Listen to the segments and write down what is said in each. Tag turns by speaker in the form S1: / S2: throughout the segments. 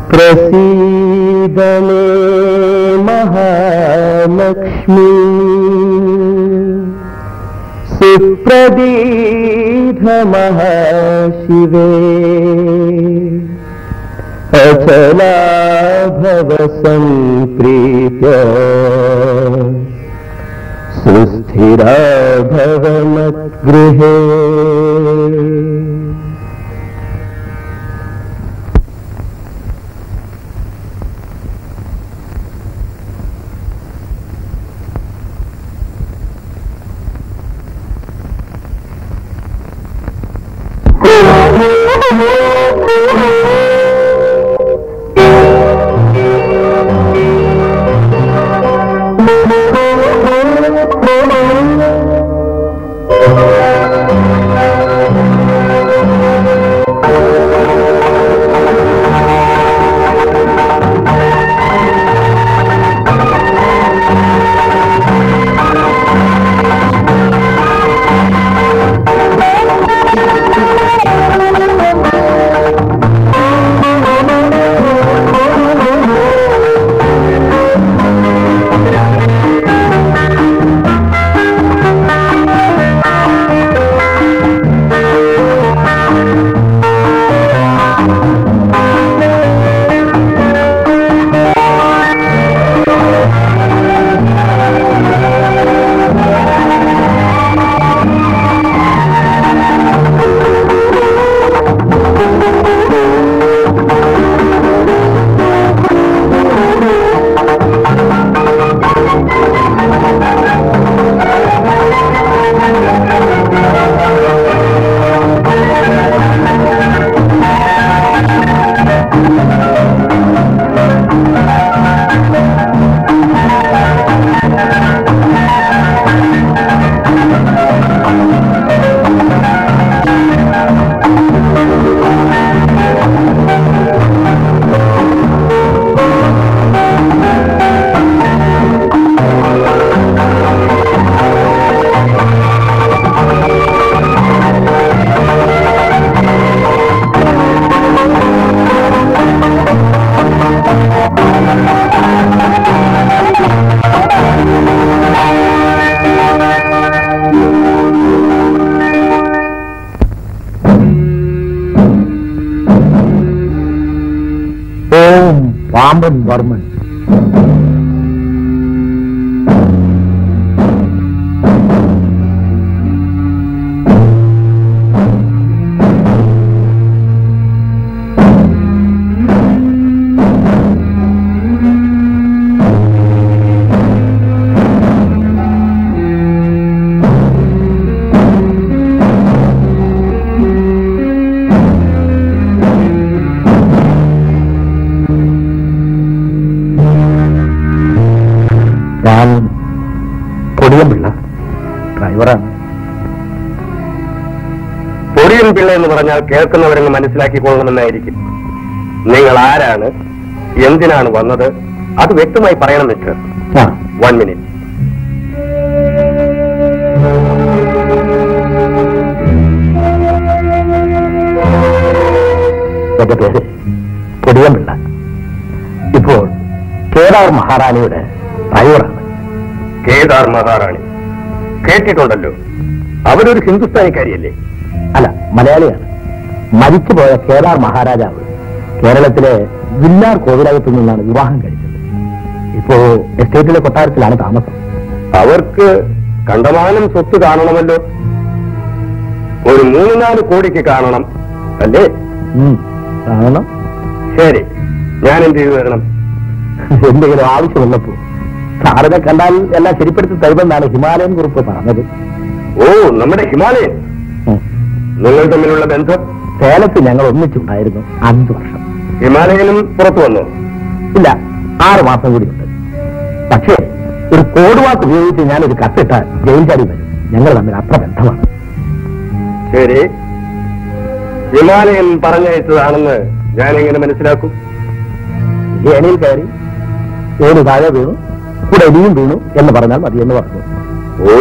S1: പ്രസീദമേ മഹാലക്ഷ്മി സുപ്രദീധ മഹാശിവേ അചലാഭവ സംപ്രീത്യ സുസ്ഥിരാ ഭവമദ്ഗൃഹേ ഓം പാമ്പൻ വർമ്മൻ ഞാൻ കൊടിയമ്പിള്ള ഡ്രൈവറാണ്
S2: പൊടിയൻ പിള്ള എന്ന് പറഞ്ഞാൽ കേൾക്കുന്നവരങ്ങ് മനസ്സിലാക്കിക്കൊള്ളണമെന്നായിരിക്കും നിങ്ങൾ ആരാണ് എന്തിനാണ് വന്നത് അത് വ്യക്തമായി പറയണം മിസ്റ്റർ
S1: ആ
S2: വൺ മിനിറ്റ്
S1: എന്റെ പേര് കൊടിയമ്പിള്ള ഇപ്പോൾ കേദാർ മഹാറാണിയുടെ ഡ്രൈവറാണ്
S2: കേദാർ മഹാറാണി കേട്ടിട്ടുണ്ടല്ലോ അവരൊരു ഹിന്ദുസ്ഥാനിക്കാരിയല്ലേ
S1: അല്ല മലയാളിയാണ് മരിച്ചുപോയ കേദാർ മഹാരാജാവ് കേരളത്തിലെ വില്ലാർ കോവിലകത്തു നിന്നാണ് വിവാഹം കഴിച്ചത് ഇപ്പോ എസ്റ്റേറ്റിലെ കൊട്ടാരത്തിലാണ് താമസം
S2: അവർക്ക് കണ്ടമാനം സ്വത്ത് കാണണമല്ലോ ഒരു മൂന്ന് നാല് കോടിക്ക് കാണണം അല്ലേ
S1: ഉം, കാണണം
S2: ശരി ഞാൻ എന്ത് ചെയ്തു തരണം
S1: എന്തെങ്കിലും ആവശ്യമുള്ളപ്പോ സാറിനെ കണ്ടാൽ എല്ലാം ശരിപ്പെടുത്തി തരുമെന്നാണ് ഹിമാലയൻ കുറിപ്പ് പറഞ്ഞത്
S2: ഓ നമ്മുടെ ഹിമാലയൻ
S1: ഉം.
S2: നിങ്ങൾ തമ്മിലുള്ള ബന്ധം
S1: സേലത്ത് ഞങ്ങൾ ഒന്നിച്ചുണ്ടായിരുന്നു അഞ്ചു വർഷം
S2: ഹിമാലയനും പുറത്തു വന്നു
S1: ഇല്ല ആറ് മാസം കൂടിയുണ്ട് പക്ഷേ ഒരു കോഡ് വാക്ക് ഉപയോഗിച്ച് ഞാൻ ഒരു കത്തിട്ട ജയിൽ ചാടി വരും ഞങ്ങൾ തമ്മിൽ അത്ര ബന്ധമാണ്
S2: ശരി ഹിമാലയൻ പറഞ്ഞയച്ചതാണെന്ന് ഞാൻ എങ്ങനെ മനസ്സിലാക്കും
S1: ഏണിയിൽ കയറി ഏണി താഴെ വീണു കൂടെ എലിയും വീണു എന്ന് പറഞ്ഞാൽ മതി എന്ന് പറഞ്ഞു
S2: ഓ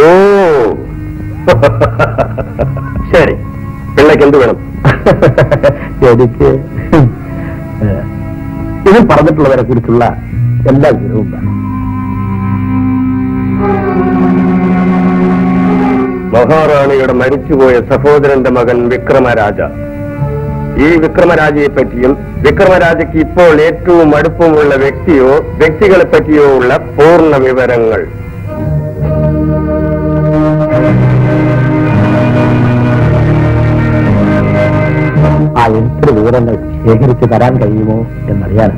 S2: ശരി പിള്ളയ്ക്ക് എന്ത് വേണം
S1: എനിക്ക് ഏ, ഇതിൽ പറഞ്ഞിട്ടുള്ളവരെ കുറിച്ചുള്ള എല്ലാ വിവരവും വേണം
S2: മഹാറാണിയുടെ മരിച്ചുപോയ സഹോദരന്റെ മകൻ വിക്രമരാജ ഈ വിക്രമരാജയെ പറ്റിയും വിക്രമരാജയ്ക്ക് ഇപ്പോൾ ഏറ്റവും അടുപ്പമുള്ള വ്യക്തിയോ വ്യക്തികളെ പറ്റിയോ ഉള്ള പൂർണ്ണ വിവരങ്ങൾ
S1: ആ എനിക്ക് വിവരങ്ങൾ ശേഖരിച്ചു തരാൻ കഴിയുമോ എന്നറിയാൻ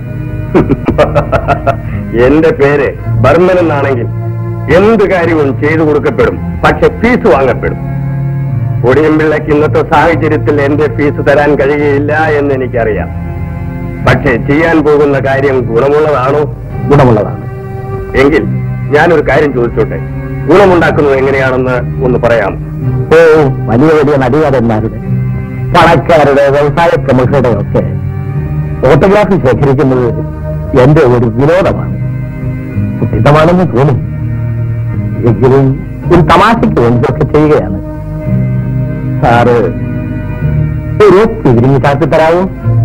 S2: എന്റെ പേര് ബർമൻ എന്നാണെങ്കിൽ എന്ത് കാര്യവും ചെയ്തു കൊടുക്കപ്പെടും പക്ഷെ ഫീസ് വാങ്ങപ്പെടും പൊടിയമ്പിള്ളയ്ക്ക് ഇന്നത്തെ സാഹചര്യത്തിൽ എന്റെ ഫീസ് തരാൻ കഴിയുകയില്ല എന്ന് എനിക്കറിയാം പക്ഷെ ചെയ്യാൻ പോകുന്ന കാര്യം ഗുണമുള്ളതാണോ
S1: ഗുണമുള്ളതാണ്
S2: എങ്കിൽ ഞാനൊരു കാര്യം ചോദിച്ചോട്ടെ ഗുണമുണ്ടാക്കുന്നത് എങ്ങനെയാണെന്ന് ഒന്ന് പറയാം
S1: ഓ വലിയ വലിയ നടികാരന്മാരുടെ പണക്കാരുടെ വ്യവസായ പ്രമുഖരുടെ ഒക്കെ ഫോട്ടോഗ്രാഫി ശേഖരിക്കുന്നത് എന്റെ ഒരു വിനോദമാണ് കുട്ടിത്തമാണെന്ന് തോന്നും എങ്കിലും ഒരു തമാശയ്ക്ക് വേണ്ടിയൊക്കെ ചെയ്യുകയാണ് സാറ് ഒരു പിരിഞ്ഞു കാട്ടി തരാമോ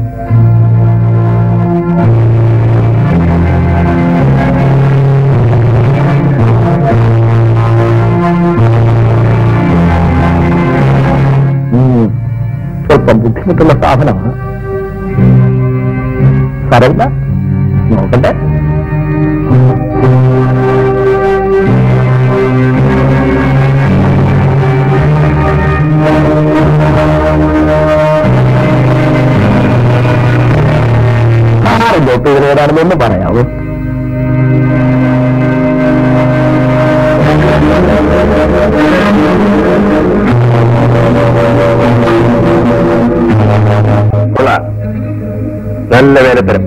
S1: ഉം. സ്വല്പം ബുദ്ധിമുട്ടുള്ള സാധനമാണ് സാരമില്ല നോക്കട്ടെ സാറിന്റെ പേര് ഏതാണെന്നൊന്ന് പറയാമോ
S2: കൊള്ളാം നല്ല വേലത്തരം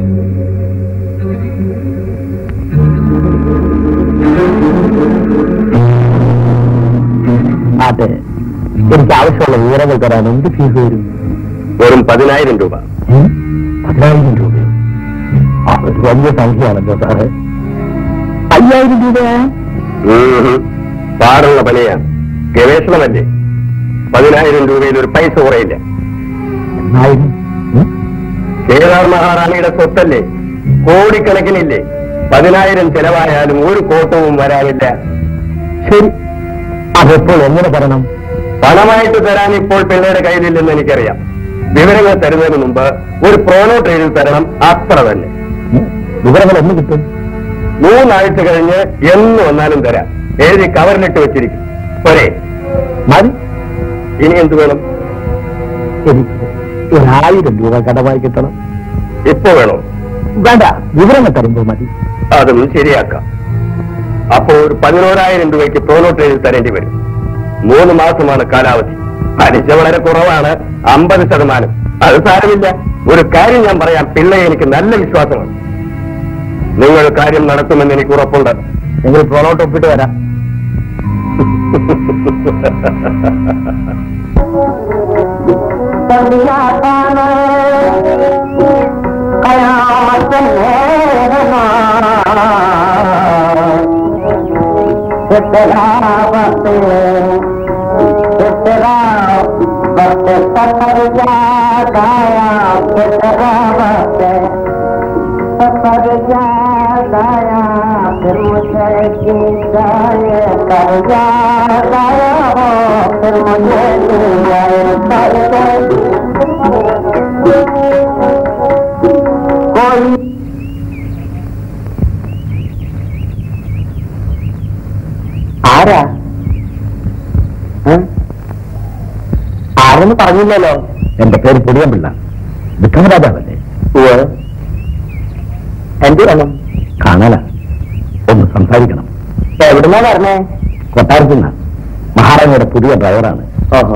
S1: അതെ എനിക്ക് ആവശ്യമുള്ള വിവരങ്ങൾ തരാൻ എന്ത് ഫീസ് വരും
S2: വെറും പതിനായിരം രൂപ
S1: ഉം? പതിനായിരം രൂപയോ ആ, ഒരു വലിയ സംഖ്യയാണല്ലോ സാറേ അയ്യായിരം രൂപയാ
S2: ഉം. പാടുള്ള പണിയാണ് ഗവേഷണമല്ലേ പതിനായിരം രൂപയിൽ ഒരു പൈസ കുറയില്ല
S1: എന്നായിരം ഉം?
S2: കേദാർ മഹാറാണിയുടെ സ്വത്തല്ലേ കോടിക്കണക്കിനില്ലേ പതിനായിരം ചെലവായാലും ഒരു കോട്ടവും വരാനില്ല
S1: ശരി അതെപ്പോൾ എങ്ങനെ തരണം
S2: പണമായിട്ട് തരാൻ ഇപ്പോൾ പിള്ളയുടെ കയ്യിലില്ലെന്ന് എനിക്കറിയാം വിവരങ്ങൾ തരുന്നതിന് മുമ്പ് ഒരു പ്രോനോട്ട് എഴുതി തരണം അത്ര തന്നെ
S1: ഉം? വിവരങ്ങൾ എന്ന് കിട്ടും
S2: മൂന്നാഴ്ച കഴിഞ്ഞ് എന്ന് വന്നാലും തരാം എഴുതി കവറിലിട്ട് വെച്ചിരിക്കും പോരെ
S1: മതി
S2: ഇനി എന്ത് വേണം
S1: എനിക്ക് ഒരായിരം രൂപ കടമായി കിട്ടണം
S2: ഇപ്പൊ വേണോ
S1: വേണ്ട വിവരങ്ങൾ തരുമ്പോൾ മതി
S2: അതും ശരിയാക്കാം അപ്പോ ഒരു പതിനോരായിരം രൂപയ്ക്ക് പ്രോനോട്ട് എഴുതി തരേണ്ടി വരും മൂന്ന് മാസമാണ് കാലാവധി പലിശ വളരെ കുറവാണ് അമ്പത് ശതമാനം അത് സാരമില്ല ഒരു കാര്യം ഞാൻ പറയാം പിള്ളയെ എനിക്ക് നല്ല വിശ്വാസമാണ് നിങ്ങൾ കാര്യം നടത്തുമെന്ന് എനിക്ക് ഉറപ്പുണ്ട്
S1: എങ്കിൽ പ്രോണോട്ട് ഒപ്പിട്ട് വരാം ആരാ ഏ? ആരെന്ന് പറഞ്ഞില്ലല്ലോ എന്റെ പേര് പൊടിയമ്പിള്ള വിക്രമരാജാവല്ലേ എന്ത് വേണം കാണാന ഒന്ന് സംസാരിക്കണം എവിടുന്നാ പറഞ്ഞേ കൊട്ടാരത്തിൽ നിന്ന് മഹാറാണിയുടെ പുതിയ ഡ്രൈവറാണ് ഓഹോ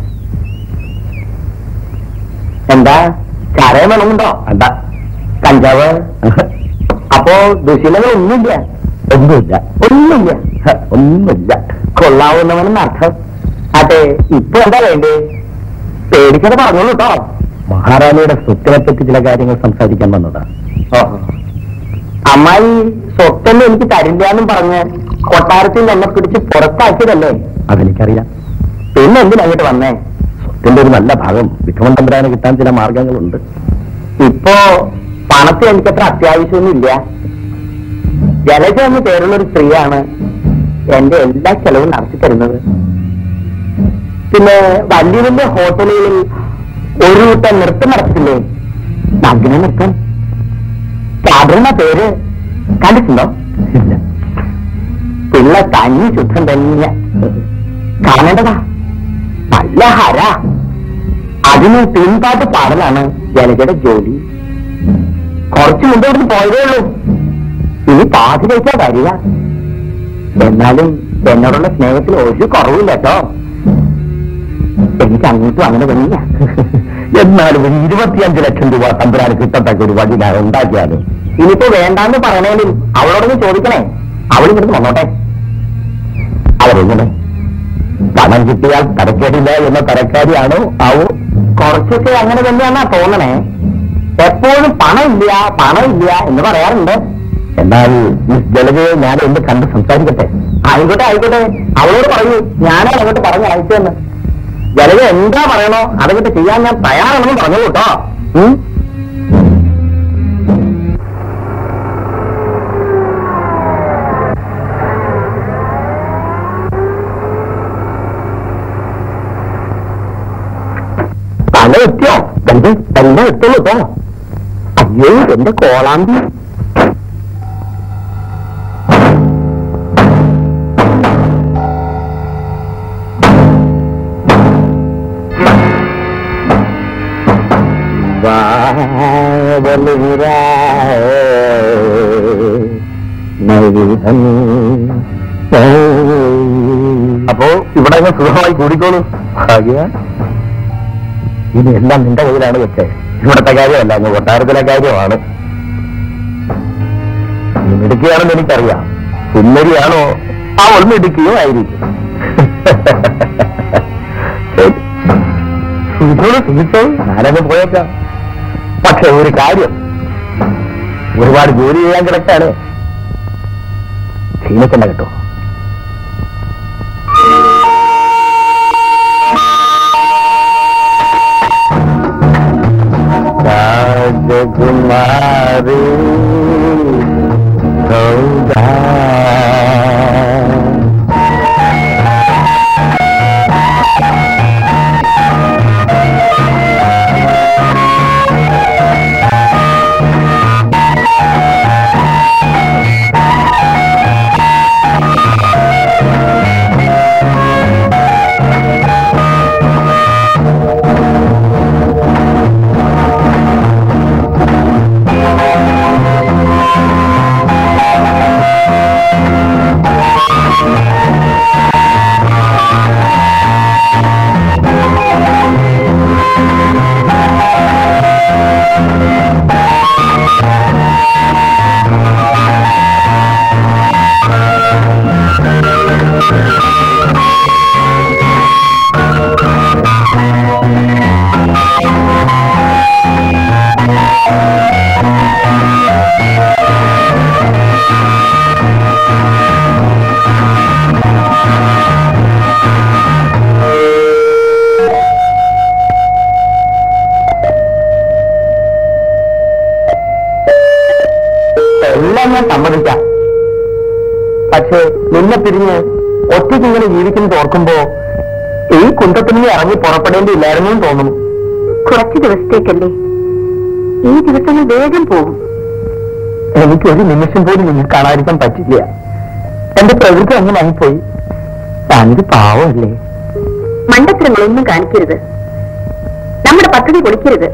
S1: എന്താ ചാരയം വേണമെന്നുണ്ടോ അല്ല കഞ്ചാവ് അപ്പോ ദുശീലങ്ങൾ ഒന്നുമില്ല ഒന്നുമില്ല ഒന്നുമില്ല ഹ, ഒന്നുമില്ല കൊള്ളാവുന്നവനെന്ന് അർത്ഥം അതെ ഇപ്പൊ എന്താ വേണ്ടേ പേടിക്കാതെ പറഞ്ഞോളൂ കേട്ടോ മഹാറാണിയുടെ സ്വത്തിനെ പറ്റി ചില കാര്യങ്ങൾ സംസാരിക്കാൻ വന്നതാ അമ്മായി സ്വത്തന്നെ എനിക്ക് തരില്ല എന്നും പറഞ്ഞ് കൊട്ടാരത്തിൽ എന്നെ പിടിച്ച് പുറത്താക്കിയതല്ലേ അതെനിക്കറിയാം പിന്നെ എന്തിനാ അങ്ങോട്ട് വന്നേ സ്വത്തിന്റെ ഒരു നല്ല ഭാഗം വിക്രമൻ തമ്പുരാന് കിട്ടാൻ ചില മാർഗങ്ങളുണ്ട് ഇപ്പോ പണത്തിന് എനിക്കത്ര അത്യാവശ്യമൊന്നുമില്ല ജലജ എന്ന് പേരുള്ള ഒരു സ്ത്രീയാണ് എന്റെ എല്ലാ ചെലവും നടത്തി തരുന്നത് പിന്നെ വലിയ വലിയ ഹോട്ടലുകളിൽ ഒരു കൂട്ടം നൃത്തം നടത്തില്ലേ നഗ്ന നൃത്തം സാധാരണ പേര് കണ്ടിട്ടുണ്ടോ ഇല്ല പിള്ള തനി ശുദ്ധം തന്നെ കാണേണ്ടതാ നല്ല ഹര അതിന് പിൻപാട്ട് പാടലാണ് ജലജയുടെ ജോലി കുറച്ചു മുമ്പ് ഇവിടുന്ന് പോയതേ ഉള്ളൂ ഇനി പാതിലേക്കാ വരിക എന്നാലും എന്നോടുള്ള സ്നേഹത്തിൽ ഒരു കുറവില്ല കേട്ടോ എനിക്ക് അങ്ങോട്ടും അങ്ങനെ തന്നെയാ എന്നാലും ഒരു ഇരുപത്തിയഞ്ച് ലക്ഷം രൂപ തമ്പുരാന് കിട്ടത്തക്ക ഒരു വഴി ഞാൻ ഉണ്ടാക്കിയാലും ഇനിയിപ്പോ വേണ്ടാന്ന് പറയണേലും അവളോടൊന്ന് ചോദിക്കണേ അവൾ ഇവിടുന്ന് വന്നോട്ടെ അവരെങ്ങനെ പണം കിട്ടിയാൽ തരക്കേടില്ല എന്ന തരക്കാരിയാണോ ആവോ കുറച്ചൊക്കെ അങ്ങനെ തന്നെയാണാ തോന്നണേ എപ്പോഴും പണം ഇല്ല പണം ഇല്ല എന്ന് പറയാറുണ്ട് എന്നാൽ മിസ് ജലജയെ ഞാൻ ഒന്ന് കണ്ട് സംസാരിക്കട്ടെ ആയിക്കോട്ടെ ആയിക്കോട്ടെ അവളോട് പറയൂ ഞാനാണ് അങ്ങോട്ട് പറഞ്ഞ് അയച്ചതെന്ന് ജലജ എന്താ പറയണോ അതൊക്കെ ചെയ്യാൻ ഞാൻ തയ്യാറാണെന്ന് പറഞ്ഞു കേട്ടോ ഉം? തല എത്തിയോ തന്റെ തന്നെ എത്തുള്ളൂ കേട്ടോ അയ്യോ എന്റെ കോളാമ്പി അപ്പോ ഇവിടെ അങ്ങ് സുഖമായി കൂടിക്കോളൂ ഭാഗ്യ ഇനി എല്ലാം നിന്റെ കയ്യിലാണ് വെച്ചേ ഇവിടത്തെ കാര്യമല്ല അങ്ങ് കൊട്ടാരത്തിലെ കാര്യമാണ് നീ മിടുക്കിയാണെന്ന് എനിക്കറിയാം സുന്ദരിയാണോ അവൾ മിടുക്കിയോ ആയിരിക്കും സുഖിച്ചോളൂ സുഖിച്ചോളൂ ഞാനങ്ങ് പോയേക്കാം പക്ഷെ ഒരു കാര്യം ഒരുപാട് ജോലി ചെയ്യാൻ കിടക്കാണ് ക്ഷീണിക്കണ്ട കേട്ടോ രാജകുമാരി സൗദാ എല്ലാം ഞാൻ സമ്മതിക്കാം പക്ഷേ നിന്നെ പിരിഞ്ഞ് ഒറ്റയ്ക്ക് ഇങ്ങനെ ജീവിക്കുന്നത് ഓർക്കുമ്പോ ഈ കുന്തത്തിൽ നിന്ന് ഇറങ്ങി പുറപ്പെടേണ്ടിയില്ലായിരുന്നു എന്ന് തോന്നുന്നു
S3: കുറച്ച് ദിവസത്തേക്കല്ലേ ഈ ദിവസങ്ങൾ വേഗം പോകും
S1: എനിക്ക് ഒരു നിമിഷം പോലും നിന്നെ കാണാതിരിക്കാൻ പറ്റില്ല എന്റെ പ്രകൃതി അങ്ങനെ ആയിപ്പോയി ഞാനൊരു പാവമല്ലേ
S3: മണ്ടത്തരങ്ങളൊന്നും കാണിക്കരുത് നമ്മുടെ പദ്ധതി പൊളിക്കരുത്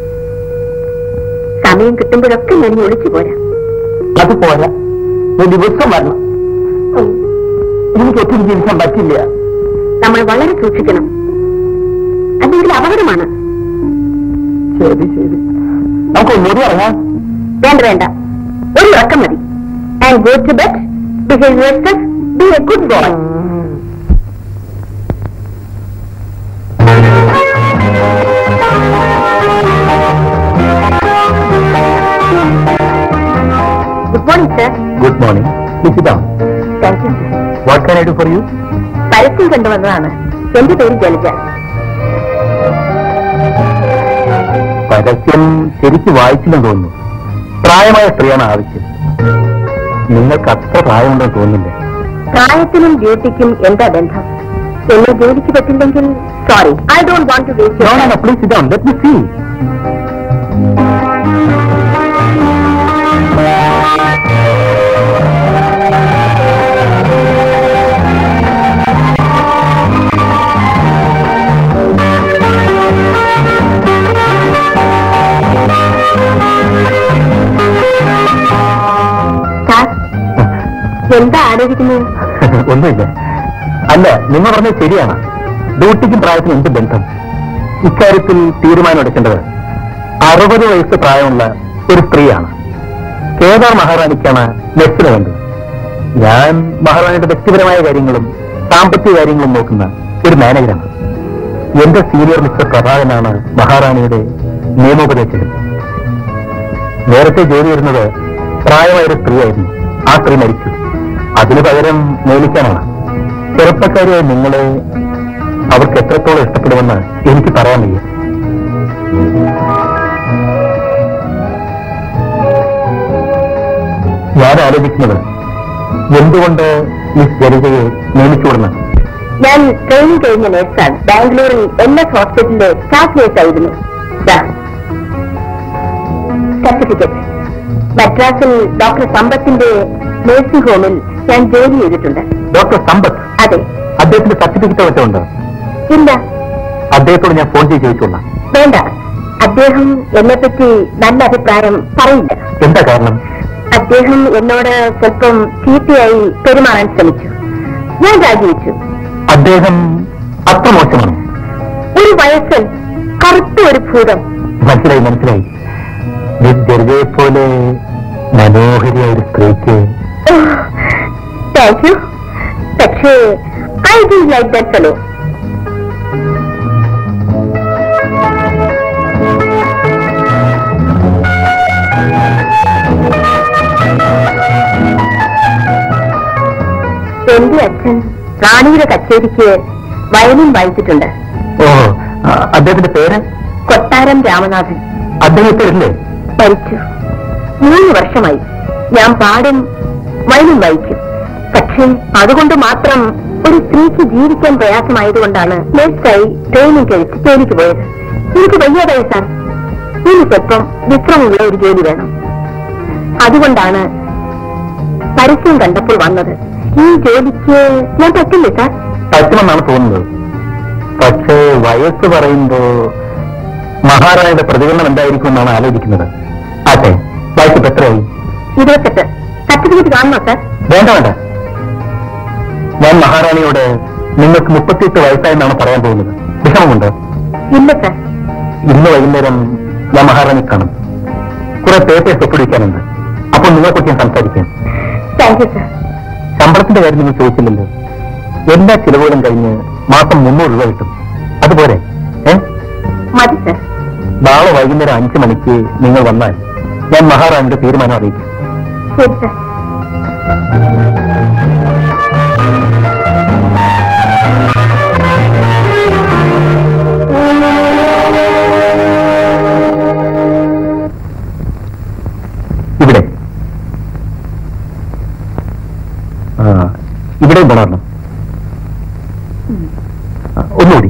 S3: സമയം കിട്ടുമ്പോഴൊക്കെ ഞാൻ ഇനി ഒളിച്ചു പോരാ
S1: അത് പോരാ നീ ദിവസം വരണം എനിക്ക് ഒത്തിരി ജീവിക്കാൻ പറ്റില്ല
S3: നമ്മൾ വളരെ സൂക്ഷിക്കണം അല്ലെങ്കിൽ അപകടമാണ്
S1: ശരി ശരി നമുക്ക് ഒന്നുകൂടി ഇറങ്ങാം
S3: വേണ്ട വേണ്ട ഒരു ഉറക്കം മതി and go to bed behave yourself be a good boy good morning sir
S1: good morning ലിഖിതം
S3: thank you sir
S1: what can I do for you
S3: പരസ്യം കണ്ടുവന്നതാണ് എന്റെ പേര് ജലജ
S1: പരസ്യം ശരിക്ക് വായിച്ചില്ലെന്ന് തോന്നുന്നു പ്രായമായ സ്ത്രീയാണ് ആവശ്യം നിങ്ങൾക്ക് അത്ര പ്രായമുണ്ടെന്ന് തോന്നുന്നില്ല
S3: പ്രായത്തിനും ബ്യൂട്ടിക്കും എന്താ ബന്ധം എന്നെ ജോലിക്ക് പറ്റില്ലെങ്കിൽ sorry I don't want to
S1: No, no, no, please sit down. Let me see.
S3: Sir എന്താ ആലോചിക്കുന്നത്
S1: ഒന്നുമില്ല അല്ല നിങ്ങൾ പറഞ്ഞത് ശരിയാണ് ഡ്യൂട്ടിക്കും പ്രായത്തിനും എന്ത് ബന്ധം ഇക്കാര്യത്തിൽ തീരുമാനം എടുക്കേണ്ടത് അറുപത് വയസ്സ് പ്രായമുള്ള ഒരു സ്ത്രീയാണ് കേദാർ മഹാറാണിക്കാണ് നെക്സ്റ്റിന് വേണ്ടത് ഞാൻ മഹാറാണിയുടെ വ്യക്തിപരമായ കാര്യങ്ങളും സാമ്പത്തിക കാര്യങ്ങളും നോക്കുന്ന ഒരു മാനേജറാണ് എന്റെ സീനിയർ മിസ്റ്റർ പ്രഭാകരനാണ് മഹാറാണിയുടെ നിയമോപദേശകൻ നേരത്തെ ജോലി വരുന്നത് പ്രായമായ ഒരു സ്ത്രീയായിരുന്നു ആ സ്ത്രീ മരിച്ചു അതിനു പകരം നിയമിക്കാനാണ് ചെറുപ്പക്കാരിയായ നിങ്ങളെ അവർക്ക് എത്രത്തോളം ഇഷ്ടപ്പെടുമെന്ന് എനിക്ക് പറയാൻ വയ്യ ഞാൻ ആലോചിക്കുന്നത് എന്തുകൊണ്ട് മിസ് ജലജയെ നിയമിച്ചുവിടണം
S3: ഞാൻ ട്രെയിനിങ് കഴിഞ്ഞ നേഴ്സാണ് ബാംഗ്ലൂരിൽ എൻ എസ് ഹോസ്പിറ്റലിലെ സ്റ്റാഫ് നേഴ്സായിരുന്നു സർട്ടിഫിക്കറ്റ് മദ്രാസിൽ ഡോക്ടർ സമ്പത്തിന്റെ നഴ്സിംഗ് ഹോമിൽ ഞാൻ ജോലി ചെയ്തിട്ടുണ്ട്
S1: ഡോക്ടർ സമ്പത്ത്
S3: അതെ
S1: അദ്ദേഹത്തിന്റെ സർട്ടിഫിക്കറ്റ് മറ്റോ ഉണ്ട്
S3: ഇല്ല
S1: അദ്ദേഹത്തോട് ഞാൻ ഫോൺ ചെയ്ത് ചോദിച്ചോളാം
S3: വേണ്ട അദ്ദേഹം എന്നെപ്പറ്റി നല്ല അഭിപ്രായം പറയില്ല
S1: എന്താ കാരണം
S3: അദ്ദേഹം എന്നോട് സ്വല്പം ചീത്തയായി പെരുമാറാൻ ശ്രമിച്ചു ഞാൻ രാജിവെച്ചു
S1: അദ്ദേഹം അത്ര മോശമാണ്
S3: ഒരു വയസ്സൻ കറുത്ത ഒരു ഭൂതം
S1: മനസ്സിലായി മനസ്സിലായി മിസ് ജർജയെ പോലെ മനോഹരിയായ ഒരു സ്ത്രീക്ക്
S3: താങ്ക് യു പക്ഷേ I'd like that fellow എന്റെ അച്ഛൻ റാണിയുടെ കച്ചേരിക്ക് വയലിൻ വായിച്ചിട്ടുണ്ട്
S1: ഓ ആ, അദ്ദേഹത്തിന്റെ പേര്
S3: കൊട്ടാരം രാമനാഥൻ
S1: അദ്ദേഹത്തെ ഇല്ലേ
S3: മരിച്ചു മൂന്ന് വർഷമായി ഞാൻ പാടും വയലിൻ വായിക്കും പക്ഷേ അതുകൊണ്ട് മാത്രം ഒരു സ്ത്രീക്ക് ജീവിക്കാൻ പ്രയാസമായതുകൊണ്ടാണ് നേഴ്സായി ട്രെയിനിങ് കഴിച്ച് ജോലിക്ക് പോയത് എനിക്ക് വയ്യാതായി സാർ എനിക്കൊപ്പം വിശ്രമമുള്ള ഒരു ജോലി വേണം അതുകൊണ്ടാണ് പരസ്യം കണ്ടപ്പോൾ വന്നത് ഈ ജോലിക്ക് ഞാൻ പറ്റില്ലേ സാർ
S1: പറ്റുമെന്നാണ് തോന്നുന്നത് പക്ഷേ വയസ്സ് പറയുമ്പോ മഹാറാണിയുടെ പ്രതികരണം എന്തായിരിക്കും എന്നാണ് ആലോചിക്കുന്നത് അതെ വയസ്സ് ഇപ്പൊ എത്രയായി
S3: ഇരുപത്തെട്ട് സർട്ടിഫിക്കറ്റ് കാണണോ സാർ
S1: വേണ്ട വേണ്ട ഞാൻ മഹാറാണിയോട് നിങ്ങൾക്ക് മുപ്പത്തിയെട്ട് വയസ്സായെന്നാണ് പറയാൻ പോകുന്നത് വിഷമമുണ്ടോ
S3: ഇല്ല സാർ
S1: ഇന്ന് വൈകുന്നേരം ഞാൻ മഹാറാണി കാണും കുറെ പേപ്പേഴ്സ് ഒപ്പിടിക്കാനുണ്ട് അപ്പോൾ നിങ്ങളെക്കുറിച്ച് ഞാൻ സംസാരിക്കാം
S3: താങ്ക് യു സാർ
S1: ശമ്പളത്തിന്റെ കാര്യം നിങ്ങൾ ചോദിച്ചില്ലല്ലോ എല്ലാ ചിലവുകളും കഴിഞ്ഞ് മാസം മുന്നൂറ് രൂപ കിട്ടും അതുപോലെ ഏ
S3: മതി സാർ
S1: നാളെ വൈകുന്നേരം അഞ്ചു മണിക്ക് നിങ്ങൾ വന്നാൽ ഞാൻ മഹാറാണിയുടെ തീരുമാനം അറിയിക്കും
S3: ശരി സാർ
S1: ഇവിടെ ആ ഇവിടെ കൊണ്ടുവരണം ആ, ഒന്നുകൂടി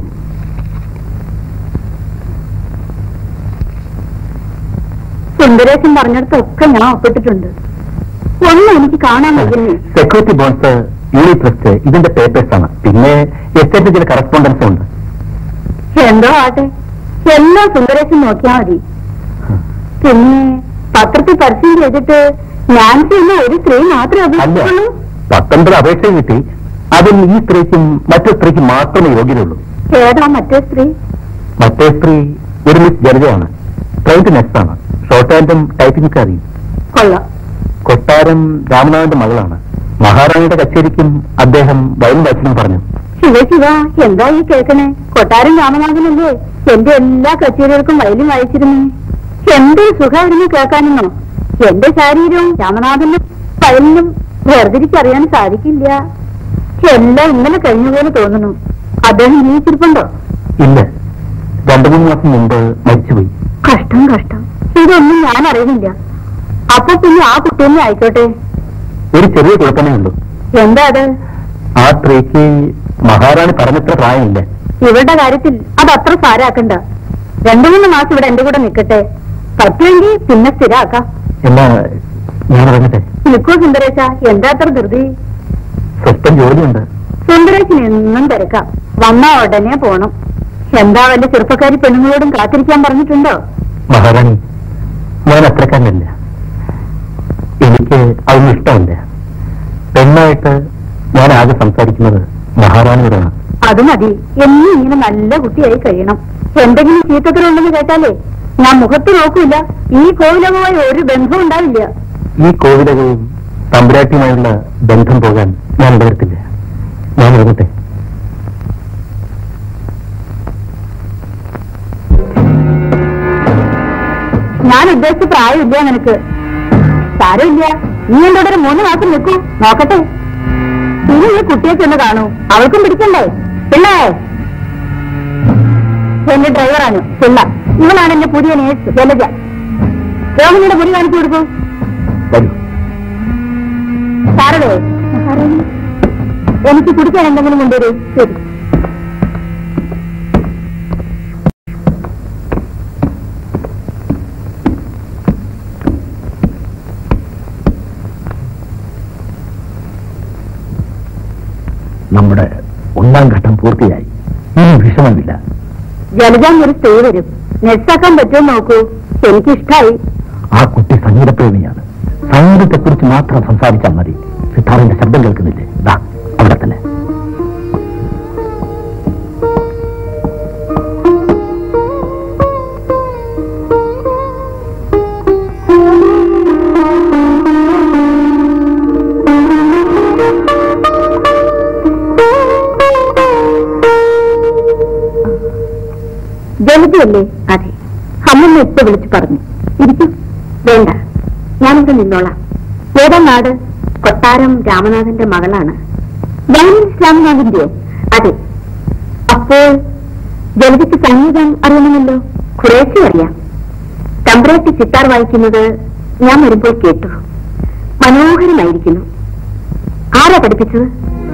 S3: സുന്ദരേശൻ പറഞ്ഞിടത്തൊക്കെ ഞാൻ ഒപ്പിട്ടിട്ടുണ്ട് ഒന്നും എനിക്ക് കാണാൻ വയ്യുന്നേ
S1: സെക്യൂരിറ്റി ബോൺസ് യൂണിറ്റ് ട്രസ്റ്റ് ഇതിന്റെ പേപ്പേഴ്സ് ആണ് പിന്നെ എസ്റ്റേറ്റ് ചില കറസ്പോണ്ടൻസും ഉണ്ട്
S3: എന്തോ ആട്ടെ എല്ലാം സുന്ദരേശൻ നോക്കിയാ മതി പിന്നെ പത്രത്തിൽ പരസ്യം ചെയ്തിട്ട് നാൻസി എന്ന ഒരു സ്ത്രീ മാത്രമേ
S1: അല്ല
S3: അപേക്ഷിച്ചുള്ളൂ
S1: പത്തൊൻപത് അപേക്ഷ കിട്ടി അതിൽ ഈ സ്ത്രീക്കും മറ്റു സ്ത്രീക്കും മാത്രമേ യോഗ്യതയുള്ളൂ
S3: ഏതാ മറ്റേ സ്ത്രീ
S1: മറ്റേ സ്ത്രീ ഒരു മിസ് ജലജയാണ് ട്രെയിൻഡ് നെക്സ്റ്റ് ഷോർട്ട് ഹാൻഡും ടൈപ്പിംഗ് അറിയും
S3: കൊള്ളാം
S1: കൊട്ടാരം രാമനാഥന്റെ മകളാണ് മഹാറാണിയുടെ കച്ചേരിക്കും അദ്ദേഹം വയലിൻ വായിച്ചെന്ന് പറഞ്ഞു
S3: ശിവ ശിവ എന്താ ഈ കേൾക്കണേ കൊട്ടാരം രാമനാഥനല്ലേ എന്റെ എല്ലാ കച്ചേരികൾക്കും വയലിൻ വായിച്ചിരുന്നു എന്തൊരു സുഖമായിരുന്നു കേൾക്കാനെന്നോ എന്റെ ശാരീരവും രാമനാഥനും വയലിനും വേർതിരിച്ചറിയാൻ സാധിക്കില്ല എല്ലാം ഇന്നലെ കഴിഞ്ഞ പോലെ തോന്നുന്നു അദ്ദേഹം ജീവിച്ചിരിപ്പുണ്ടോ
S1: ഇല്ല രണ്ടു മൂന്ന് മാസം മുമ്പ് മരിച്ചുപോയി
S3: കഷ്ടം കഷ്ടം ഇതൊന്നും ഞാൻ അറിയുന്നില്ല അപ്പൊ പിന്നെ ആ കുട്ടി തന്നെ ആയിക്കോട്ടെ
S1: ഒരു ചെറിയ കുഴപ്പമേ ഉള്ളൂ
S3: എന്താ അത്
S1: ആ സ്ത്രീക്ക് മഹാറാണി പറഞ്ഞത്ര പ്രായമില്ല
S3: ഇവരുടെ കാര്യത്തിൽ അത് അത്ര സാരാക്കണ്ട രണ്ടു മൂന്ന് മാസം ഇവിടെ എന്റെ കൂടെ നിൽക്കട്ടെ പറ്റുമെങ്കിൽ പിന്നെ സ്ഥിരാക്കാം
S1: എന്നാ ഞാൻ ഇറങ്ങട്ടെ
S3: നിൽക്കൂ സുന്ദരേശ എന്താ അത്ര ധൃതി
S1: സ്വസ്ഥം ജോലിയുണ്ട്
S3: സുന്ദരേശന് എന്നും തിരക്കാം വന്നാ ഉടനെ പോണം എന്താ വല്ല ചെറുപ്പക്കാരി പെണ്ണുങ്ങളോടും കാത്തിരിക്കാൻ പറഞ്ഞിട്ടുണ്ടോ
S1: മഹാറാണി ഞാൻ അത്രക്കാരനല്ല എനിക്ക് അതൊന്നും ഇഷ്ടമല്ല പെണ്ണായിട്ട് ഞാൻ ആകെ സംസാരിക്കുന്നത് മഹാറാണിയോടാണ്
S3: അത് മതി എന്നും ഇങ്ങനെ നല്ല കുട്ടിയായി കഴിയണം എന്തെങ്കിലും ചീത്തത്തരമുണ്ടെന്ന് കേട്ടാലേ ഞാൻ മുഖത്ത് നോക്കൂല ഈ കോവിലവുമായി ഒരു ബന്ധവും ഉണ്ടാവില്ല
S1: ഈ കോവിലകവും തമ്പുരാട്ടിയുമായുള്ള ബന്ധം പോകാൻ ഞാൻ ഇടവരുത്തില്ല ഞാൻ ഇറങ്ങട്ടെ
S3: ഞാൻ ഉദ്ദേശിച്ച പ്രായമില്ല നിനക്ക് സാരമില്ല നീ എന്റെ കൂടെ ഒരു മൂന്ന് മാസം നിൽക്കൂ നോക്കട്ടെ ഇനി ഈ കുട്ടിയെ ചെന്ന് കാണൂ അവൾക്കും പിടിക്കണ്ടേ പിള്ളേ എന്റെ ഡ്രൈവറാണ് പിള്ള ഇവനാണ് എന്റെ പുതിയ നേഴ്സ് ജലജ രോഹിണിയുടെ മുറി കാണിച്ചു കൊടുക്കൂ
S1: വരൂ
S3: സാറേ എനിക്ക് കുടിക്കാൻ എന്തെങ്കിലും കൊണ്ടുവരൂ ശരി
S1: നമ്മുടെ ഒന്നാം ഘട്ടം പൂർത്തിയായി ഇനി വിഷമമില്ല
S3: ജലജാൻ ഒരു സ്റ്റേ വരും നെസ്സാക്കാൻ പറ്റുമോ നോക്കൂ എനിക്കിഷ്ടായി
S1: ആ കുട്ടി സംഗീതപ്രേമിയാണ് സംഗീതത്തെക്കുറിച്ച് മാത്രം സംസാരിച്ചാൽ മതി സിത്താറിന്റെ ശബ്ദം കേൾക്കുന്നില്ലേ ദാ അവിടെ തന്നെ
S3: ജലജയല്ലേ അതെ അമ്മമ്മ ഇപ്പൊ വിളിച്ചു പറഞ്ഞു ഇരിക്കും വേണ്ട ഞാനിവിടെ നിന്നോളാം ഏതാ നാട് കൊട്ടാരം രാമനാഥന്റെ മകളാണ് വയലിൻസ് രാമനാഥന്റെയോ അതെ അപ്പോൾ ജലജയ്ക്ക് സംഗീതം അറിയണമല്ലോ കുറേശ്ശെ അറിയാം തമ്പ്രാട്ടി സിത്താർ വായിക്കുന്നത് ഞാൻ വരുമ്പോൾ കേട്ടു മനോഹരമായിരിക്കുന്നു ആരാ പഠിപ്പിച്ചത്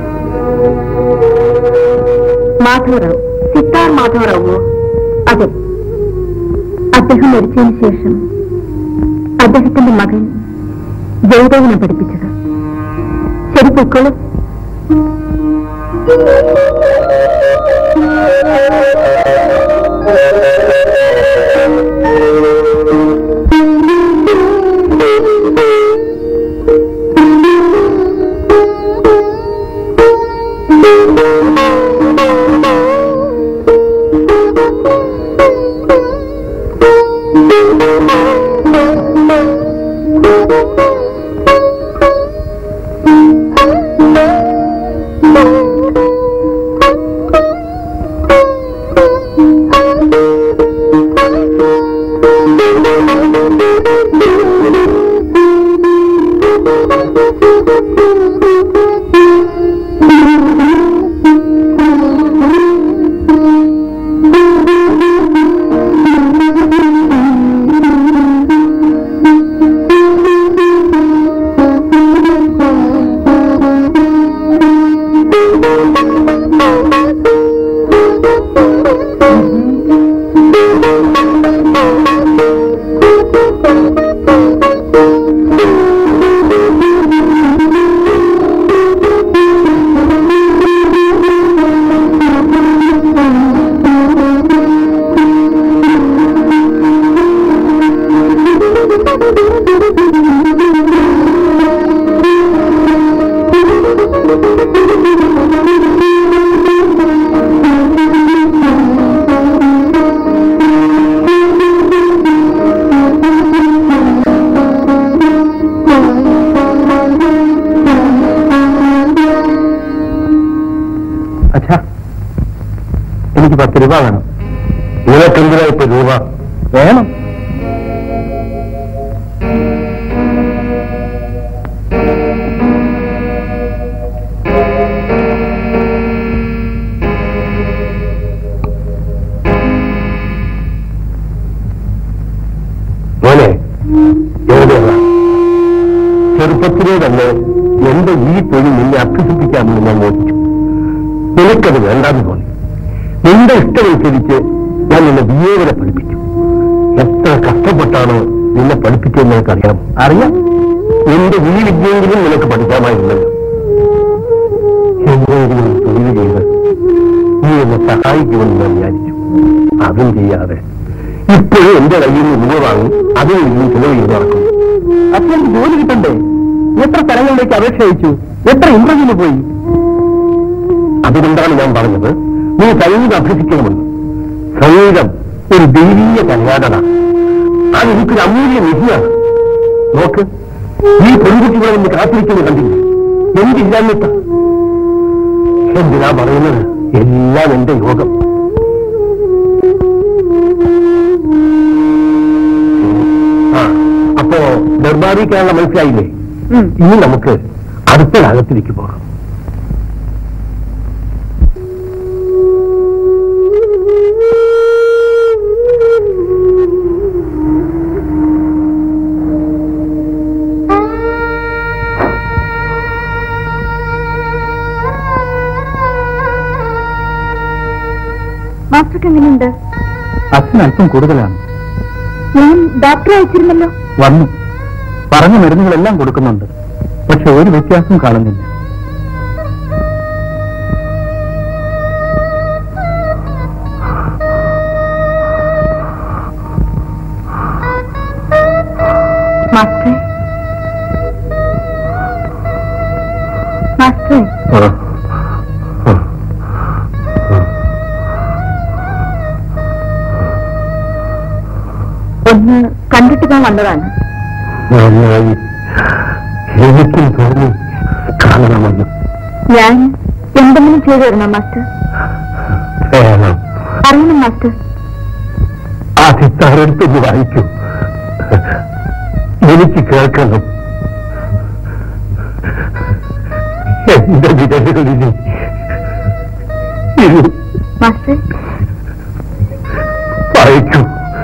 S3: മാധവറാവ് സിത്താർ മാധവറാവോ അതെ അദ്ദേഹം മരിച്ചതിന് ശേഷം അദ്ദേഹത്തിന്റെ മകൻ ജയദേവനെ പഠിപ്പിച്ചത് ശരി പൊക്കോളൂ
S1: അച്ഛാ എനിക്ക് പത്ത് രൂപ വേണം നിനക്കെന്തിനാ ഇപ്പൊ രൂപ വേണം മോനെ എവിടെയാണ് ചെറുപ്പത്തിലേ തന്നെ എന്റെ ഈ തൊഴിൽ നിന്നെ അഭ്യസിപ്പിക്കാമെന്ന് ഞാൻ മോഹിച്ചു നിനക്കത് വേണ്ടാന്ന് തോന്നി നിന്റെ ഇഷ്ടമനുസരിച്ച് ഞാൻ നിന്നെ ബി എ വരെ പഠിപ്പിച്ചു എത്ര കഷ്ടപ്പെട്ടാണ് നിന്നെ പഠിപ്പിച്ചതെന്ന് നിനക്കറിയാം അറിയാം എന്റെ ഈ വിദ്യയെങ്കിലും നിനക്ക് പഠിക്കാമായിരുന്നല്ലോ എന്തെങ്കിലും ഒരു തൊഴിൽ ചെയ്ത് നീ എന്നെ സഹായിക്കുമെന്ന് ഞാൻ വിചാരിച്ചു അതും ചെയ്യാതെ ഇപ്പോഴും എന്റെ കയ്യിൽ നിന്ന് രൂപ വാങ്ങി അതിൽ നിന്നും ചിലവ് ചെയ്ത് നടക്കുന്നു അച്ഛൻ ജോലി കിട്ടണ്ടേ എത്ര സ്ഥലങ്ങളിലേക്ക് അപേക്ഷ അയച്ചു എത്ര ഇന്റർവ്യൂവിന് പോയി അതുകൊണ്ടാണ് ഞാൻ പറഞ്ഞത് നീ സംഗീതം അഭ്യസിക്കണമെന്ന് സംഗീതം ഒരു ദൈവീയ കല്യാണന അത് എനിക്കൊരു അമൂല്യ നിധിയാണ് നോക്ക് ഈ പെൺകുട്ടികളെ നിന്ന് കാത്തിരിക്കുന്നത് കണ്ടില്ല എന്തില്ലാന്നിട്ട എന്തിനാ പറയുന്നത് എല്ലാം എന്റെ യോഗം ആ അപ്പോ ദർബാറി കേരള മനസ്സിലായില്ലേ ഇനി നമുക്ക് അടുത്ത രാഗത്തിലേക്ക് പോകാം
S3: മാസ്റ്റർക്ക് എങ്ങനെയുണ്ട്
S1: അച്ഛൻ അല്പം കൂടുതലാണ്
S3: ഞാൻ ഡോക്ടറെ അയച്ചിരുന്നല്ലോ
S1: വന്നു പറഞ്ഞ മരുന്നുകളെല്ലാം കൊടുക്കുന്നുണ്ട് പക്ഷെ ഒരു വ്യത്യാസം കാണുന്നില്ല
S3: മാസ്റ്ററെ മാസ്റ്ററെ ഒന്ന് കണ്ടിട്ട് ഞാൻ വന്നതാണ്
S1: നന്നായി എനിക്കും തോന്നി കാണണമെന്ന്
S3: ഞാൻ എന്തെങ്കിലും ചെയ്തു തരണം മാസ്റ്റർ
S1: വേണം
S3: അറിയണം മാസ്റ്റർ
S1: ആ സിത്താറെടുത്തൊന്ന് വായിക്കൂ എനിക്ക് കേൾക്കണം എന്റെ വിരലുകളിൽ ഇത്
S3: മാസ്റ്റർ
S1: വായിക്കൂ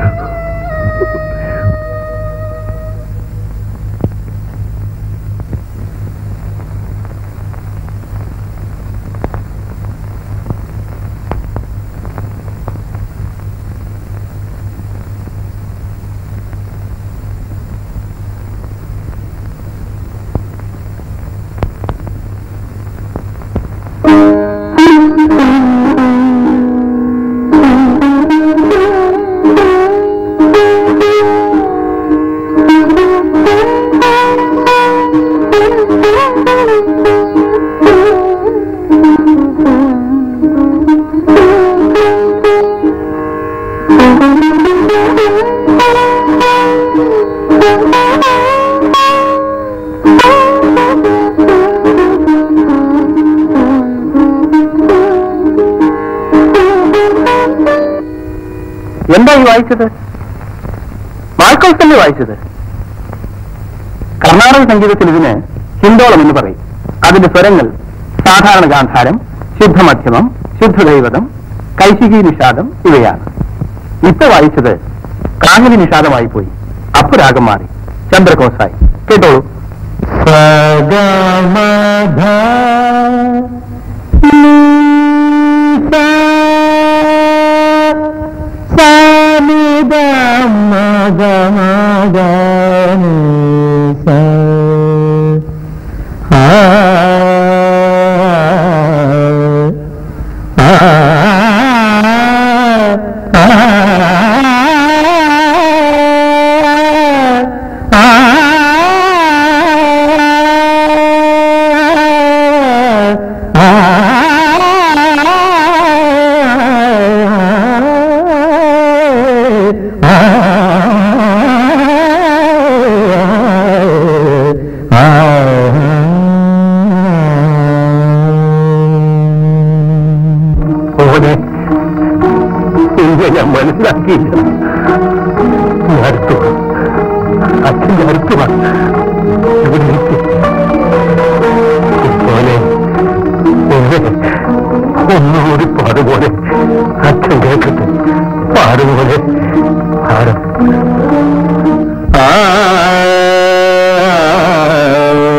S1: എന്താ ഈ വായിച്ചത് മാർക്കോസ് തന്നെ വായിച്ചത് കർണാടക സംഗീതത്തിൽ ഇതിന് ഹിന്ദോളം എന്ന് പറയും അതിന്റെ സ്വരങ്ങൾ സാധാരണ ഗാന്ധാരം ശുദ്ധമധ്യമം ശുദ്ധദൈവതം കൈശികി നിഷാദം ഇവയാണ് ഇപ്പൊ വായിച്ചത് കാങ്ങലി നിഷാദമായി പോയി അപ്പൊ രാഗം മാറി ചന്ദ്രകോസായി കേട്ടോളൂ ഓനെ ഇങ്ങനെ ഞാൻ മനസ്സിലാക്കിയില്ല അടുത്തുക അച്ഛൻ്റെ അടുത്തുക ഇവിടെ ഇരിക്ക്. മോനെ മോനെ ഒന്നുകൂടി പാടുപോലെ അച്ഛൻ കേൾക്കട്ടെ പാടുപോലെ പാടും ആ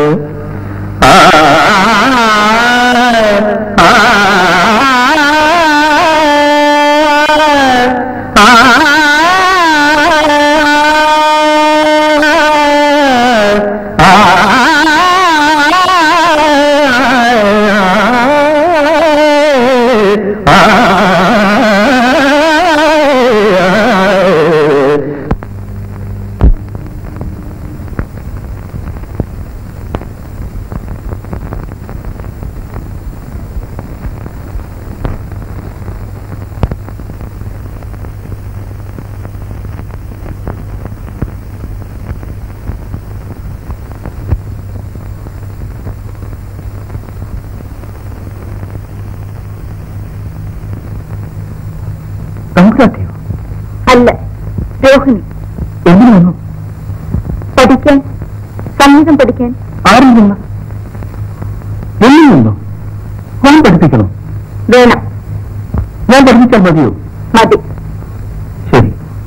S1: തമ്പുരാട്ടിയോ
S3: അല്ല രോഹിണി
S1: എന്തിനു വന്നു
S3: പഠിക്കാൻ സംഗീതം പഠിക്കാൻ
S1: ആരിൽ നിന്ന് എന്നിൽ നിന്നോ ഞാൻ പഠിപ്പിക്കണോ
S3: വേണം
S1: ഞാൻ പഠിപ്പിച്ചാൽ മതിയോ
S3: മതി
S1: ശരി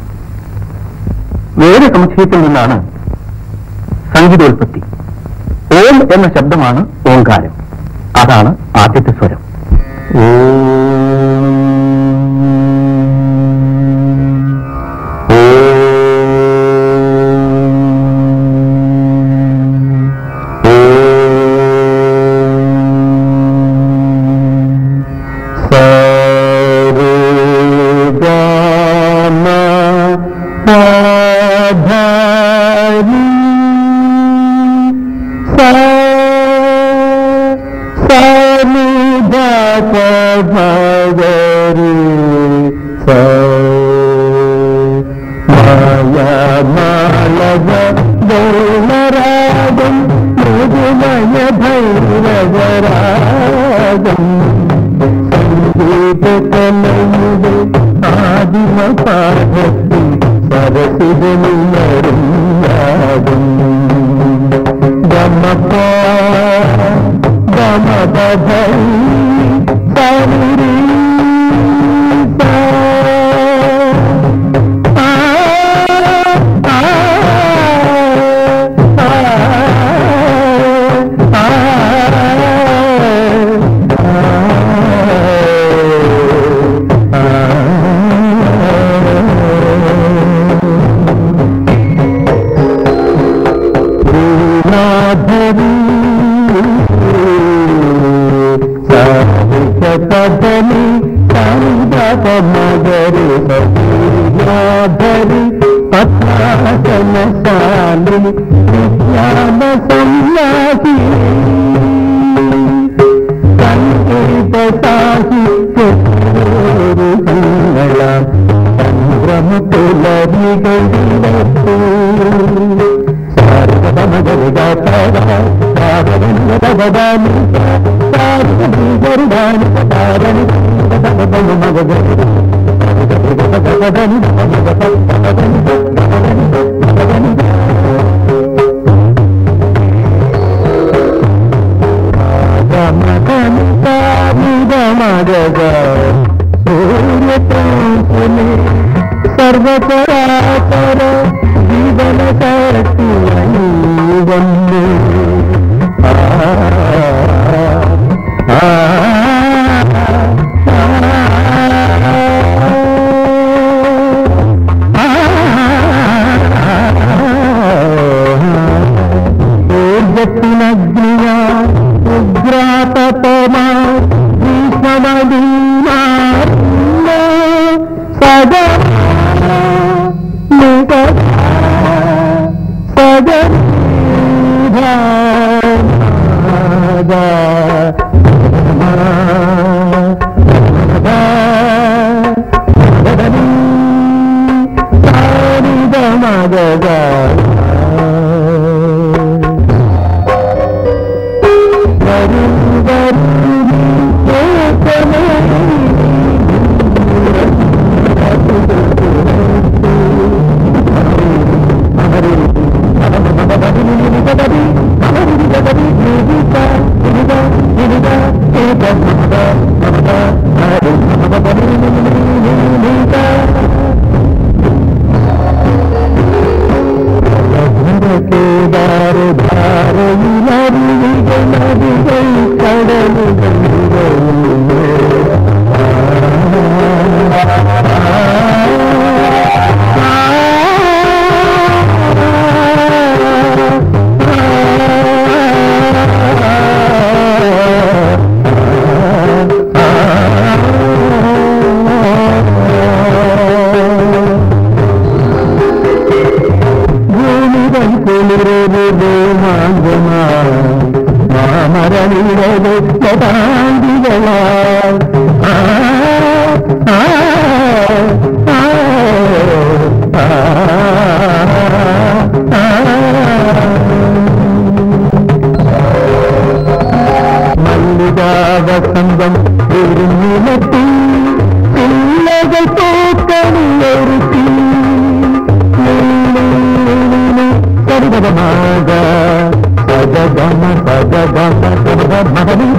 S1: വേദ സമുച്ചയത്തിൽ നിന്നാണ് സംഗീതോൽപത്തി ഓം എന്ന ശബ്ദമാണ് ഓങ്കാരം അതാണ് ആദ്യത്തെ സ്വരം
S2: ഗൗണരാഗം മൃദുമയ ഭൈരവരാഗം സംഗീതകലയുടെ ആദിമ പാഠത്തിൽ സരസിതനുണരും രാഗം ഗമപ ഗമപധൈ സരി പദനി സംഗത മകരി മാധരി പത്മാസന ശാലി വിജ്ഞാന സന്യാസി സംഗീത സാഹിത്യ സംഭ്രമത്തുലരികളിലൂ സർവപരാപര ജീവന ശക്തിയണി വന്നു ആ ആ ഊർജത്തിനഗ്നിയ ഉഗ്രാതപമാ ഭീഷ്മമദീനാ സദാ ഭൂമിതൻ കുളിരൊരു മാമരണിയുടെ ലതാന്തികളാൽ ആ ആ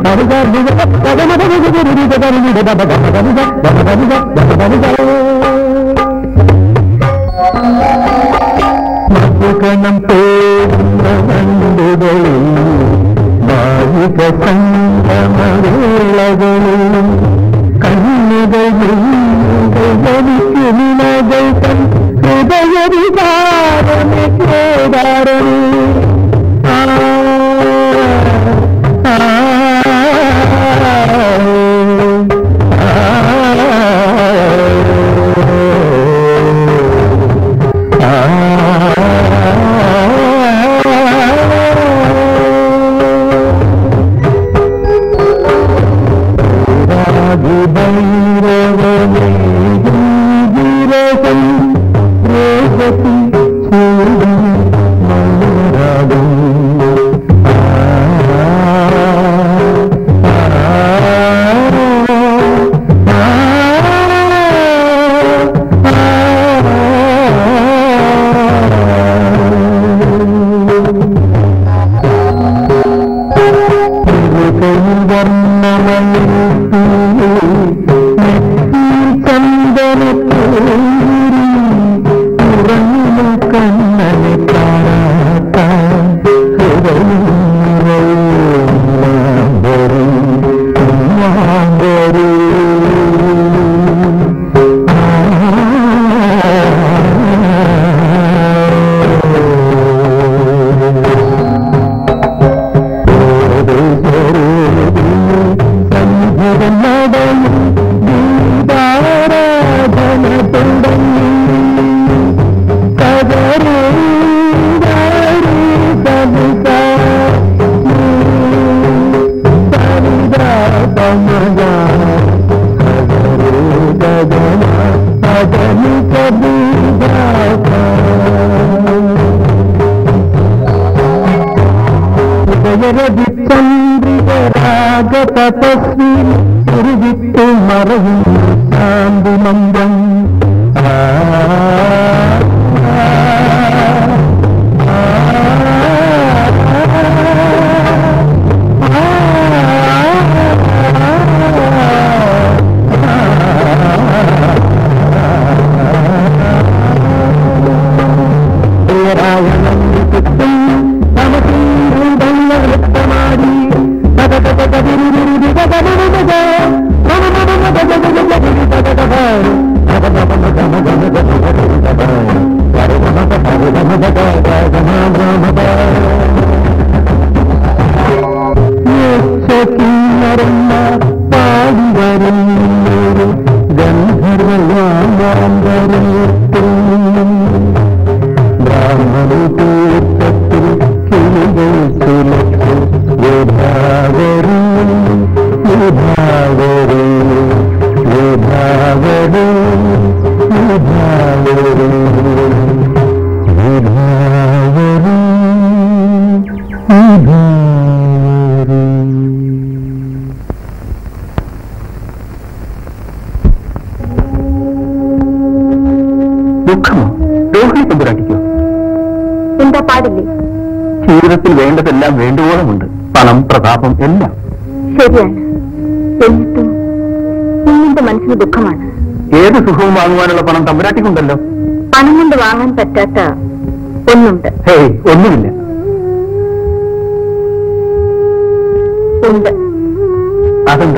S1: മധുഗണം പേരുന്ന വണ്ടുകളിൽ മായിക സംഗമവേളകളിൽ കണ്ണുകൾ നിലകൾ തൻ ഹൃദയവികാരമേ കേടാരമേ ആ കണ്ണനെ കാണാത്ത ചന്ദ്രികരാഗ തപസ്വി ഉരുവിട്ടു മറയും ശാന്തി മന്ദം ആ പാടി വരുന്നൊരു ഗന്ധർവാന്തരത്തിൽ ബ്രാഹ്മണതീർത്ഥത്തിൽ കിളികൾ ചിലച്ചു വിഭാവരി വിഭാവരി വിഭാവരി വിഭാവരി വിഭാവരി വിഭാവരി ദുഃഖമോ രോഹിണി തമ്പുരാട്ടിക്കോ
S3: എന്താ പാടില്ലേ
S1: ജീവിതത്തിൽ വേണ്ടതെല്ലാം വേണ്ടുവോളമുണ്ട് പണം പ്രതാപം എല്ലാം
S3: ശരിയാണ് എന്നിട്ടും ഇന്നിന്റെ മനസ്സിന് ദുഃഖമാണ്
S1: ഏത് സുഖവും വാങ്ങുവാനുള്ള പണം തമ്പുരാട്ടിക്കുണ്ടല്ലോ
S3: പണം കൊണ്ട് വാങ്ങാൻ പറ്റാത്ത ഒന്നുണ്ട്
S1: ഹേയ് ഒന്നുമില്ല
S3: ഉണ്ട്
S1: അതെന്താ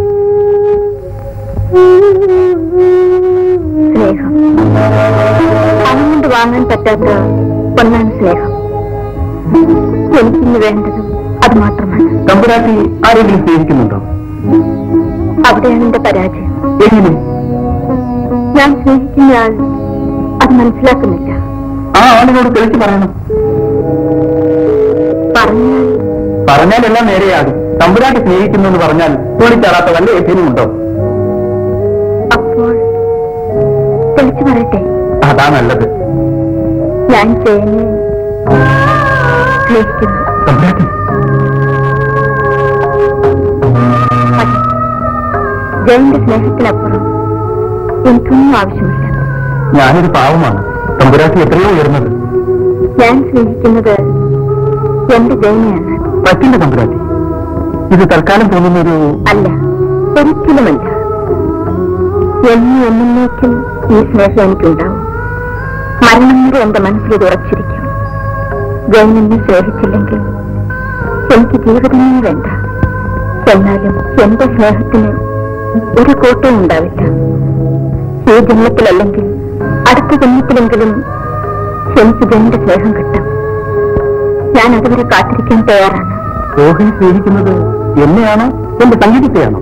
S3: സ്നേഹം പണം കൊണ്ട് വാങ്ങാൻ പറ്റാത്ത ഒന്നാണ് സ്നേഹം എനിക്കിന്ന് വേണ്ടതും അത് മാത്രമാണ്
S1: തമ്പുരാട്ടി ആരെങ്കിലും സ്നേഹിക്കുന്നുണ്ടോ
S3: അവിടെയാണ് എന്റെ പരാജയം
S1: എങ്ങനെ
S3: ഞാൻ സ്നേഹിക്കുന്ന ആൾ അത് മനസ്സിലാക്കുന്നില്ല
S1: ആ ആളിനോട് തെളിച്ച് പറയണം
S3: പറഞ്ഞാൽ
S1: പറഞ്ഞാൽ എല്ലാം നേരെയാകും തമ്പുരാട്ടി സ്നേഹിക്കുന്നു എന്ന് പറഞ്ഞാൽ തുണിച്ചാറാത്ത വല്ല ഏതിനും ഉണ്ടോ
S3: അപ്പോൾ തെളിച്ചു പറയട്ടെ
S1: അതാ നല്ലത്
S3: ഞാൻ ജയനെ സ്നേഹിക്കുന്നു
S1: തമ്പുരാട്ടി
S3: പക്ഷേ ജയന്റെ സ്നേഹത്തിനപ്പുറം എനിക്കൊന്നും ആവശ്യമില്ല
S1: ഞാനൊരു പാവമാണ് തമ്പുരാട്ടി എത്രയോ ഉയർന്നത്
S3: ഞാൻ സ്നേഹിക്കുന്നത് എന്റെ ജയനെയാണ്
S1: പറ്റില്ല തമ്പുരാട്ടി ഇത് തൽക്കാലം തോന്നുന്നൊരു
S3: അല്ല ഒരിക്കലുമല്ല എന്നും എന്നേക്കും ഈ സ്നേഹം എനിക്കുണ്ടാവും മരണം വരെ എന്റെ മനസ്സിൽ ഇത് ഉറച്ചിരിക്കും ജയൻ എന്നെ സ്നേഹിച്ചില്ലെങ്കിൽ എനിക്ക് ജീവിതമേ വേണ്ട എന്നാലും എന്റെ സ്നേഹത്തിന് ഒരു കോട്ടവും ഉണ്ടാവില്ല ഈ ജന്മത്തിലല്ലെങ്കിൽ അടുത്ത ജന്മത്തിലെങ്കിലും എനിക്ക് ജന്റെ സ്നേഹം കിട്ടും ഞാൻ അതുവരെ കാത്തിരിക്കാൻ തയ്യാറാണ്
S1: രോഹിണി സ്നേഹിക്കുന്നത് എന്നെയാണോ എന്റെ സംഗീതത്തെയാണോ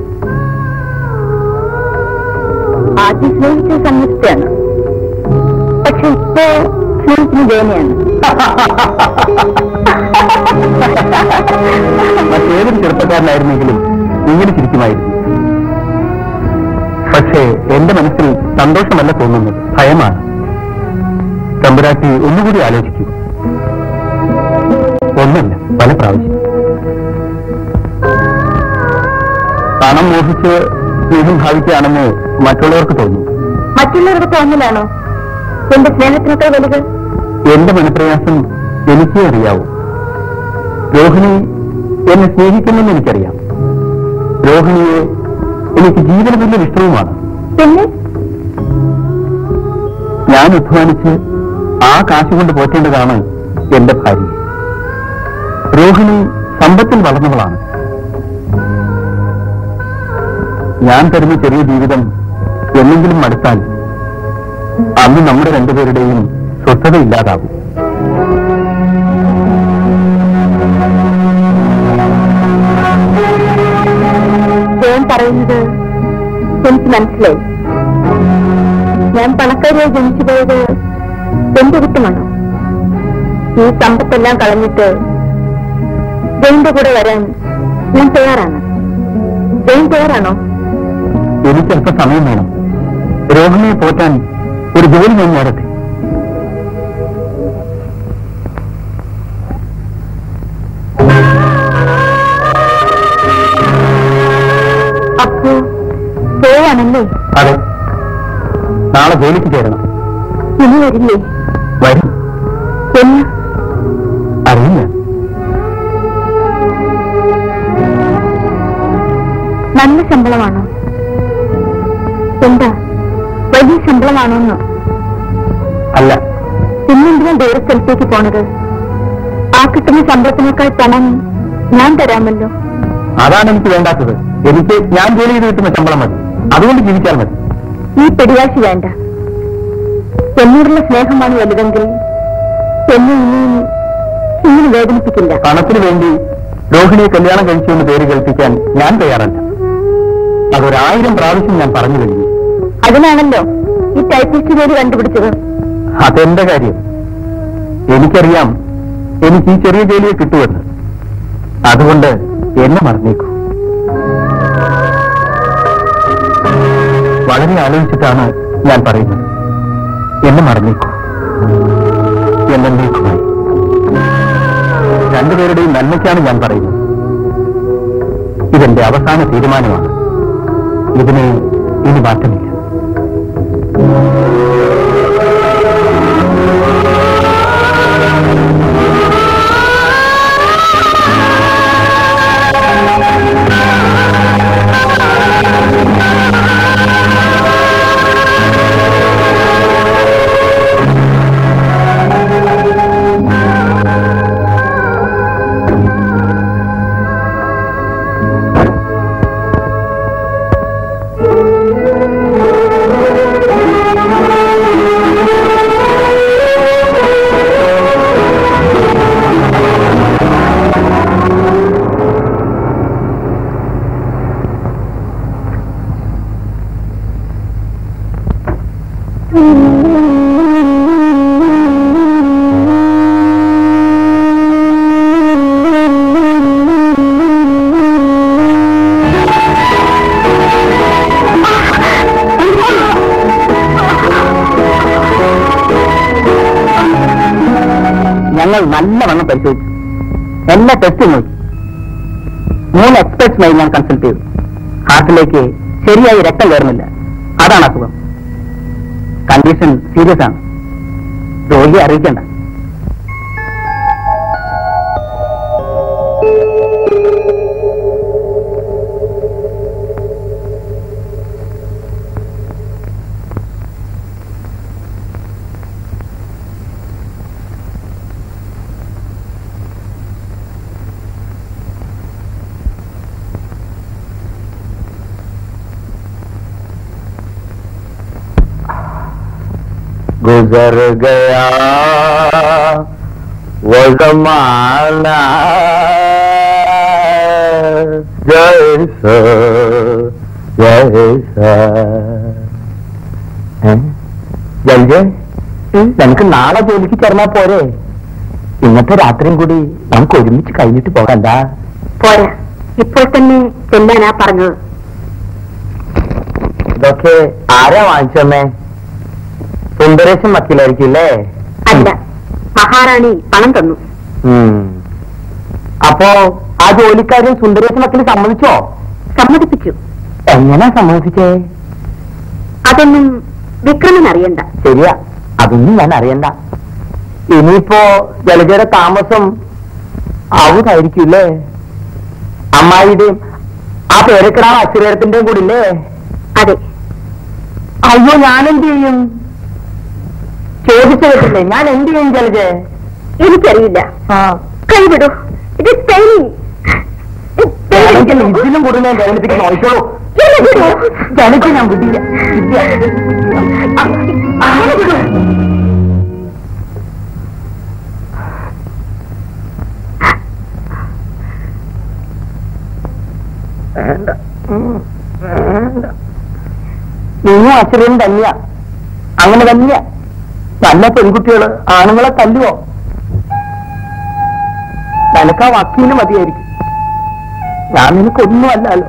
S3: ആദ്യം സ്നേഹിച്ച സംഗീതത്തെയാണ് പക്ഷെ ഇപ്പോ സ്നേഹിക്കുന്ന ജയനെയാണ്
S1: മറ്റേതൊരു ചെറുപ്പക്കാരനായിരുന്നെങ്കിലും ഇങ്ങനെ ചിരിക്കുമായിരുന്നു പക്ഷേ എന്റെ മനസ്സിൽ സന്തോഷമല്ല തോന്നുന്നത് ഭയമാണ് തമ്പുരാട്ടി ഒന്നുകൂടി ആലോചിക്കൂ ഒന്നല്ല പല പ്രാവശ്യം പണം മോഹിച്ച് സ്നേഹം ഭാവിക്കുകയാണെന്ന് മറ്റുള്ളവർക്ക് തോന്നും
S3: മറ്റുള്ളവരുടെ തോന്നലാണോ എന്റെ സ്നേഹത്തിനൊക്കെ വലുത്
S1: എന്റെ മനപ്രയാസം എനിക്കേ അറിയാവൂ രോഹിണി എന്നെ സ്നേഹിക്കുന്നെന്ന് എനിക്കറിയാം രോഹിണിയെ എനിക്ക് ജീവന തുല്യ ഇഷ്ടവുമാണ്
S3: പിന്നെ
S1: ഞാൻ അധ്വാനിച്ച് ആ കാശ് കൊണ്ട് പോറ്റേണ്ടതാണ് എന്റെ ഭാര്യ രോഹിണി സമ്പത്തിൽ വളർന്നവളാണ് ഞാൻ തരുന്ന ചെറിയ ജീവിതം എന്നെങ്കിലും മടുത്താൽ അന്ന് നമ്മുടെ രണ്ടുപേരുടെയും സ്വസ്ഥത ഇല്ലാതാകും
S3: ജയൻ പറയുന്നത് എനിക്ക് മനസ്സിലായി ഞാൻ പണക്കാരിയായി ജനിച്ചു പോയത് എന്റെ കുറ്റമാണോ ഈ സമ്പത്തെല്ലാം കളഞ്ഞിട്ട് ജയന്റെ കൂടെ വരാൻ ഞാൻ തയ്യാറാണ് ജയൻ തയ്യാറാണോ
S1: എനിക്ക് അല്പ സമയം വേണം രോഹിണിയെ പോറ്റാൻ ഒരു ജോലി ഞാൻ നേടട്ടെ
S3: അപ്പോ പോവാണല്ലേ
S1: അതെ നാളെ ജോലിക്ക് ചേരണം
S3: ഇനി വരില്ലേ
S1: വരും
S3: എന്ന്
S1: അറിയില്ല
S3: നല്ല ശമ്പളമാണോ എന്താ വലിയ ശമ്പളമാണോന്ന്
S1: അല്ല
S3: പിന്നെന്തിനാ ദൂരസ്ഥലത്തേക്ക് പോണത് ആ കിട്ടുന്ന ശമ്പളത്തിനേക്കാൾ പണം ഞാൻ തരാമല്ലോ
S1: അതാണ് എനിക്ക് വേണ്ടാത്തത് എനിക്ക് ഞാൻ ജോലി ചെയ്ത് കിട്ടുന്ന ശമ്പളം മതി അതുകൊണ്ട് ജീവിച്ചാൽ മതി
S3: ഈ പിടിവാശി വേണ്ട എന്നോടുള്ള സ്നേഹമാണ് വലുതെങ്കിൽ എന്നെ ഇനിയും ഇങ്ങനെ വേദനിപ്പിക്കില്ല
S1: പണത്തിന് വേണ്ടി രോഹിണിയെ കല്യാണം കഴിച്ചുകൊണ്ട് പേര് കേൾപ്പിക്കാൻ ഞാൻ തയ്യാറല്ല അതൊരായിരം പ്രാവശ്യം ഞാൻ പറഞ്ഞു കഴിഞ്ഞു
S3: അതിനാണല്ലോ ഈ ടൈപ്പിസ്റ്റ് ജോലി കണ്ടുപിടിച്ചത്
S1: അതെന്റെ കാര്യം എനിക്കറിയാം എനിക്ക് ഈ ചെറിയ ജോലിയെ കിട്ടുമെന്ന് അതുകൊണ്ട് എന്നെ മറന്നേക്കൂ വളരെ ആലോചിച്ചിട്ടാണ് ഞാൻ പറയുന്നത് എന്നെ മറന്നേക്കൂ എന്നേക്കുമായി രണ്ടുപേരുടെയും നന്മയ്ക്കാണ് ഞാൻ പറയുന്നത് ഇതെന്റെ അവസാന തീരുമാനമാണ് ഇതിന് ഇനി മാറ്റമില്ല ഞങ്ങൾ നല്ലവണ്ണം പരിശോധിച്ചു എല്ലാ ടെസ്റ്റും നോക്കി മൂന്ന് എക്സ്പെർട്സുമായി ഞാൻ കൺസൾട്ട് ചെയ്തു ഹാർട്ടിലേക്ക് ശരിയായി രക്തം കയറുന്നില്ല അതാണ് അസുഖം കണ്ടീഷൻ സീരിയസ് ആണ് രോഗിയെ അറിയിക്കണ്ട गुजर गया वो जमाना जैसा जैसा ജൽജെ നമുക്ക് നാളെ ജോലിക്ക് ചേർന്നാ പോരെ ഇന്നത്തെ രാത്രിയും കൂടി നമുക്ക് ഒരുമിച്ച് കഴിഞ്ഞിട്ട് പോകണ്ട
S3: പോരാ ഇപ്പോൾ തന്നെ ചെല്ലാനാ പറഞ്ഞത്
S1: ഇതൊക്കെ ആരാ വാങ്ങിച്ചമ്മേ സുന്ദരേശൻ വക്കീലായിരിക്കും അല്ലേ
S3: അല്ല മഹാറാണി പണം തന്നു
S1: ഉം. അപ്പോ ആ ജോലിക്കാരൻ സുന്ദരേശൻ വക്കീൽ സമ്മതിച്ചോ
S3: സമ്മതിപ്പിച്ചു
S1: എങ്ങനെ സമ്മതിച്ചേ
S3: അതൊന്നും വിക്രമൻ അറിയണ്ട
S1: ശരിയാ അതൊന്നും ഞാൻ അറിയണ്ട ഇനിയിപ്പോ ജലജയുടെ താമസം ആവുതായിരിക്കില്ലേ അമ്മായിയുടെയും ആ പേരക്കിടാവ് അച്ഛനേരത്തിന്റെയും കൂടി ഇല്ലേ
S3: അതെ
S1: അയ്യോ ഞാൻ എന്ത് ചെയ്യും ചോദിച്ചു കേട്ടില്ലേ ഞാൻ എന്ത് ചെയ്യും ജലജെ
S3: എനിക്കറിയില്ല കൈവിടൂ ഇത്
S1: വേണമെങ്കിൽ ഇതിലും കൂടുതൽ ഞാൻ വേദനിപ്പിക്കാൻ നോക്കിക്കോളൂ ജലജ ഞാൻ വിടില്ല ഇല്ല. അങ്ങനെ വിടൂ. വേണ്ട ഉം, വേണ്ട നീയും അച്ഛനും തന്നെയാ അങ്ങനെ തന്നെയാ നല്ല പെൺകുട്ടികള് ആണുങ്ങളെ തല്ലുവോ നിനക്ക് ആ വക്കീല് മതിയായിരിക്കും ഞാൻ നിനക്കൊന്നും അല്ലല്ലോ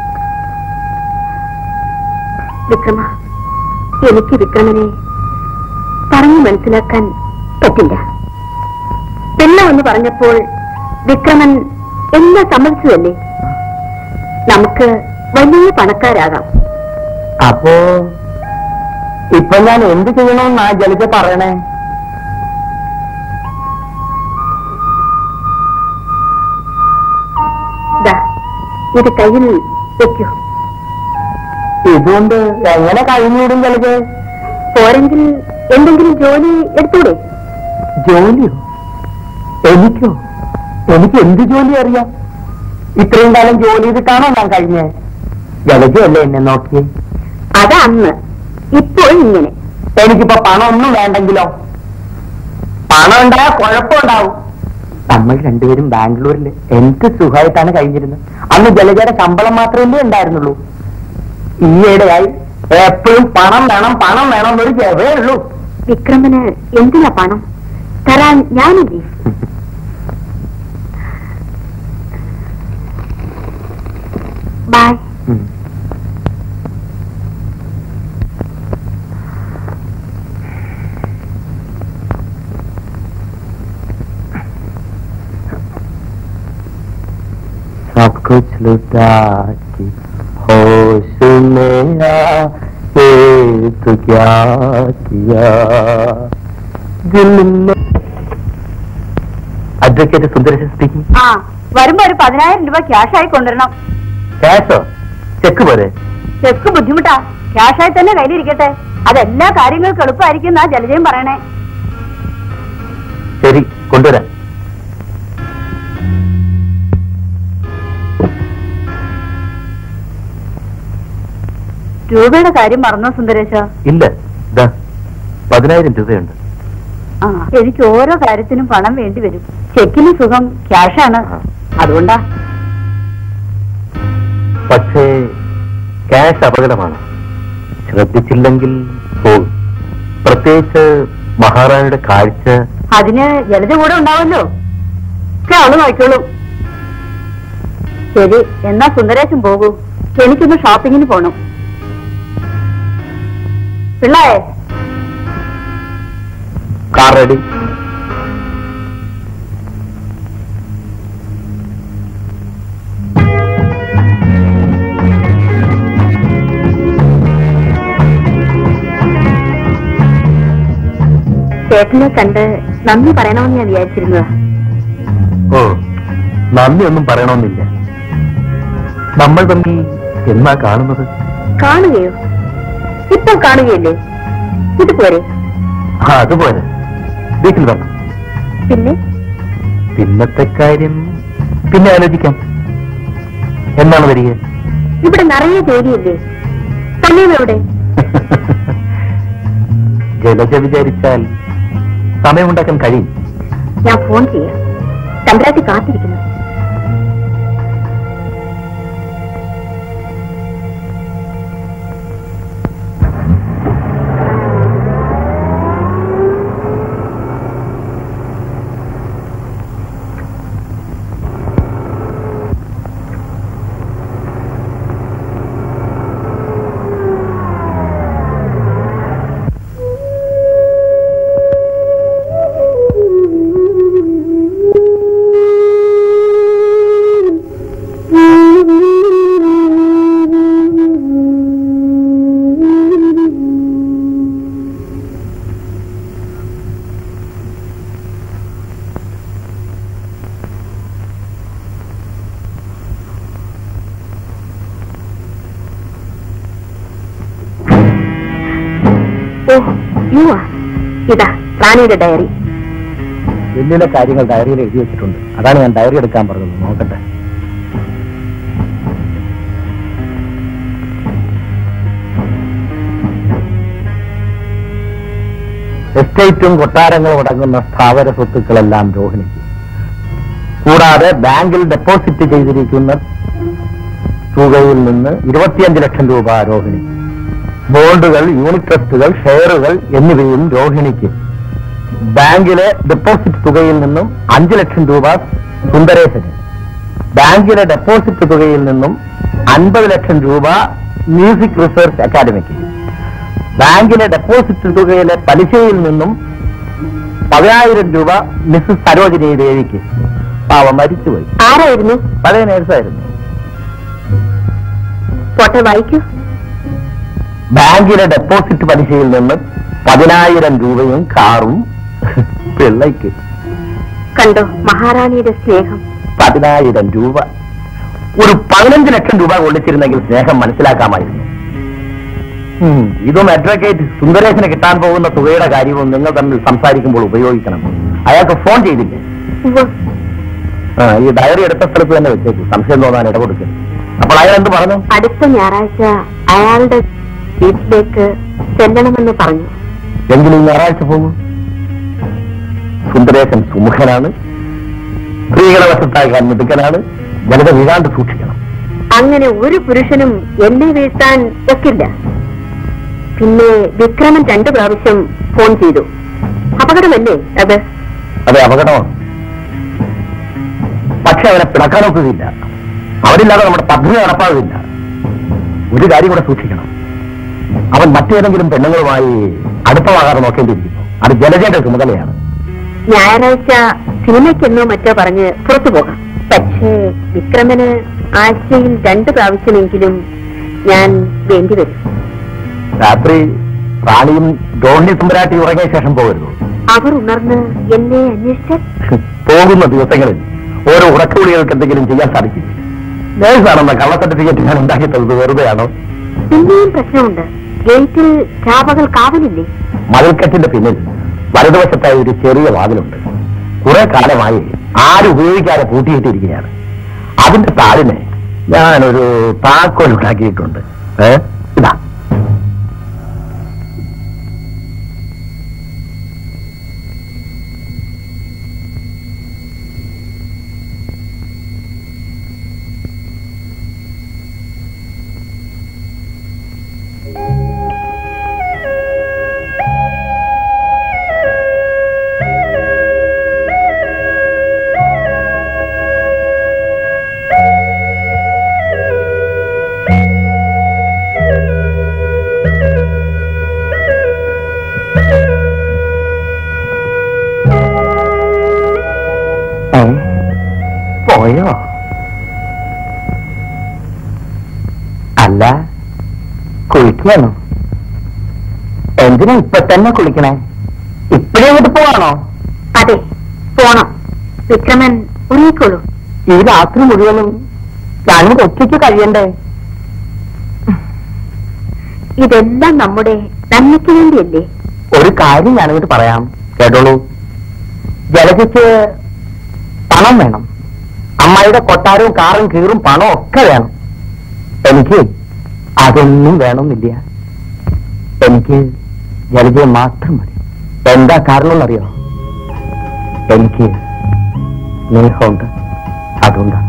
S3: വിക്രമ എനിക്ക് വിക്രമനെ പറഞ്ഞു മനസ്സിലാക്കാൻ പറ്റില്ല പെണ്ണമെന്ന് പറഞ്ഞപ്പോൾ വിക്രമൻ എല്ലാം സമ്മതിച്ചതല്ലേ നമുക്ക് വലിയ പണക്കാരാകാം
S1: അപ്പോ ഇപ്പൊ ഞാൻ എന്ത് ചെയ്യണമെന്നാ ജലജ പറയണേ
S3: ദാ ഇത് കയ്യിൽ വെക്കൂ
S1: ഇതുകൊണ്ട് എങ്ങനെ കഴിഞ്ഞുവിടും ജലജ
S3: പോരെങ്കിൽ എന്തെങ്കിലും ജോലി എടുത്തൂടെ
S1: ജോലിയോ എനിക്കോ എനിക്ക് എന്ത് ജോലി അറിയാം ഇത്രയും കാലം ജോലി ചെയ്തിട്ടാണോ ഞാൻ കഴിഞ്ഞേ ജലജയല്ലേ എന്നെ നോക്കിയേ
S3: അത് അന്ന് ഇപ്പോൾ ഇങ്ങനെ
S1: എനിക്കിപ്പോ പണം ഒന്നും വേണ്ടെങ്കിലോ പണം ഉണ്ടായാൽ കുഴപ്പമുണ്ടാവും നമ്മൾ രണ്ടുപേരും ബാംഗ്ലൂരിൽ എന്ത് സുഖമായിട്ടാണ് കഴിഞ്ഞിരുന്നത് അന്ന് ജലജയുടെ ശമ്പളം മാത്രമല്ലേ ഉണ്ടായിരുന്നുള്ളൂ ഈയിടെയായി എപ്പോഴും പണം വേണം പണം വേണം എന്നൊരു ജവേ ഉള്ളൂ
S3: വിക്രമന് എന്തിനാ പണം തരാൻ ഞാനില്ലേ ബൈ
S1: ഉം. सब कुछ लुटा के होश में आए तो क्या किया दिल में അഡ്വക്കേറ്റ് സുന്ദരേശൻ സ്പീക്കിംഗ്
S3: ആ വരുമ്പോ ഒരു പതിനായിരം രൂപ ക്യാഷ് ആയി കൊണ്ടുവരണം
S1: ക്യാഷോ ചെക്ക് പോരെ
S3: ചെക്ക് ബുദ്ധിമുട്ടാ ക്യാഷ് ആയി തന്നെ കയ്യിലിരിക്കട്ടെ അതെല്ലാ കാര്യങ്ങൾക്കും എളുപ്പമായിരിക്കും എന്നാ ജലജയും പറയണേ
S1: ശരി കൊണ്ടുവരാം
S3: രൂപയുടെ കാര്യം മറന്നോ സുന്ദരേശ
S1: ഇല്ല ഇതാ പതിനായിരം രൂപയുണ്ട്
S3: ആ എനിക്ക് ഓരോ കാര്യത്തിനും പണം വേണ്ടി വരും ചെക്കിന് സുഖം ക്യാഷാണ്
S1: ആ.
S3: അതുകൊണ്ടാ
S1: പക്ഷേ ക്യാഷ് അപകടമാണ് ശ്രദ്ധിച്ചില്ലെങ്കിൽ പോകും പ്രത്യേകിച്ച് മഹാറാണിയുടെ കാഴ്ച
S3: അതിന് ജലജ കൂടെ ഉണ്ടാവല്ലോ ഒക്കെ അവള് നോക്കിക്കോളും ശരി എന്നാ സുന്ദരേശൻ പോകൂ എനിക്കൊന്ന് ഷോപ്പിങ്ങിന് പോണം പിള്ളേ
S1: കാർ റെഡി
S3: ചേട്ടനെ കണ്ട് നന്ദി പറയണമെന്ന് ഞാൻ വിചാരിച്ചിരുന്നതാ
S1: ഓ നന്ദി ഒന്നും പറയണമെന്നില്ല നമ്മൾ തമ്മിൽ എന്നാ കാണുന്നത്
S3: കാണുകയോ ഇപ്പോൾ കാണുകയല്ലേ ഇത് പോരെ
S1: ആ അതുപോലെ വീട്ടിൽ വേണം
S3: പിന്നെ
S1: പിന്നത്തെ കാര്യം പിന്നെ ആലോചിക്കാം എന്നാണ് വരിക
S3: ഇവിടെ നിറയെ ജോലിയില്ലേ സമയം എവിടെ
S1: ജലജ വിചാരിച്ചാൽ സമയമുണ്ടാക്കാൻ കഴിയും
S3: ഞാൻ ഫോൺ ചെയ്യാം തമ്പുരാട്ടി കാത്തിരിക്കുന്നു ഓ യു ആ ഇതാ റാണിയുടെ ഡയറി
S1: വലിയ കാര്യങ്ങൾ ഡയറിയിൽ എഴുതി വെച്ചിട്ടുണ്ട് അതാണ് ഞാൻ ഡയറി എടുക്കാൻ പറഞ്ഞത് നോക്കട്ടെ എസ്റ്റേറ്റും കൊട്ടാരങ്ങളും അടങ്ങുന്ന സ്ഥാവര സ്വത്തുക്കളെല്ലാം രോഹിണിക്ക് കൂടാതെ ബാങ്കിൽ ഡെപ്പോസിറ്റ് ചെയ്തിരിക്കുന്ന തുകയിൽ നിന്ന് ഇരുപത്തിയഞ്ച് ലക്ഷം രൂപ രോഹിണി ബോണ്ടുകൾ യൂണിറ്റ് ട്രസ്റ്റുകൾ ഷെയറുകൾ എന്നിവയും രോഹിണിക്ക് ബാങ്കിലെ ഡെപ്പോസിറ്റ് തുകയിൽ നിന്നും അഞ്ചു ലക്ഷം രൂപ സുന്ദരേശന് ബാങ്കിലെ ഡെപ്പോസിറ്റ് തുകയിൽ നിന്നും അൻപത് ലക്ഷം രൂപ മ്യൂസിക് റിസർച്ച് അക്കാദമിക്ക് ബാങ്കിലെ ഡെപ്പോസിറ്റ് തുകയിലെ പലിശയിൽ നിന്നും പതിനായിരം രൂപ മിസ്സസ് സരോജിനി ദേവിക്ക് പാവം മരിച്ചുപോയി
S3: ആരായിരുന്നു
S1: പഴയ നേഴ്സായിരുന്നു
S3: പോട്ടെ വായിക്കൂ
S1: ബാങ്കിലെ ഡെപ്പോസിറ്റ് പലിശയിൽ നിന്ന് പതിനായിരം രൂപയും കാറും പിള്ളയ്ക്ക്
S3: കണ്ടോ മഹാറാണിയുടെ സ്നേഹം
S1: പതിനായിരം രൂപ ഒരു പതിനഞ്ച് ലക്ഷം രൂപ കൊള്ളിച്ചിരുന്നെങ്കിൽ സ്നേഹം മനസ്സിലാക്കാമായിരുന്നു ഉം, ഇതും അഡ്വക്കേറ്റ് സുന്ദരേശന് കിട്ടാൻ പോകുന്ന തുകയുടെ കാര്യവും നിങ്ങൾ തമ്മിൽ സംസാരിക്കുമ്പോൾ ഉപയോഗിക്കണം അയാൾക്ക് ഫോൺ ചെയ്തില്ലേ
S3: ഉവ്വ്.
S1: ആ, ഈ ഡയറി എടുത്ത സ്ഥലത്ത് തന്നെ വെച്ചേക്കും സംശയം തോന്നാൻ ഇടകൊടുക്കും അപ്പോൾ അയാൾ എന്ത് പറഞ്ഞു
S3: അടുത്ത ഞായറാഴ്ച അയാളുടെ വീട്ടിലേക്ക് ചെല്ലണമെന്ന് പറഞ്ഞു
S1: എങ്കിലും ഈ ഞായറാഴ്ച പോകും സുന്ദരേശൻ സുമുഖനാണ് സ്ത്രീകളെ വശത്താക്കാൻ മിടുക്കനാണ് ജനത വീഴാണ്ട് സൂക്ഷിക്കണം
S3: അങ്ങനെ ഒരു പുരുഷനും എന്നെ വീഴ്ത്താൻ ഒക്കില്ല പിന്നെ വിക്രമൻ രണ്ടു പ്രാവശ്യം ഫോൺ ചെയ്തു അപകടമല്ലേ അത്
S1: അതെ അപകടമാണ് പക്ഷെ അവനെ പിണക്കാനൊക്കുകയില്ല അവരില്ലാതെ നമ്മുടെ പദ്ധതി നടപ്പാകില്ല ഒരു കാര്യം കൂടെ സൂക്ഷിക്കണം അവൻ മറ്റേതെങ്കിലും പെണ്ണുങ്ങളുമായി അടുപ്പമാകാതെ നോക്കേണ്ടിയിരിക്കുന്നു അത് ജലജയുടെ ചുമതലയാണ്
S3: ഞായറാഴ്ച സിനിമയ്ക്കെന്നോ മറ്റോ പറഞ്ഞ് പുറത്തു പോകാം പക്ഷേ വിക്രമന് ആഴ്ചയിൽ രണ്ടു പ്രാവശ്യമെങ്കിലും ഞാൻ വേണ്ടിവരും
S1: രാത്രി റാണിയും രോഹിണി സുന്ദരാട്ടി ഉറങ്ങിയ ശേഷം പോകരുത്
S3: അവർ ഉണർന്ന് എന്നെ അന്വേഷിച്ചാൽ
S1: പോകുന്ന ദിവസങ്ങളിൽ ഓരോ ഉറക്കുകുളികൾക്ക് എന്തെങ്കിലും ചെയ്യാൻ സാധിക്കില്ല നേഴ്സാണെന്ന കള്ള സർട്ടിഫിക്കറ്റ് ഞാൻ ഉണ്ടാക്കി തന്നത് വെറുതെയാണോ
S3: പിന്നെയും പ്രശ്നമുണ്ട് ഗേറ്റിൽ ചാപകൾ കാവലില്ലേ
S1: മതിൽക്കെട്ടിന്റെ പിന്നിൽ വലതുവശത്തായി ഒരു ചെറിയ വാതിലുണ്ട് കുറെ കാലമായി ആരും ഉപയോഗിക്കാതെ പൂട്ടിയിട്ടിരിക്കുകയാണ് അതിന്റെ താഴിനെ ഞാനൊരു താക്കോൽ ഉണ്ടാക്കിയിട്ടുണ്ട് ഏ ഇതാ ഏ? പോയോ അല്ല കുളിക്കണോ എന്തിനാ ഇപ്പൊ തന്നെ കുളിക്കണേ ഇപ്പഴേ ഇങ്ങോട്ട് പോവാണോ
S3: അതെ പോണം വിക്രമൻ ഉറങ്ങിക്കോളൂ
S1: ഈ രാത്രി മുഴുവനും ഞാനും ഒറ്റയ്ക്ക് കഴിയണ്ടേ
S3: ഇതെല്ലാം നമ്മുടെ നന്മയ്ക്ക് വേണ്ടിയല്ലേ
S1: ഒരു കാര്യം ഞാനിങ്ങോട്ട് പറയാം കേട്ടോളൂ ജലജയ്ക്ക് പണം വേണം അമ്മായിയുടെ കൊട്ടാരവും കാറും കീറും പണവും ഒക്കെ വേണം എനിക്ക് അതൊന്നും വേണമെന്നില്ല എനിക്ക് ജലജയെ മാത്രം മതി എന്താ കാരണം എന്നറിയോ എനിക്ക് സ്നേഹമുണ്ട് അതുകൊണ്ടാണ്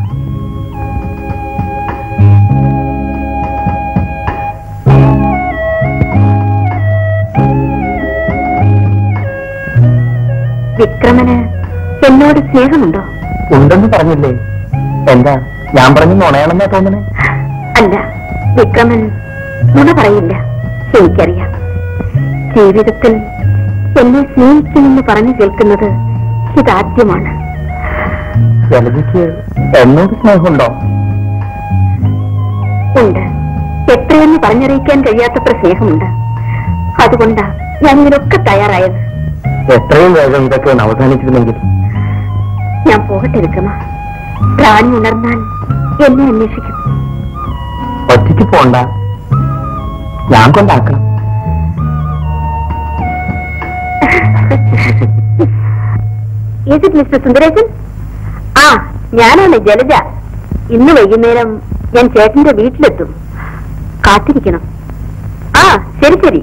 S3: വിക്രമന് എന്നോട് സ്നേഹമുണ്ടോ
S1: ഉണ്ടെന്ന് പറഞ്ഞില്ലേ എന്താ ഞാൻ പറഞ്ഞു നുണയാണെന്നാ തോന്നണേ
S3: അല്ല വിക്രമൻ നുണ പറയില്ല എനിക്കറിയാം ജീവിതത്തിൽ എന്നെ സ്നേഹിക്കുമെന്ന് പറഞ്ഞു കേൾക്കുന്നത് ഇതാദ്യമാണ്
S1: ജലജയ്ക്ക് എന്നോട് സ്നേഹമുണ്ടോ
S3: ഉണ്ട് എത്രയെന്ന് പറഞ്ഞറിയിക്കാൻ കഴിയാത്തത്ര സ്നേഹമുണ്ട് അതുകൊണ്ടാ ഞാൻ ഇതിനൊക്കെ തയ്യാറായത്
S1: എത്രയും വേഗം ഇതൊക്കെ ഒന്ന് അവസാനിച്ചിരുന്നെങ്കിൽ
S3: ഞാൻ പോകട്ടെ വിക്രമ പ്രാണി ഉണർന്നാൽ എന്നെ അന്വേഷിക്കും
S1: ഒറ്റയ്ക്ക് പോണ്ട ഞാൻ കൊണ്ടാക്കണം
S3: Is it മിസ്റ്റർ സുന്ദരേശൻ ആ ഞാനാണ് ജലജ ഇന്ന് വൈകുന്നേരം ഞാൻ ചേട്ടന്റെ വീട്ടിലെത്തും കാത്തിരിക്കണം ആ ശരി ശരി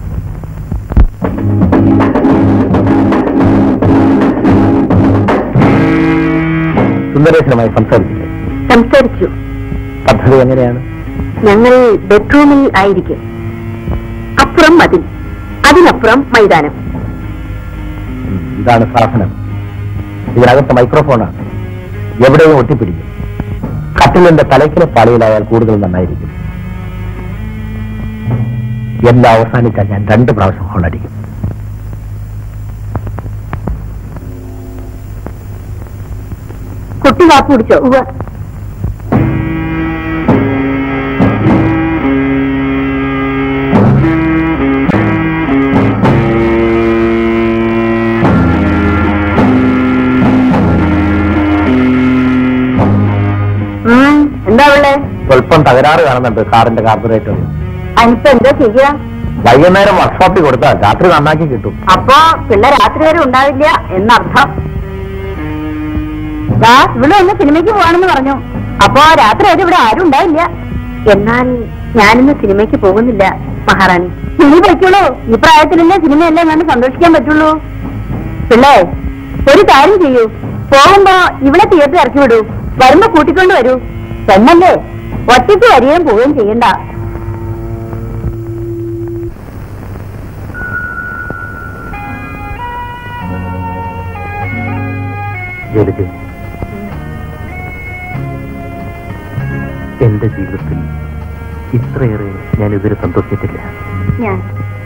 S1: സുന്ദരേശനുമായി സംസാരിച്ചില്ലേ
S3: സംസാരിച്ചു
S1: പദ്ധതി എങ്ങനെയാണ്
S3: ഞങ്ങൾ ബെഡ്റൂമിൽ ആയിരിക്കും അപ്പുറം മതിൽ അതിനപ്പുറം മൈതാനം
S1: ഉം, ഇതാണ് സാധനം ഇതിനകത്ത് മൈക്രോഫോണാണ് എവിടെയും ഒട്ടിപ്പിടിക്കും കട്ടിലിന്റെ തലയ്ക്കിലെ പാളിയിലായാൽ കൂടുതൽ നന്നായിരിക്കും എല്ലാം അവസാനിച്ചാൽ ഞാൻ രണ്ട് പ്രാവശ്യം ഹോണടിക്കും
S3: കുട്ടി കാപ്പി കുടിച്ചോ ഉവ്വ് ഉം, എന്താ ഉള്ളേ
S1: സ്വല്പം തകരാറ് കാണുന്നുണ്ട് കാറിന്റെ കാർബറേറ്റർ
S3: അതിനിപ്പോ എന്താ ചെയ്യാ
S1: വൈകുന്നേരം വർക്ക്ഷോപ്പിൽ കൊടുത്താൽ രാത്രി നന്നാക്കി കിട്ടും
S3: അപ്പോ പിള്ളേർ രാത്രി വരെ ഉണ്ടാവില്ല എന്നർത്ഥം ദാ ഇവിടെ ഒന്ന് സിനിമയ്ക്ക് പോവാണെന്ന് പറഞ്ഞു അപ്പോ രാത്രി വരെ ഇവിടെ ആരും ഉണ്ടാവില്ല എന്നാൽ ഞാനിന്ന് സിനിമയ്ക്ക് പോകുന്നില്ല മഹാറാണി നീ പോയിക്കോളൂ ഈ പ്രായത്തിലല്ലേ സിനിമയല്ലേ ഞാൻ സന്തോഷിക്കാൻ പറ്റുള്ളൂ പിള്ളേ ഒരു കാര്യം ചെയ്യൂ പോകുമ്പോ ഇവിടെ തിയേറ്റർ ഇറക്കി വിടൂ വരുമ്പോ കൂട്ടിക്കൊണ്ട് വരൂ പെണ്ണല്ലേ ഒറ്റയ്ക്ക് വരികയും പോവുകയും ചെയ്യണ്ട
S1: ജലജ എന്റെ ജീവിതത്തിൽ ഇത്രയേറെ ഞാൻ ഇതുവരെ സന്തോഷിച്ചിട്ടില്ല
S3: ഞാൻ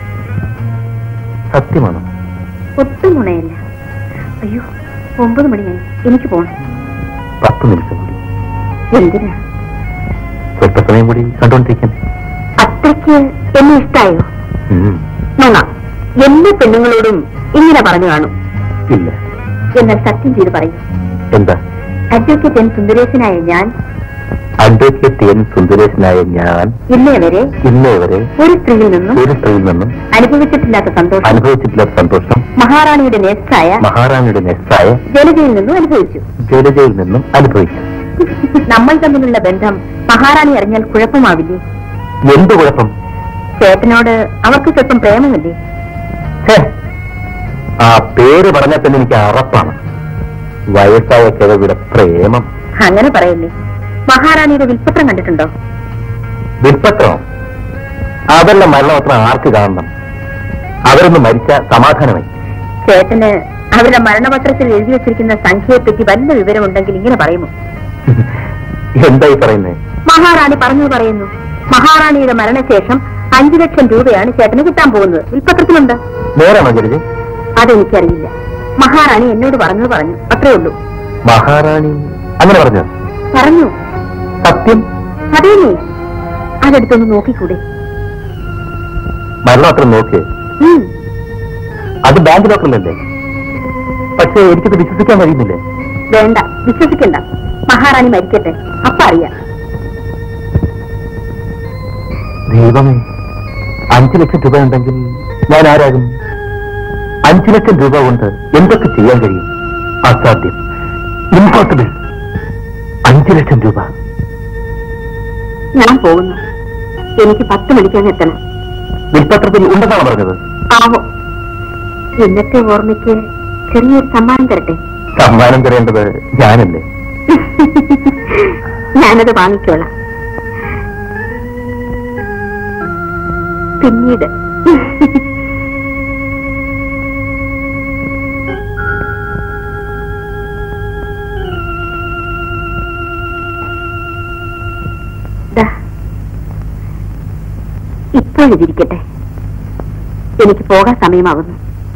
S1: സത്യമാണ്
S3: ഒട്ടും ഗുണയല്ല അയ്യോ ഒമ്പത് മണിയായി എനിക്ക് പോണം
S1: പത്ത് നിമിഷം കൂടി
S3: എന്തിനാ
S1: സ്വല്പസമയം കൂടി കണ്ടുകൊണ്ടിരിക്കാൻ
S3: അത്രയ്ക്ക് എന്നെ ഇഷ്ടായോ
S1: ഉം,
S3: നോണ എല്ലാ പെണ്ണുങ്ങളോടും ഇങ്ങനെ പറഞ്ഞു കാണും
S1: ഇല്ല
S3: എന്നാൽ സത്യം ചെയ്ത് പറയും
S1: എന്താ
S3: അഡ്വക്കേറ്റ് എൻ സുന്ദരേശനായ ഞാൻ
S1: അഡ്വക്കേറ്റ് എൻ സുന്ദരേശനായ ഞാൻ
S3: ഇന്നേ വരെ
S1: ഇന്നേ വരെ
S3: ഒരു സ്ത്രീയിൽ നിന്നും
S1: ഒരു സ്ത്രീയിൽ നിന്നും
S3: അനുഭവിച്ചിട്ടില്ലാത്ത സന്തോഷം
S1: അനുഭവിച്ചിട്ടില്ലാത്ത സന്തോഷം
S3: മഹാറാണിയുടെ നേഴ്സായ
S1: മഹാറാണിയുടെ നെസ്സായ
S3: ജലജയിൽ നിന്നും അനുഭവിച്ചു
S1: ജലജയിൽ നിന്നും അനുഭവിച്ചു
S3: നമ്മൾ തമ്മിലുള്ള ബന്ധം മഹാറാണി അറിഞ്ഞാൽ കുഴപ്പമാവില്ലേ
S1: എന്ത് കുഴപ്പം
S3: ചേട്ടനോട് അവർക്ക് സ്വല്പം പ്രേമമില്ലേ
S1: ഛേ, ആ പേര് പറഞ്ഞാൽ തന്നെ എനിക്ക് അറപ്പാണ് വയസ്സായ കിഴവിടെ പ്രേമം
S3: അങ്ങനെ പറയല്ലേ മഹാറാണിയുടെ വിൽപ്പത്രം കണ്ടിട്ടുണ്ടോ
S1: വിൽപ്പത്രോ അവരുടെ മരണപത്രം ആർക്ക് കാണണം അവരൊന്ന് മരിച്ച സമാധാനമായി
S3: ചേട്ടന് അവരുടെ മരണപത്രത്തിൽ എഴുതി വെച്ചിരിക്കുന്ന സംഖ്യയെപ്പറ്റി വല്ല വിവരമുണ്ടെങ്കിൽ ഇങ്ങനെ പറയുമോ
S1: എന്തായി പറയുന്നേ
S3: മഹാറാണി പറഞ്ഞു പറയുന്നു മഹാറാണിയുടെ മരണശേഷം അഞ്ചു ലക്ഷം രൂപയാണ് ചേട്ടന് കിട്ടാൻ പോകുന്നത് വിൽപ്പത്രത്തിലുണ്ട്
S1: നേരാണോ ജലജ്
S3: അതെനിക്കറിയില്ല മഹാറാണി എന്നോട് പറഞ്ഞു പറഞ്ഞു അത്രേ ഉള്ളൂ
S1: മഹാറാണി അങ്ങനെ പറഞ്ഞു
S3: പറഞ്ഞു
S1: സത്യം
S3: അതേ നീ അതെടുത്തൊന്ന് നോക്കിക്കൂടെ
S1: മരണപത്രം നോക്ക്
S3: ഉം.
S1: അത് ബാങ്ക് ലോക്കറിലല്ലേ പക്ഷേ എനിക്കത് വിശ്വസിക്കാൻ കഴിയുന്നില്ലേ
S3: വേണ്ട വിശ്വസിക്കണ്ട മഹാറാണി മരിക്കട്ടെ അപ്പ അറിയാം
S1: ദൈവമേ അഞ്ചു ലക്ഷം രൂപ ഉണ്ടെങ്കിൽ ഞാൻ ആരാകും അഞ്ചു ലക്ഷം രൂപ കൊണ്ട് എന്തൊക്കെ ചെയ്യാൻ കഴിയും അസാധ്യം ഇമ്പോസിബിൾ അഞ്ചു ലക്ഷം രൂപ
S3: ഞാൻ പോകുന്നു എനിക്ക് പത്ത് മണിക്കങ്ങ് എത്തണം
S1: വിൽപ്പത്രത്തിൽ ഉണ്ടെന്നാണ് പറഞ്ഞത്
S3: ആവോ ഇന്നത്തെ ഓർമ്മയ്ക്ക് ചെറിയൊരു സമ്മാനം തരട്ടെ
S1: സമ്മാനം തരേണ്ടത് ഞാനല്ലേ
S3: ഞാനത് വാങ്ങിക്കോളാം പിന്നീട് ദാ, ഇപ്പോഴിതിരിക്കട്ടെ എനിക്ക് പോകാൻ സമയമാകുന്നു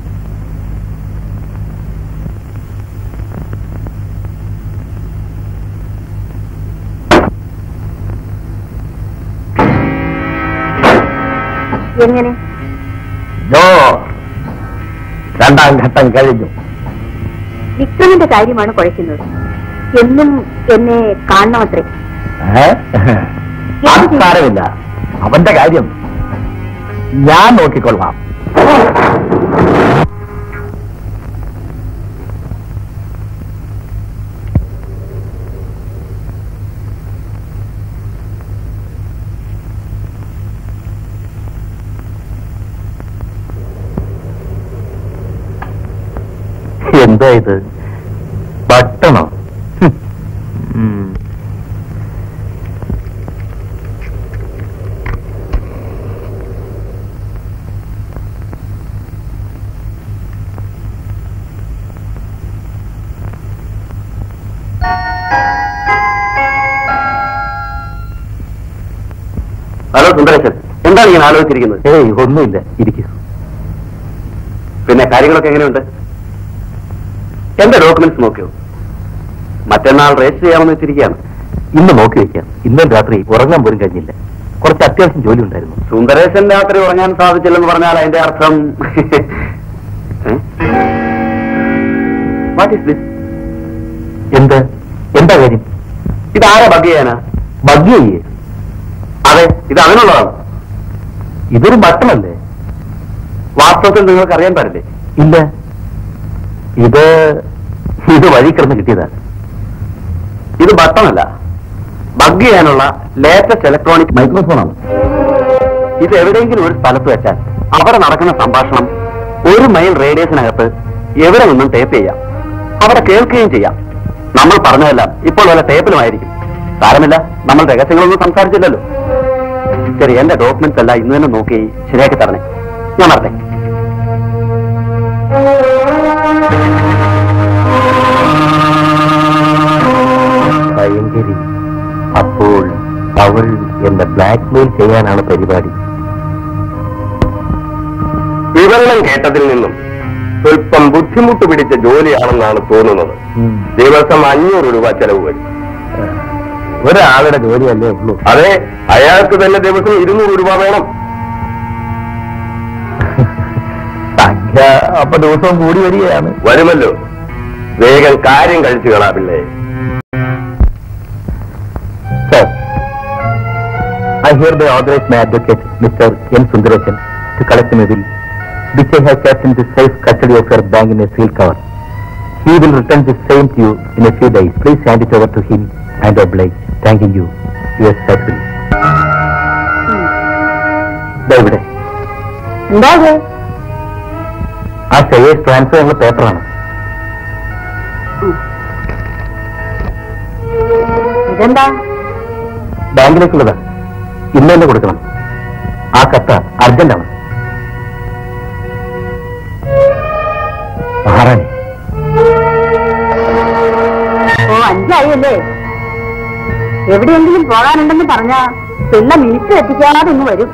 S3: എങ്ങനെ
S1: ജോ രണ്ടാം ഘട്ടം കഴിഞ്ഞു
S3: വിക്രമിന്റെ കാര്യമാണ് കുഴയ്ക്കുന്നത് എന്നും എന്നെ കാണണമത്രേ
S1: ഏ? അത് സാരമില്ല അവന്റെ കാര്യം ഞാൻ നോക്കിക്കൊള്ളാം എന്താ ഇത് പട്ടണോ ഹും. ഉം.
S2: ഹലോ സുന്ദരേശൻ എന്താണ് ഇങ്ങനെ ആലോചിച്ചിരിക്കുന്നത്
S1: ഏയ് ഒന്നുമില്ല ഇരിക്കൂ
S2: പിന്നെ കാര്യങ്ങളൊക്കെ എങ്ങനെയുണ്ട് എന്റെ ഡോക്യുമെന്റ്സ് നോക്കിയോ മറ്റന്നാൾ രജിസ്റ്റർ ചെയ്യാമെന്ന് വെച്ചിരിക്കുകയാണ്
S1: ഇന്ന് നോക്കി വെക്കാം ഇന്നലെ രാത്രി ഉറങ്ങാൻ പോലും കഴിഞ്ഞില്ല കുറച്ച് അത്യാവശ്യം ജോലി ഉണ്ടായിരുന്നു
S2: സുന്ദരേശൻ രാത്രി ഉറങ്ങാൻ സാധിച്ചില്ലെന്ന് പറഞ്ഞാൽ അതിന്റെ അർത്ഥം വാട്ട് ഈസ് ദിസ്
S1: എന്ത് എന്താ കാര്യം
S2: ഇതാരാ ബഗ് ചെയ്യാനാ
S1: ബഗ് ചെയ്യേ
S2: അതെ ഇത് അതിനുള്ളതാണ്
S1: ഇതൊരു ബട്ടണല്ലേ
S2: വാസ്തവത്തിൽ നിങ്ങൾക്ക് അറിയാൻ പാടില്ലേ
S1: ഇല്ല ഇത് ഇത് വഴി കിടന്ന് കിട്ടിയതാ
S2: ഇത് ബട്ടണല്ല ബഗ് ചെയ്യാനുള്ള ലേറ്റസ്റ്റ് ഇലക്ട്രോണിക്
S1: മൈക്രോഫോണാണ്
S2: ഇത് എവിടെയെങ്കിലും ഒരു സ്ഥലത്ത് വെച്ചാൽ അവിടെ നടക്കുന്ന സംഭാഷണം ഒരു മൈൽ റേഡിയസിനകത്ത് എവിടെ നിന്നും ടേപ്പ് ചെയ്യാം അവിടെ കേൾക്കുകയും ചെയ്യാം നമ്മൾ പറഞ്ഞതെല്ലാം ഇപ്പോൾ വല്ല ടേപ്പിലുമായിരിക്കും സാരമില്ല നമ്മൾ രഹസ്യങ്ങളൊന്നും സംസാരിച്ചില്ലല്ലോ ശരി എന്റെ ഡോക്യുമെന്റ്സ് എല്ലാം ഇന്ന് തന്നെ നോക്കി ശരിയാക്കി തരണേ ഞാൻ പറഞ്ഞേ
S1: ഭയങ്കരി അപ്പോൾ അവൾ എന്നെ ബ്ലാക്ക്മെയിൽ ചെയ്യാനാണ് പരിപാടി
S2: വിവരണം കേട്ടതിൽ നിന്നും സ്വല്പം ബുദ്ധിമുട്ട് പിടിച്ച ജോലിയാണെന്നാണ് തോന്നുന്നത് ദിവസം അഞ്ഞൂറ് രൂപ ചെലവ് വരും
S1: ഒരാളുടെ ജോലിയല്ലേ ഉള്ളൂ
S2: അതെ അയാൾക്ക് തന്നെ ദിവസം ഇരുന്നൂറ് രൂപ വേണം
S1: സംഖ്യ അപ്പൊ ദിവസവും കൂടി വരികയാണ്
S2: വരുമല്ലോ വേഗം കാര്യം കഴിച്ചു കളാമില്ലേ
S1: Sir, I hereby authorize my advocate, Mr. N. Sundaresan, to collect my bill, which I have kept in the safe custody of your bank in a sealed cover. He will return the same to you in a few days. Please hand it over to him and oblige. Thanking you. Yours faithfully. ദാ ഇവിടെ
S3: എന്താ ഇത്?
S1: ആ shares transfer ചെയ്യുന്ന പേപ്പറാണ്
S3: ഇതെന്താ
S1: ബാങ്കിലേക്കുള്ളതാ ഇന്ന് തന്നെ കൊടുക്കണം ആ കത്ത് അർജന്റാണ് മഹാറാണി
S3: ഓ അഞ്ചായല്ലേ എവിടെയെങ്കിലും പോകാനുണ്ടെന്ന് പറഞ്ഞാ പിള്ള മിനിറ്റ് എത്തിക്കാതെ ഇങ്ങ് വരും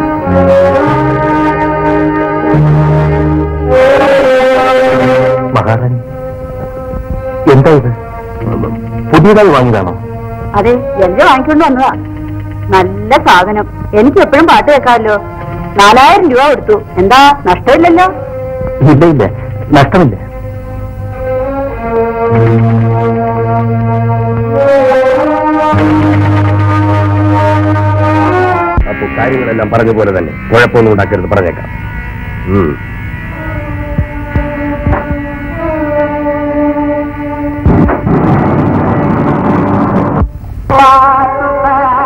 S1: മഹാറാണി എന്താ ഇത് പുതിയതായി വാങ്ങിയതാണോ
S3: അതെ എന്റെ വാങ്ങിക്കൊണ്ട് വന്നതാ നല്ല സാധനം എനിക്ക് എപ്പോഴും പാട്ട് കേൾക്കാമല്ലോ നാലായിരം രൂപ കൊടുത്തു എന്താ നഷ്ടമില്ലല്ലോ
S1: ഇല്ല ഇല്ല നഷ്ടമില്ല
S2: അപ്പൊ കാര്യങ്ങളെല്ലാം പറഞ്ഞ പോലെ തന്നെ കുഴപ്പമൊന്നും ഉണ്ടാക്കരുത് പറഞ്ഞേക്കാം ഉം.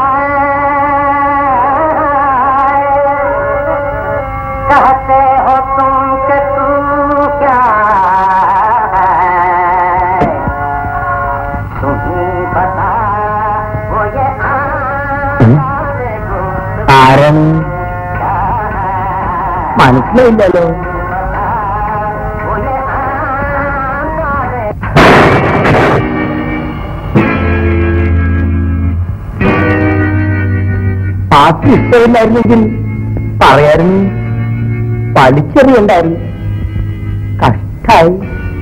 S4: कहते हो
S1: മനസ്സിലായില്ലല്ലോ പാട്ട് ഇഷ്ടമില്ലായിരുന്നെങ്കിൽ പറയായിരുന്നു പഠിച്ചെറിയണ്ടായിരുന്നു കഷ്ടായി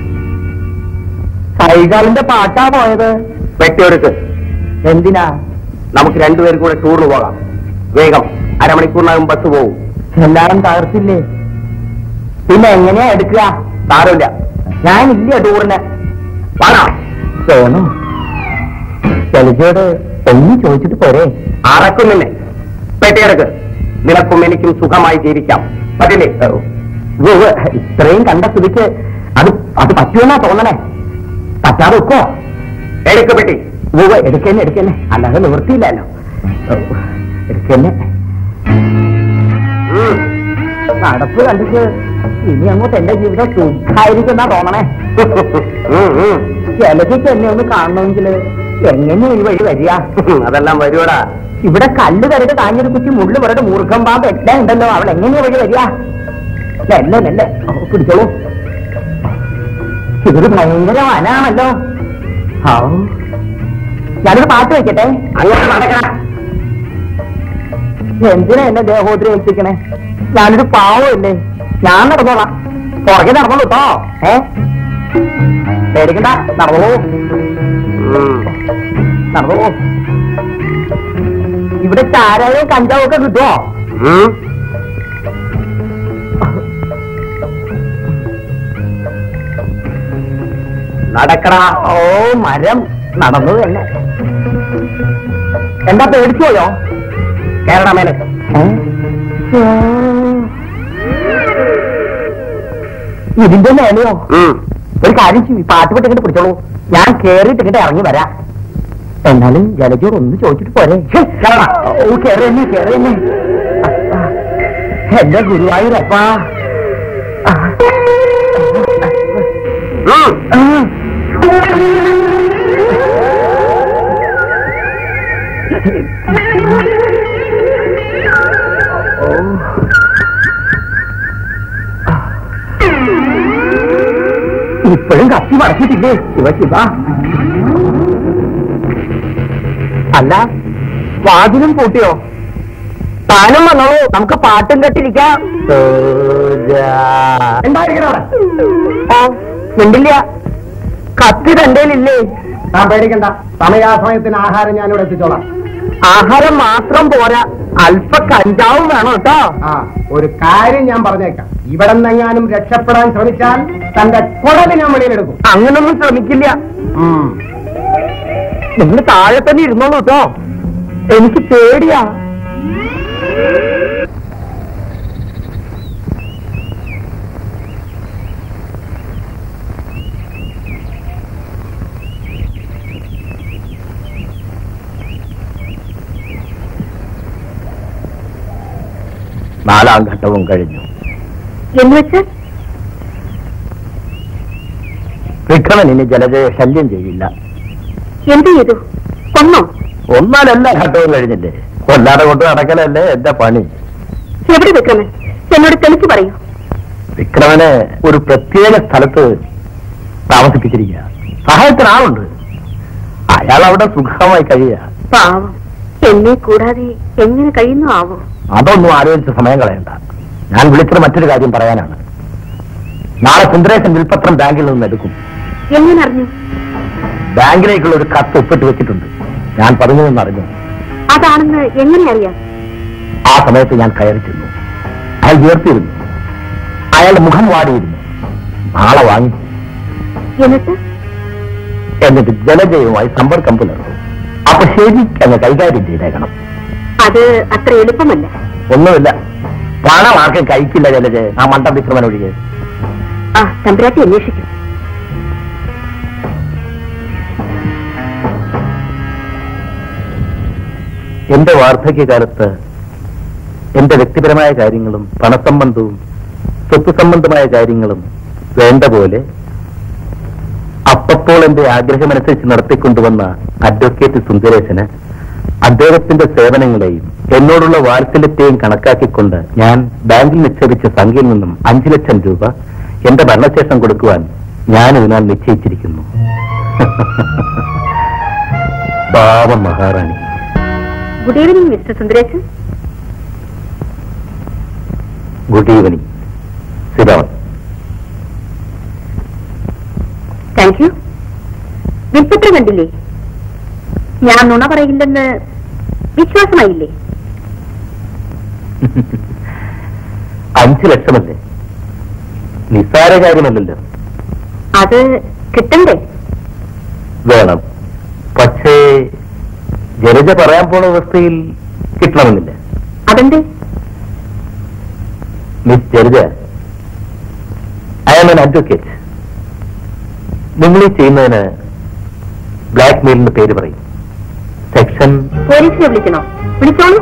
S1: കൈകാലിന്റെ പാട്ടാ പോയത്
S2: വെട്ടിയെടുക്ക്
S1: എന്തിനാ
S2: നമുക്ക് രണ്ടുപേരും കൂടെ ടൂറിന് പോകാം വേഗം അരമണിക്കൂറിനകം ബസ് പോകും
S1: എല്ലാരും തകർത്തില്ലേ പിന്നെ എങ്ങനെയാ എടുക്കുക
S2: സാരമില്ല
S1: ഞാനില്ല ടൂറിന്
S2: വാടാ
S1: വേണോ ചലിച്ചോട് ഒന്ന് ചോദിച്ചിട്ട് പോരെ
S2: അറക്കും നിന്നെ പെട്ടിയെടുക്ക് നിനക്കും എനിക്കും സുഖമായി ജീവിക്കാം പറ്റില്ലേ
S1: ഉവ്വ് ഉവ്വ്, ഇത്രയും കണ്ട സ്ഥിതിക്ക് അത് അത് പറ്റുമെന്നാ തോന്നണേ പറ്റാതെ വെക്കോ
S2: എടുക്ക് പെട്ടി
S1: ഉവ്വ് എടുക്കന്നെ എടുക്കന്നെ അല്ലാതെ നിവൃത്തിയില്ലല്ലോ എടുക്കന്നെ
S2: ഉം.
S1: നടപ്പ് കണ്ടിട്ട് ഇനി അങ്ങോട്ട് എന്റെ ജീവിതം സുഖായിരിക്കുന്നാ തോന്നണേ
S2: ഉം, ഉം.
S1: ചിലക്ക് എന്നെ ഒന്ന് കാണണമെങ്കിൽ എങ്ങനെ ഈ വഴി വരിക
S2: അതെല്ലാം വരുവടാ
S1: ഇവിടെ കല്ല് കരട് കാഞ്ഞൊരു കുറ്റി മുള്ളു വരട് മൂർഖം പാമ്പ് എല്ലാം ഉണ്ടല്ലോ അവിടെ എങ്ങനെയാ വഴി വരിക നെല്ലെ നെല്ലെ ഓ, പിടിച്ചോളൂ ഇതൊരു ഭയങ്കര വനാണല്ലോ ഹാവൂ. ഞാനൊരു പാട്ട് വെക്കട്ടെ
S2: അങ്ങനെ നടക്കണ
S1: എന്തിനാ എന്നെ ദേഹോദ്രം ഏൽപ്പിക്കണേ ഞാനൊരു പാവമില്ലേ ഞാൻ നടന്നോളാം പുറകെ നടന്നോളൂ കേട്ടോ ഏ പേടിക്കണ്ട നടന്നോളൂ നടന്നോളൂ ഇവിടെ ചാരായവും കഞ്ചാവും ഒക്കെ കിട്ടുമോ
S2: നടക്കടാ
S1: ഓ മരം നടന്നു തന്നെ എന്താ പേടിച്ചോയോ
S2: കേരള മേലെ
S1: ഇതിന്റെ മേലെയോ
S2: ഉം.
S1: ഒരു കാര്യം ചെയ്യ് പാട്ട് പെട്ട് ഇങ്ങോട്ട് പിടിച്ചോളൂ ഞാൻ കേറിയിട്ട് ഇങ്ങോട്ട് ഇറങ്ങി വരാം എന്നാലും ജലജോട് ഒന്ന് ചോദിച്ചിട്ട് പോരെ ഛെ, കേറടാ. ഓ കേറി തന്നെ കേറി തന്നെ എന്റെ ഗുരുവായൂരപ്പാ ആ.
S2: ഉം.
S1: ആ. ഇപ്പോഴും കത്തി മടക്കിട്ടില്ലേ ശിവ ശിവ അല്ല വാതിലും പൂട്ടിയോ താനും വന്നോളൂ നമുക്ക് പാട്ടും കെട്ടിരിക്കാം എന്തായിരിക്കണം അവിടെ? ഓ മിണ്ടില്ല കത്തി തണ്ടേലില്ലേ
S4: താൻ പേടിക്കണ്ട സമയാസമയത്തിന് ആഹാരം ഞാനിവിടെ എത്തിച്ചോളാം
S1: ആഹാരം മാത്രം പോരാ അല്പ കഞ്ചാവും വേണം കേട്ടോ
S4: ആ ഒരു കാര്യം ഞാൻ പറഞ്ഞേക്കാം ഇവിടെ നിന്നെങ്ങാനും രക്ഷപ്പെടാൻ ശ്രമിച്ചാൽ തന്റെ കുടല് ഞാൻ വെളിയിലെടുക്കും
S1: അങ്ങനൊന്നും ശ്രമിക്കില്ല
S4: ഉം.
S1: നിങ്ങൾ താഴെ തന്നെ ഇരുന്നോളൂ കേട്ടോ എനിക്ക് പേടിയാ നാലാം ഘട്ടവും കഴിഞ്ഞു
S3: എന്ന് വെച്ചാൽ
S1: വിക്രമൻ ഇനി ജലജയെ ശല്യം ചെയ്യില്ല
S3: എന്ത് ചെയ്തു കൊന്നോ
S1: ഒന്നാലല്ല ഘട്ടവും കഴിഞ്ഞില്ലേ കൊല്ലാതെ കൊണ്ട് നടക്കലല്ലേ എന്റെ പണി
S3: എവിടെ വിക്രമൻ എന്നോട് തെളിച്ചു പറയൂ
S1: വിക്രമനെ ഒരു പ്രത്യേക സ്ഥലത്ത് താമസിപ്പിച്ചിരിക്കുക സഹായത്തിന് ആളുണ്ട് അയാൾ അവിടെ സുഖമായി കഴിയുക
S3: പാവം എന്നെ കൂടാതെ എങ്ങനെ കഴിയുന്നു ആവോ
S1: അതൊന്നും ആലോചിച്ച് സമയം കളയണ്ട ഞാൻ വിളിച്ചത് മറ്റൊരു കാര്യം പറയാനാണ് നാളെ സുന്ദരേശൻ വിൽപ്പത്രം ബാങ്കിൽ നിന്ന് എടുക്കും
S3: എങ്ങനെ അറിഞ്ഞു
S1: ബാങ്കിലേക്കുള്ള ഒരു കത്ത് ഒപ്പിട്ട് വെച്ചിട്ടുണ്ട് ഞാൻ പറഞ്ഞതെന്ന് അറിഞ്ഞു
S3: അതാണെന്ന് എങ്ങനെ അറിയാം
S1: ആ സമയത്ത് ഞാൻ കയറി ചെന്നു അയാൾ ഉയർത്തിയിരുന്നു അയാളുടെ മുഖം വാടിയിരുന്നു നാളെ വാങ്ങി
S3: എന്നിട്ട്
S1: എന്നിട്ട് ജലജയുമായി സമ്പർക്കം പുലർത്തും അപ്പൊ ശരിക്കങ്ങ് കൈകാര്യം ചെയ്തേക്കണം
S3: അത് അത്ര എളുപ്പമല്ല
S1: ഒന്നുമില്ല പണം ആർക്കും കഴിക്കില്ല ജലജ ആ മണ്ടം വിക്രമൻ ഒഴികെ
S3: ആ തമ്പുരാട്ടി അന്വേഷിക്കും
S1: എന്റെ വാർദ്ധക്യകാലത്ത് എന്റെ വ്യക്തിപരമായ കാര്യങ്ങളും പണസംബന്ധവും സ്വത്ത് സംബന്ധമായ കാര്യങ്ങളും വേണ്ട പോലെ അപ്പപ്പോൾ എന്റെ ആഗ്രഹമനുസരിച്ച് നടത്തിക്കൊണ്ടുവന്ന അഡ്വക്കേറ്റ് സുന്ദരേശന് അദ്ദേഹത്തിന്റെ സേവനങ്ങളെയും എന്നോടുള്ള വാത്സല്യത്തെയും കണക്കാക്കിക്കൊണ്ട് ഞാൻ ബാങ്കിൽ നിക്ഷേപിച്ച സംഖ്യയിൽ നിന്നും അഞ്ചു ലക്ഷം രൂപ എന്റെ ഭരണശേഷം കൊടുക്കുവാൻ ഞാൻ ഇതിനാൽ നിശ്ചയിച്ചിരിക്കുന്നു പാവം മഹാറാണി
S3: good evening mister Sundaresan
S1: good evening sit down
S3: thank you വിൽപ്പത്രം കണ്ടില്ലേ ഞാൻ നുണ പറയില്ലെന്ന് വിശ്വാസമായില്ലേ
S1: അഞ്ചു ലക്ഷമല്ലേ നിസ്സാര കാര്യമല്ലല്ലോ
S3: അത് കിട്ടണ്ടേ
S1: വേണം പക്ഷേ ജലജ പറയാൻ പോണ അവസ്ഥയിൽ കിട്ടണമെന്നില്ല
S3: അതെന്തേ
S1: miss Jalaja I am an advocate നിങ്ങൾ ഈ ചെയ്യുന്നതിന് ബ്ലാക്ക് മെയിലിന്റെ പേര് പറയും സെക്ഷൻ
S3: പോലീസിനെ വിളിക്കണോ വിളിച്ചോളൂ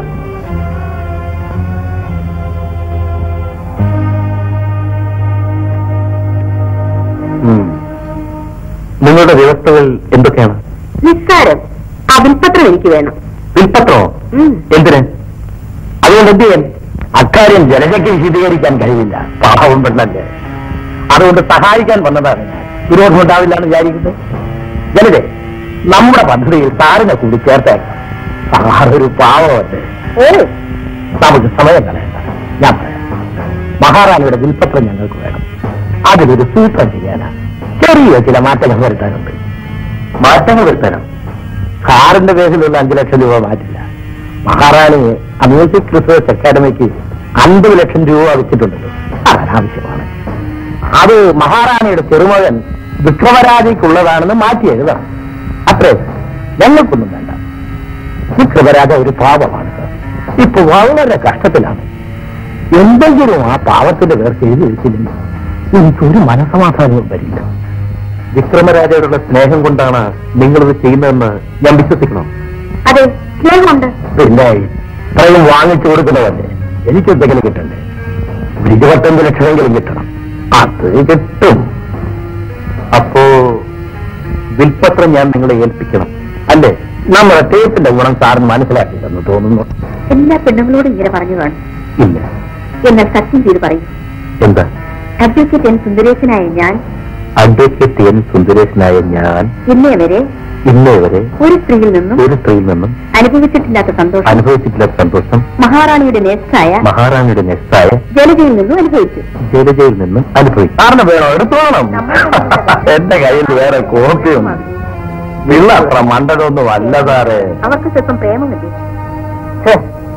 S1: നിങ്ങളുടെ വ്യവസ്ഥകൾ എന്തൊക്കെയാണ്
S3: നിസ്സാരം ആ വിൽപ്പത്രം എനിക്ക് വേണം
S1: വിൽപ്പത്രോ
S3: ഉം.
S1: എന്തിന് അതുകൊണ്ട് എന്ത് ചെയ്യാൻ അക്കാര്യം ജനതയ്ക്ക് വിശദീകരിക്കാൻ കഴിയില്ല പാവം പെണ്ണല്ലേ അതുകൊണ്ട് സഹായിക്കാൻ വന്നതാണ് ഞാൻ വിരോധം ഉണ്ടാവില്ല എന്ന് വിചാരിക്കുന്നത് ജനതേ നമ്മുടെ പദ്ധതിയിൽ സാറിനെ കൂടി ചേർത്തേക്കാം സാറൊരു പാവമല്ലേ
S3: ഓ
S1: നമുക്ക് സമയം കളയണ്ട ഞാൻ പറയാം മഹാറാണിയുടെ വിൽപ്പത്രം ഞങ്ങൾക്ക് വേണം അതിലൊരു സൂത്രം ചെയ്യാനാ ചെറിയ ചില മാറ്റങ്ങൾ വരുത്താനുണ്ട് മാറ്റങ്ങൾ വരുത്താനോ സാറിന്റെ പേരിലുള്ള അഞ്ചു ലക്ഷം രൂപ മാറ്റില്ല മഹാറാണി മ്യൂസിക് റിസർച്ച് അക്കാദമിക്ക് അൻപത് ലക്ഷം രൂപ വെച്ചിട്ടുണ്ടല്ലോ അത് അനാവശ്യമാണ് അത് മഹാറാണിയുടെ ചെറുമകൻ വിക്രമരാജയ്ക്കുള്ളതാണെന്ന് മാറ്റി എഴുതണം അത്രേ ഞങ്ങൾക്കൊന്നും വേണ്ട വിക്രമരാജ ഒരു പാപമാണ് സാർ ഇപ്പൊ വളരെ കഷ്ടത്തിലാണ് എന്തെങ്കിലും ആ പാവത്തിന്റെ പേർ ചെയ്തു വെച്ചില്ലെങ്കിൽ എനിക്കൊരു മനസമാധാനവും വരില്ല വിക്രമരാജയോടുള്ള സ്നേഹം കൊണ്ടാണ് നിങ്ങളിത് ചെയ്യുന്നതെന്ന് ഞാൻ വിശ്വസിക്കണം
S3: അതെ സ്നേഹമുണ്ട്
S1: പിന്നെ ഇത്രയും വാങ്ങിച്ചു കൊടുക്കുന്നതല്ലേ എനിക്ക് എന്തെങ്കിലും കിട്ടണ്ടേ ഒരു ഇരുപത്തഞ്ച് ലക്ഷമെങ്കിലും കിട്ടണം അത് കിട്ടും അപ്പോ വിൽപ്പത്രം ഞാൻ നിങ്ങളെ ഏൽപ്പിക്കണം അല്ലേ നമ്മുടെ ടേപ്പിന്റെ ഗുണം സാറിന് മനസ്സിലാക്കില്ലെന്ന് തോന്നുന്നു
S3: എല്ലാ പെണ്ണുങ്ങളോടും ഇങ്ങനെ പറഞ്ഞു കാണും
S1: ഇല്ല
S3: എന്നാൽ സത്യം ചെയ്ത് പറയും
S1: എന്താ
S3: അഡ്വക്കേറ്റ് എൻ സുന്ദരേശനായ ഞാൻ
S1: അഡ്വക്കേറ്റ് എൻ സുന്ദരേശനായ ഞാൻ
S3: ഇന്നേ വരെ
S1: ഇന്നേ വരെ
S3: ഒരു സ്ത്രീയിൽ നിന്നും
S1: ഒരു സ്ത്രീയിൽ നിന്നും
S3: അനുഭവിച്ചിട്ടില്ലാത്ത സന്തോഷം
S1: അനുഭവിച്ചിട്ടുള്ള സന്തോഷം
S3: മഹാറാണിയുടെ നേഴ്സായ
S1: മഹാറാണിയുടെ നെസ്റ്റായ
S3: ജലജയിൽ നിന്നും അനുഭവിച്ചു
S1: ജലജയിൽ നിന്നും അനുഭവിക്കും സാറിന് വേണോ എടുത്തോണം എന്റെ കയ്യിൽ വേറെ കോപ്പിയും വിള്ള അത്ര മണ്ടനൊന്നും അല്ല സാറേ
S3: അവർക്ക് സ്വല്പം പ്രേമമില്ലേ
S1: ഛെ,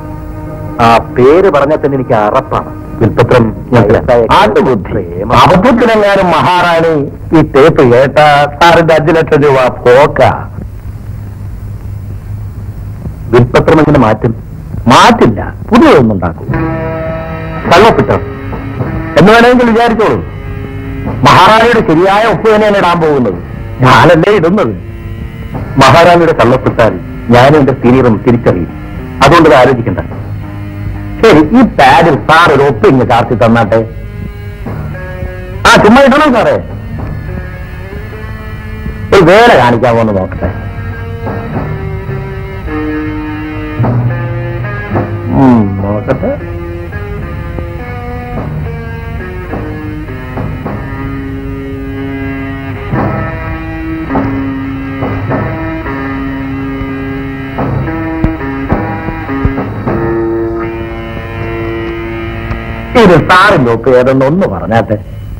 S1: ആ പേര് പറഞ്ഞാൽ തന്നെ എനിക്ക് അറപ്പാണ് വിൽപ്പത്രം ആട്ടുബുദ്ധി അബദ്ധത്തിനെങ്ങാനും മഹാറാണി ഈ ടേപ്പ് കേട്ട സാറിന്റെ അഞ്ചു ലക്ഷം രൂപ പോക്ക വിൽപ്പത്രം എങ്ങനെ മാറ്റും മാറ്റില്ല പുതിയതൊന്നും ഉണ്ടാക്കും കള്ളപ്പിട്ടോ എന്ന് വേണമെങ്കിൽ വിചാരിച്ചോളൂ മഹാറാണിയുടെ ശരിയായ ഒപ്പ് തന്നെയാണ് ഇടാൻ പോകുന്നത് ഞാനല്ലേ ഇടുന്നത് മഹാറാണിയുടെ കള്ളപ്പെട്ടാൽ ഞാനും എന്റെ സീനിയറും തിരിച്ചറിയും അതുകൊണ്ട് ഇത് ആലോചിക്കണ്ട ശരി ഈ പാഡിൽ സാർ ഒരു ഒപ്പ് ഇങ്ങ് ചാർത്തി തന്നാട്ടെ ആ ചുമ്മാ ഇടണം സാറേ ഒരു വേല കാണിക്കാമോ എന്ന് നോക്കട്ടെ ഉം, നോക്കട്ടെ ഇത് സാറിന്റെ ഒപ്പ് ഏതെന്ന് ഒന്ന് പറഞ്ഞാട്ടെ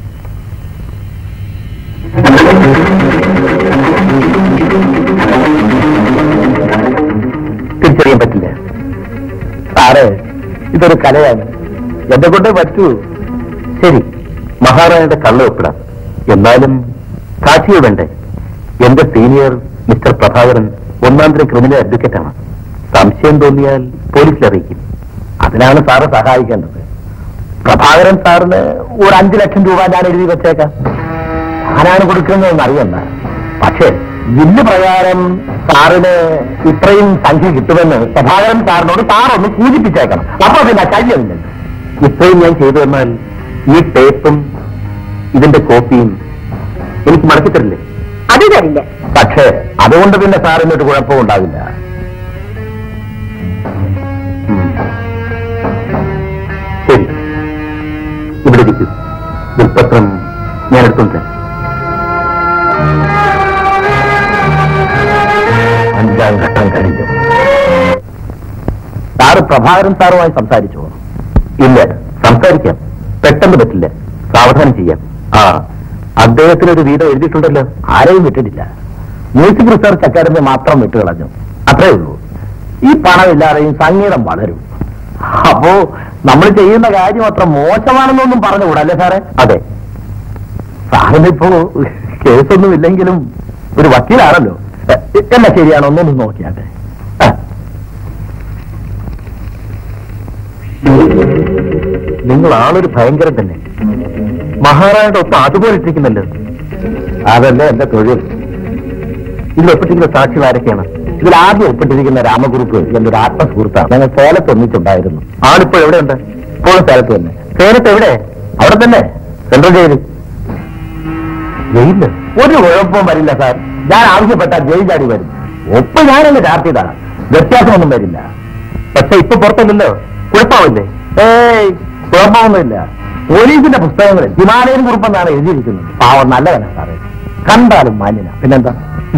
S1: തിരിച്ചറിയാൻ പറ്റില്ല സാറേ ഇതൊരു കലയാണ് എന്നെ കൊണ്ടേ പറ്റൂ ശരി മഹാറാണിയുടെ കള്ള ഒപ്പിടാം എന്നാലും സാക്ഷികൾ വേണ്ടേ എന്റെ സീനിയർ മിസ്റ്റർ പ്രഭാകരൻ ഒന്നാം തരം ക്രിമിനൽ അഡ്വക്കേറ്റാണ് സംശയം തോന്നിയാൽ പോലീസിൽ അറിയിക്കും അതിനാണ് സാറ് സഹായിക്കേണ്ടത് പ്രഭാകരൻ സാറിന് ഒരു അഞ്ചു ലക്ഷം രൂപ ഞാൻ എഴുതി വെച്ചേക്കാം ആരാണ് കൊടുക്കുന്നതെന്ന് അറിയണ്ട പക്ഷേ ബില്ല് പ്രകാരം സാറിന് ഇത്രയും സംഖ്യ കിട്ടുമെന്ന് പ്രഭാകരൻ സാറിനോട് സാറൊന്ന് സൂചിപ്പിച്ചേക്കണം അപ്പൊ പിന്നെ കഴിയുന്നില്ല ഇത്രയും ഞാൻ ചെയ്തു എന്നാൽ ഈ ടേപ്പും ഇതിന്റെ കോപ്പിയും എനിക്ക് മടക്കി തരില്ലേ
S3: അത് തരില്ല
S1: പക്ഷേ അതുകൊണ്ട് പിന്നെ സാറിനൊരു കുഴപ്പവും ഉണ്ടാവില്ല ഉം. വിൽപ്പത്രം ഞാൻ എടുത്തുണ്ട് അഞ്ചാം ഘട്ടം കഴിഞ്ഞു സാറ് പ്രഭാകരൻ സാറുമായി സംസാരിച്ചോ ഇല്ല സംസാരിക്കാം പെട്ടെന്ന് പറ്റില്ല സാവധാനം ചെയ്യാം ആ അദ്ദേഹത്തിന് ഒരു വീതം എഴുതിയിട്ടുണ്ടല്ലോ ആരെയും വിട്ടിട്ടില്ല മ്യൂസിക് റിസർച്ച് അക്കാദമി മാത്രം വിട്ടുകളഞ്ഞു അത്രേ ഉള്ളൂ ഈ പണമില്ലാതെയും സംഗീതം വളരും അപ്പോ നമ്മൾ ചെയ്യുന്ന കാര്യം അത്ര മോശമാണെന്നൊന്നും പറഞ്ഞുകൂടാ അല്ലേ സാറേ അതെ സാറിനിപ്പോ കേസൊന്നും ഇല്ലെങ്കിലും ഒരു വക്കീലാണല്ലോ എ- എന്നാ ശരിയാണോ ഒന്നൊന്ന് നോക്കിയാട്ടെ ആ. നിങ്ങൾ ആളൊരു ഭയങ്കരം തന്നെ മഹാറാണിയുടെ ഒപ്പം അതുപോലെ ഇട്ടിരിക്കുന്നല്ലോ അതല്ലേ എന്റെ തൊഴിൽ ഇതിൽ ഒപ്പിട്ടിരിക്കുന്ന സാക്ഷികൾ ആരൊക്കെയാണ് ഇതിൽ ആദ്യം ഒപ്പിട്ടിരിക്കുന്ന രാമകുറുപ്പ് എന്റെ ഒരു ആത്മസുഹൃത്താണ് ഞങ്ങൾ സേലത്ത് ഒന്നിച്ചുണ്ടായിരുന്നു ആളിപ്പോ എവിടെയുണ്ട് ഇപ്പോഴും സേലത്ത് തന്നെ സേലത്ത് എവിടെ അവിടെ തന്നെ സെൻട്രൽ ജയിലിൽ ജയിലില് ഒരു കുഴപ്പവും വരില്ല സാർ ഞാൻ ആവശ്യപ്പെട്ടാൽ ജയിൽ ചാടി വരും ഒപ്പ് ഞാനല്ലേ ചാർത്തിയതാണ് വ്യത്യാസമൊന്നും വരില്ല പക്ഷെ ഇപ്പൊ പുറത്തല്ലല്ലോ കുഴപ്പമില്ലേ ഏയ് കുഴപ്പമൊന്നുമില്ല പോലീസിന്റെ പുസ്തകങ്ങളിൽ ഹിമാലയൻ കുറിപ്പെന്നാണ് എഴുതിയിരിക്കുന്നത് പാവം നല്ലതല്ല സാറേ കണ്ടാലും മാന്യന പിന്നെന്താ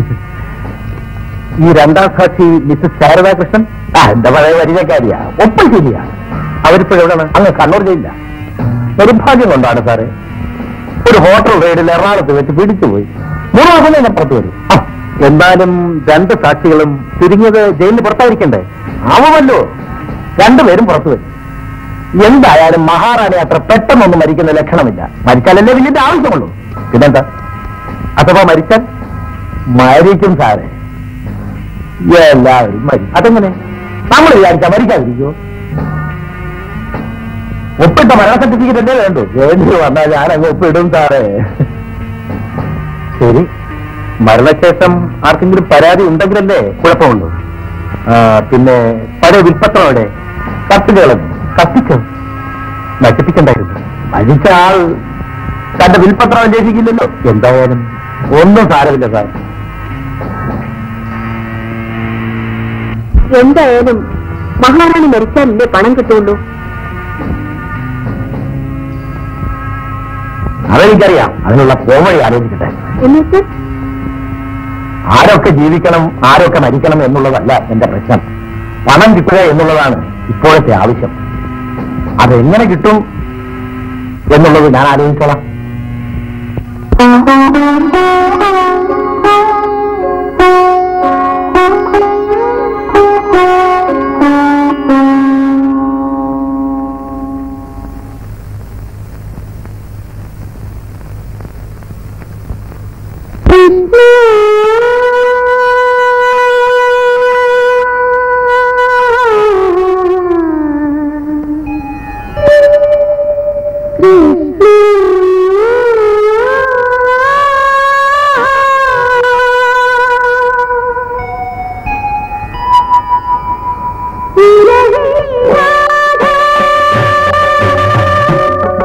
S1: ഈ രണ്ടാം സാക്ഷി മിസ്സസ് ശാരദാകൃഷ്ണൻ ആ എന്റെ പഴയ പരിചയക്കാരിയാ ഒപ്പം ശരിയാ അവരിപ്പോ എവിടെയാണ് അങ്ങ് കണ്ണൂർ ജയിലില്ല നിർഭാഗ്യം കൊണ്ടാണ് സാറേ ഒരു ഹോട്ടൽ റെയ്ഡിൽ എറണാകുളത്ത് വെച്ച് പിടിച്ചുപോയി മൂന്ന് മാസം തന്നെ പുറത്തു വരും ആ, എന്നാലും രണ്ട് സാക്ഷികളും ചുരുങ്ങിയത് ജയിലിന് പുറത്തായിരിക്കണ്ടേ ആവുമല്ലോ രണ്ടുപേരും പുറത്തു വരും എന്തായാലും മഹാറാണി അത്ര പെട്ടെന്നൊന്നും മരിക്കുന്ന ലക്ഷണമില്ല മരിച്ചാലല്ലേ വലിയ ആവശ്യമുള്ളൂ പിന്നെന്താ അഥവാ മരിച്ചാൽ മരിക്കും സാറേ എല്ലാവരും മരി അതെങ്ങനെ നമ്മൾ വിചാരിച്ചാ മരിക്കാതിരിക്കുമോ ഒപ്പിട്ട മരണ സർട്ടിഫിക്കറ്റ് അല്ലേ വേണ്ടു വേണ്ടി വന്നാൽ ഞാൻ അങ്ങ് ഒപ്പിടും സാറേ ശരി മരണശേഷം ആർക്കെങ്കിലും പരാതി ഉണ്ടെങ്കിലല്ലേ കുഴപ്പമുള്ളൂ ആ, പിന്നെ പഴയ വിൽപ്പത്രം അവിടെ കത്തികളഞ്ഞു കത്തിച്ചോ നശിപ്പിക്കണ്ടായിരുന്നു മരിച്ച ആൾ തന്റെ വിൽപ്പത്രം അന്വേഷിക്കില്ലല്ലോ എന്തായാലും ഒന്നും സാരമില്ല സാർ
S3: എന്തായാലും മഹാറാണി മരിച്ചാലല്ലേ പണം കിട്ടുള്ളൂ
S1: അതെനിക്കറിയാം അതിനുള്ള പോവഴി ആലോചിക്കട്ടെ
S3: എന്നിട്ട്
S1: ആരൊക്കെ ജീവിക്കണം ആരൊക്കെ മരിക്കണം എന്നുള്ളതല്ല എന്റെ പ്രശ്നം പണം കിട്ടുക എന്നുള്ളതാണ് ഇപ്പോഴത്തെ ആവശ്യം അതെങ്ങനെ കിട്ടും എന്നുള്ളത് ഞാൻ ആലോചിച്ചോളാം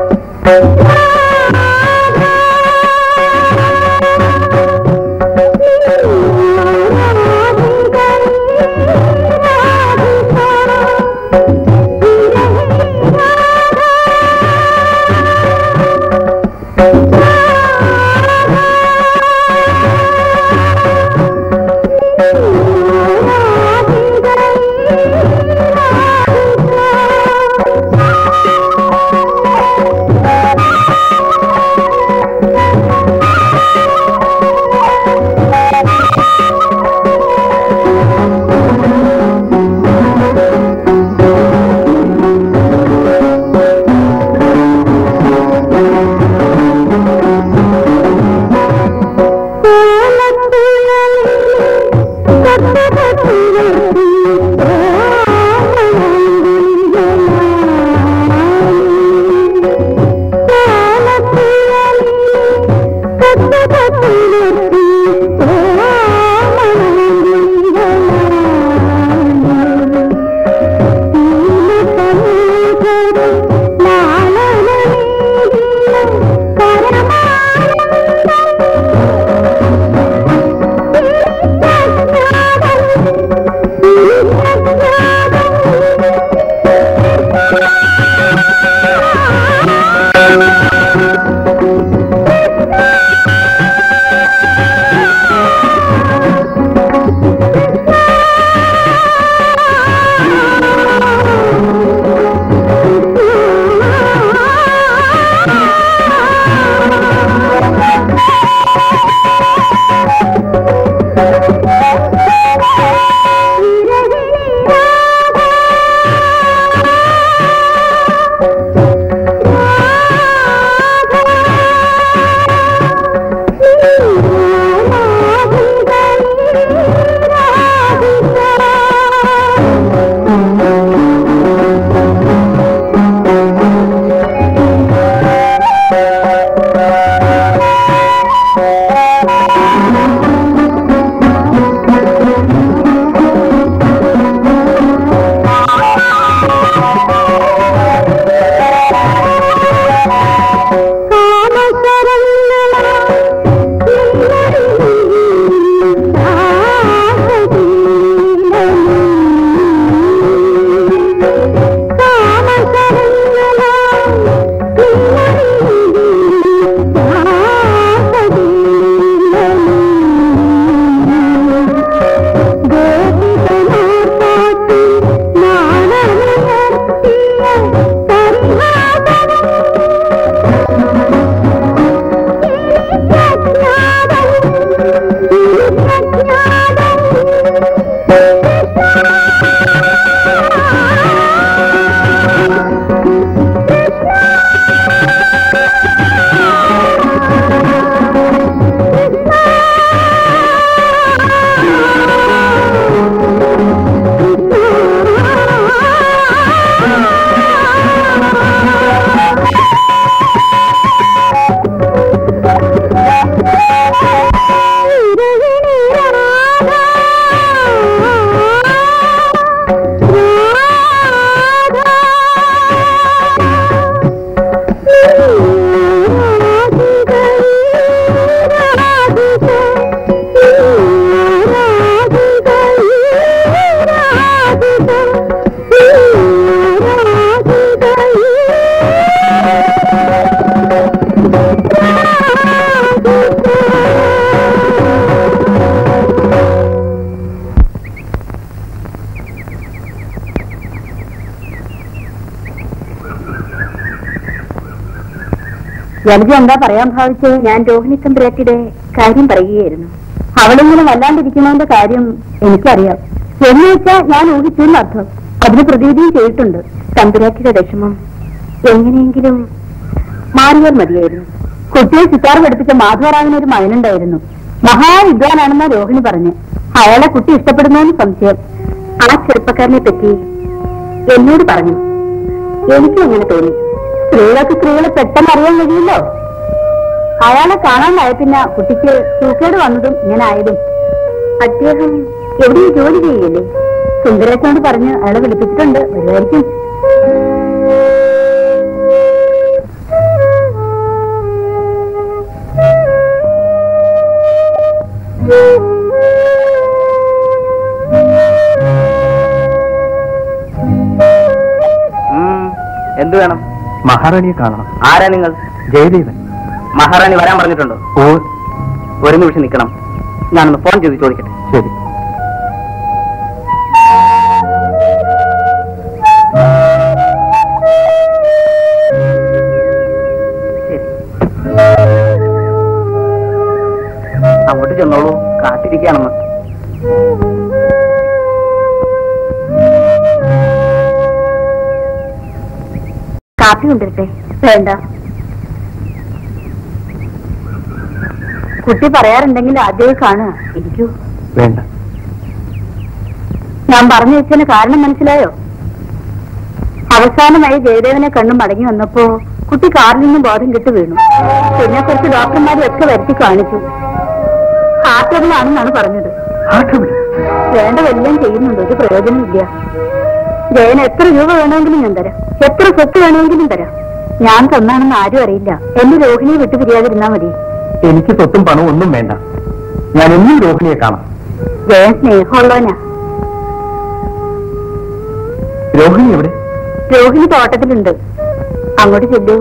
S3: Thank you. ജലജ എന്താ പറയാൻ ഭാവിച്ചത് ഞാൻ രോഹിണി തമ്പുരാട്ടിയുടെ കാര്യം പറയുകയായിരുന്നു അവളിങ്ങനെ വല്ലാണ്ടിരിക്കുന്നതിന്റെ കാര്യം എനിക്കറിയാം എന്ന് വെച്ചാൽ ഞാൻ ഊഹിച്ചെന്ന് അർത്ഥം അതിന് പ്രതീതിയും ചെയ്തിട്ടുണ്ട് തമ്പുരാട്ടിയുടെ വിഷമം എങ്ങനെയെങ്കിലും മാറിയാൽ മതിയായിരുന്നു കുട്ടിയെ സിത്താർ പഠിപ്പിച്ച മാധവറാവിന് ഒരു മകനുണ്ടായിരുന്നു മഹാവിദ്വാനാണെന്ന രോഹിണി പറഞ്ഞു അയാളെ കുട്ടി ഇഷ്ടപ്പെടുന്നതെന്ന് സംശയം ആ ചെറുപ്പക്കാരനെ പറ്റി എന്നോട് പറഞ്ഞു എനിക്കും അങ്ങനെ തോന്നി സ്ത്രീകൾക്ക് സ്ത്രീകളെ പെട്ടെന്ന് അറിയാൻ കഴിയില്ലോ അയാളെ കാണാനായ പിന്നെ കുട്ടിക്ക് സൂക്കേട് വന്നതും ഇങ്ങനെ ആയതും അദ്ദേഹം എവിടെയും ജോലി ചെയ്യില്ലേ സുന്ദരേട്ടനോട് പറഞ്ഞ് അയാളെ വിളിപ്പിച്ചിട്ടുണ്ട് വരുമായിരിക്കും
S1: എന്ത് വേണം
S2: മഹാറാണിയെ കാണണം
S1: ആരാ നിങ്ങൾ
S2: ജയദേവൻ
S1: മഹാറാണി വരാൻ പറഞ്ഞിട്ടുണ്ടോ
S2: ഓ
S1: ഒരു നിമിഷം നിൽക്കണം ഞാനൊന്ന് ഫോൺ ചെയ്ത് ചോദിക്കട്ടെ
S2: ശരി
S1: ശരി അങ്ങോട്ട് ചെന്നോളൂ കാത്തിരിക്കുകയാണെന്ന്
S3: കാപ്പി കൊണ്ടിരട്ടെ വേണ്ട കുട്ടി പറയാറുണ്ടെങ്കിൽ ആദ്യമേ കാണുക ഇരിക്കൂ
S2: വേണ്ട
S3: ഞാൻ പറഞ്ഞു വെച്ചതിന് കാരണം മനസ്സിലായോ അവസാനമായി ജയദേവനെ കണ്ടു മടങ്ങി വന്നപ്പോ കുട്ടി കാറിൽ നിന്ന് ബോധം കിട്ടു വീണു പിന്നെ കുറച്ച് ഡോക്ടർമാരും ഒക്കെ വരുത്തി കാണിച്ചു ഹാർട്ട് ട്രബിളാണെന്നാണ് പറഞ്ഞത് വേണ്ട വല്ലതും ചെയ്യുന്നുണ്ട് ഒരു പ്രയോജനമില്ല ജയന് എത്ര രൂപ വേണമെങ്കിലും ഞാൻ തരാം എത്ര സ്വത്ത് വേണമെങ്കിലും തരാം ഞാൻ തന്നാണെന്ന് ആരും അറിയില്ല എന്നെ രോഹിണിയെ വിട്ടു പിരിയാതിരുന്നാ മതി
S2: എനിക്ക് സ്വത്തും പണവും ഒന്നും വേണ്ട ഞാൻ എന്നും രോഹിണിയെ കാണാം
S3: ജയൻ സ്നേഹമുള്ളവനാ
S2: രോഹിണി എവിടെ
S3: രോഹിണി തോട്ടത്തിലുണ്ട് അങ്ങോട്ട് ചെല്ലൂ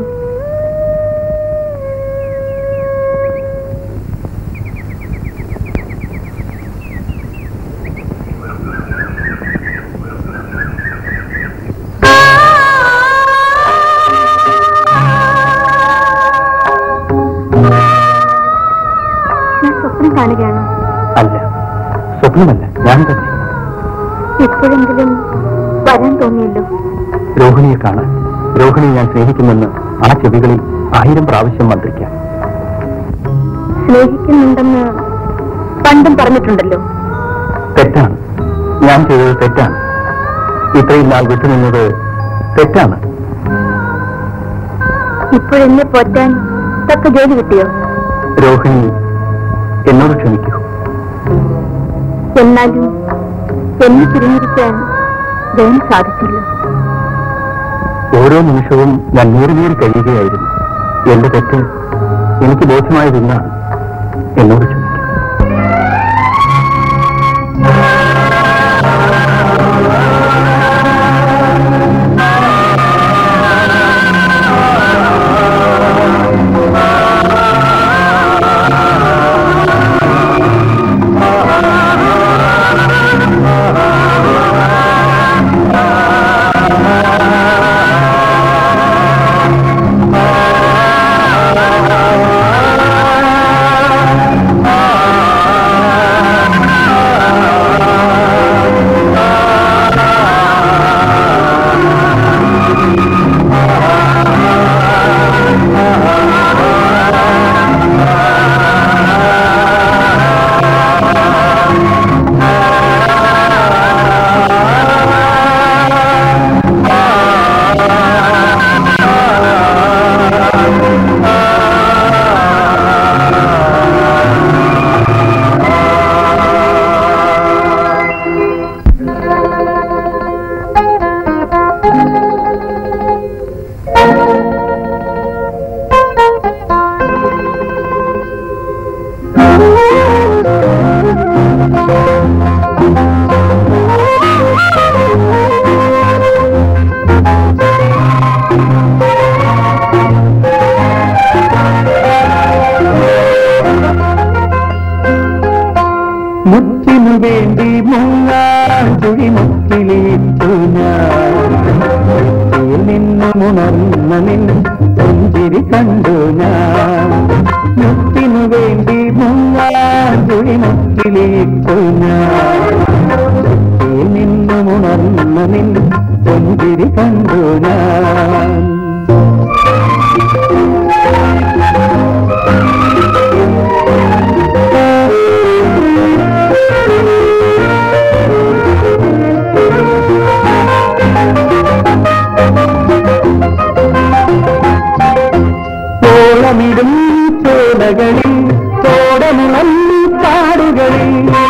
S3: ഞാൻ സ്വപ്നം കാണുകയാണ്
S2: അല്ല സ്വപ്നമല്ല ഞാൻ തന്നെ
S3: ഇപ്പോഴെങ്കിലും വരാൻ തോന്നിയല്ലോ
S2: രോഹിണിയെ കാണാൻ രോഹിണിയെ ഞാൻ സ്നേഹിക്കുമെന്ന് ആ ചെവികളിൽ ആയിരം പ്രാവശ്യം മന്ത്രിക്കാം
S3: സ്നേഹിക്കുന്നുണ്ടെന്ന് പണ്ടും പറഞ്ഞിട്ടുണ്ടല്ലോ
S2: തെറ്റാണ് ഞാൻ ചെയ്തത് തെറ്റാണ് ഇത്രയും നാൾ വിട്ടുനിന്നത് തെറ്റാണ്
S3: ഇപ്പോഴെന്നെ പോറ്റാൻ തക്ക ജോലി കിട്ടിയോ
S2: രോഹിണി എന്നോട് ക്ഷമിക്കൂ
S3: എന്നാലും എന്നെ പിരിഞ്ഞിരിക്കാൻ ജയൻ സാധിച്ചില്ല
S2: ഓരോ നിമിഷവും ഞാൻ നേരി നേരി കഴിയുകയായിരുന്നു എന്റെ തെറ്റ് എനിക്ക് ബോധ്യമായത് ഇന്നാണ് എന്നോട് ക്ഷമിക്കൂ മുത്തിനു വേണ്ടി മുങ്ങാൻ കുഴി മുത്തിലേറ്റു ഞാൻ
S5: മുക്തിയിൽ നിന്നുമുണർന്ന നിൻ പുഞ്ചിരി കണ്ടു ഞാൻ മുത്തിനു വേണ്ടി മുങ്ങാൻ കുഴി മുക്കിലേക്കു ഞാൻ മുക്തിയിൽ നിന്നുമുണർന്ന നിൻ പുഞ്ചിരി കണ്ടു ഞാൻ ഓളമിടും ചോലകളിൽ തോടമുളം കാടുകളിൽ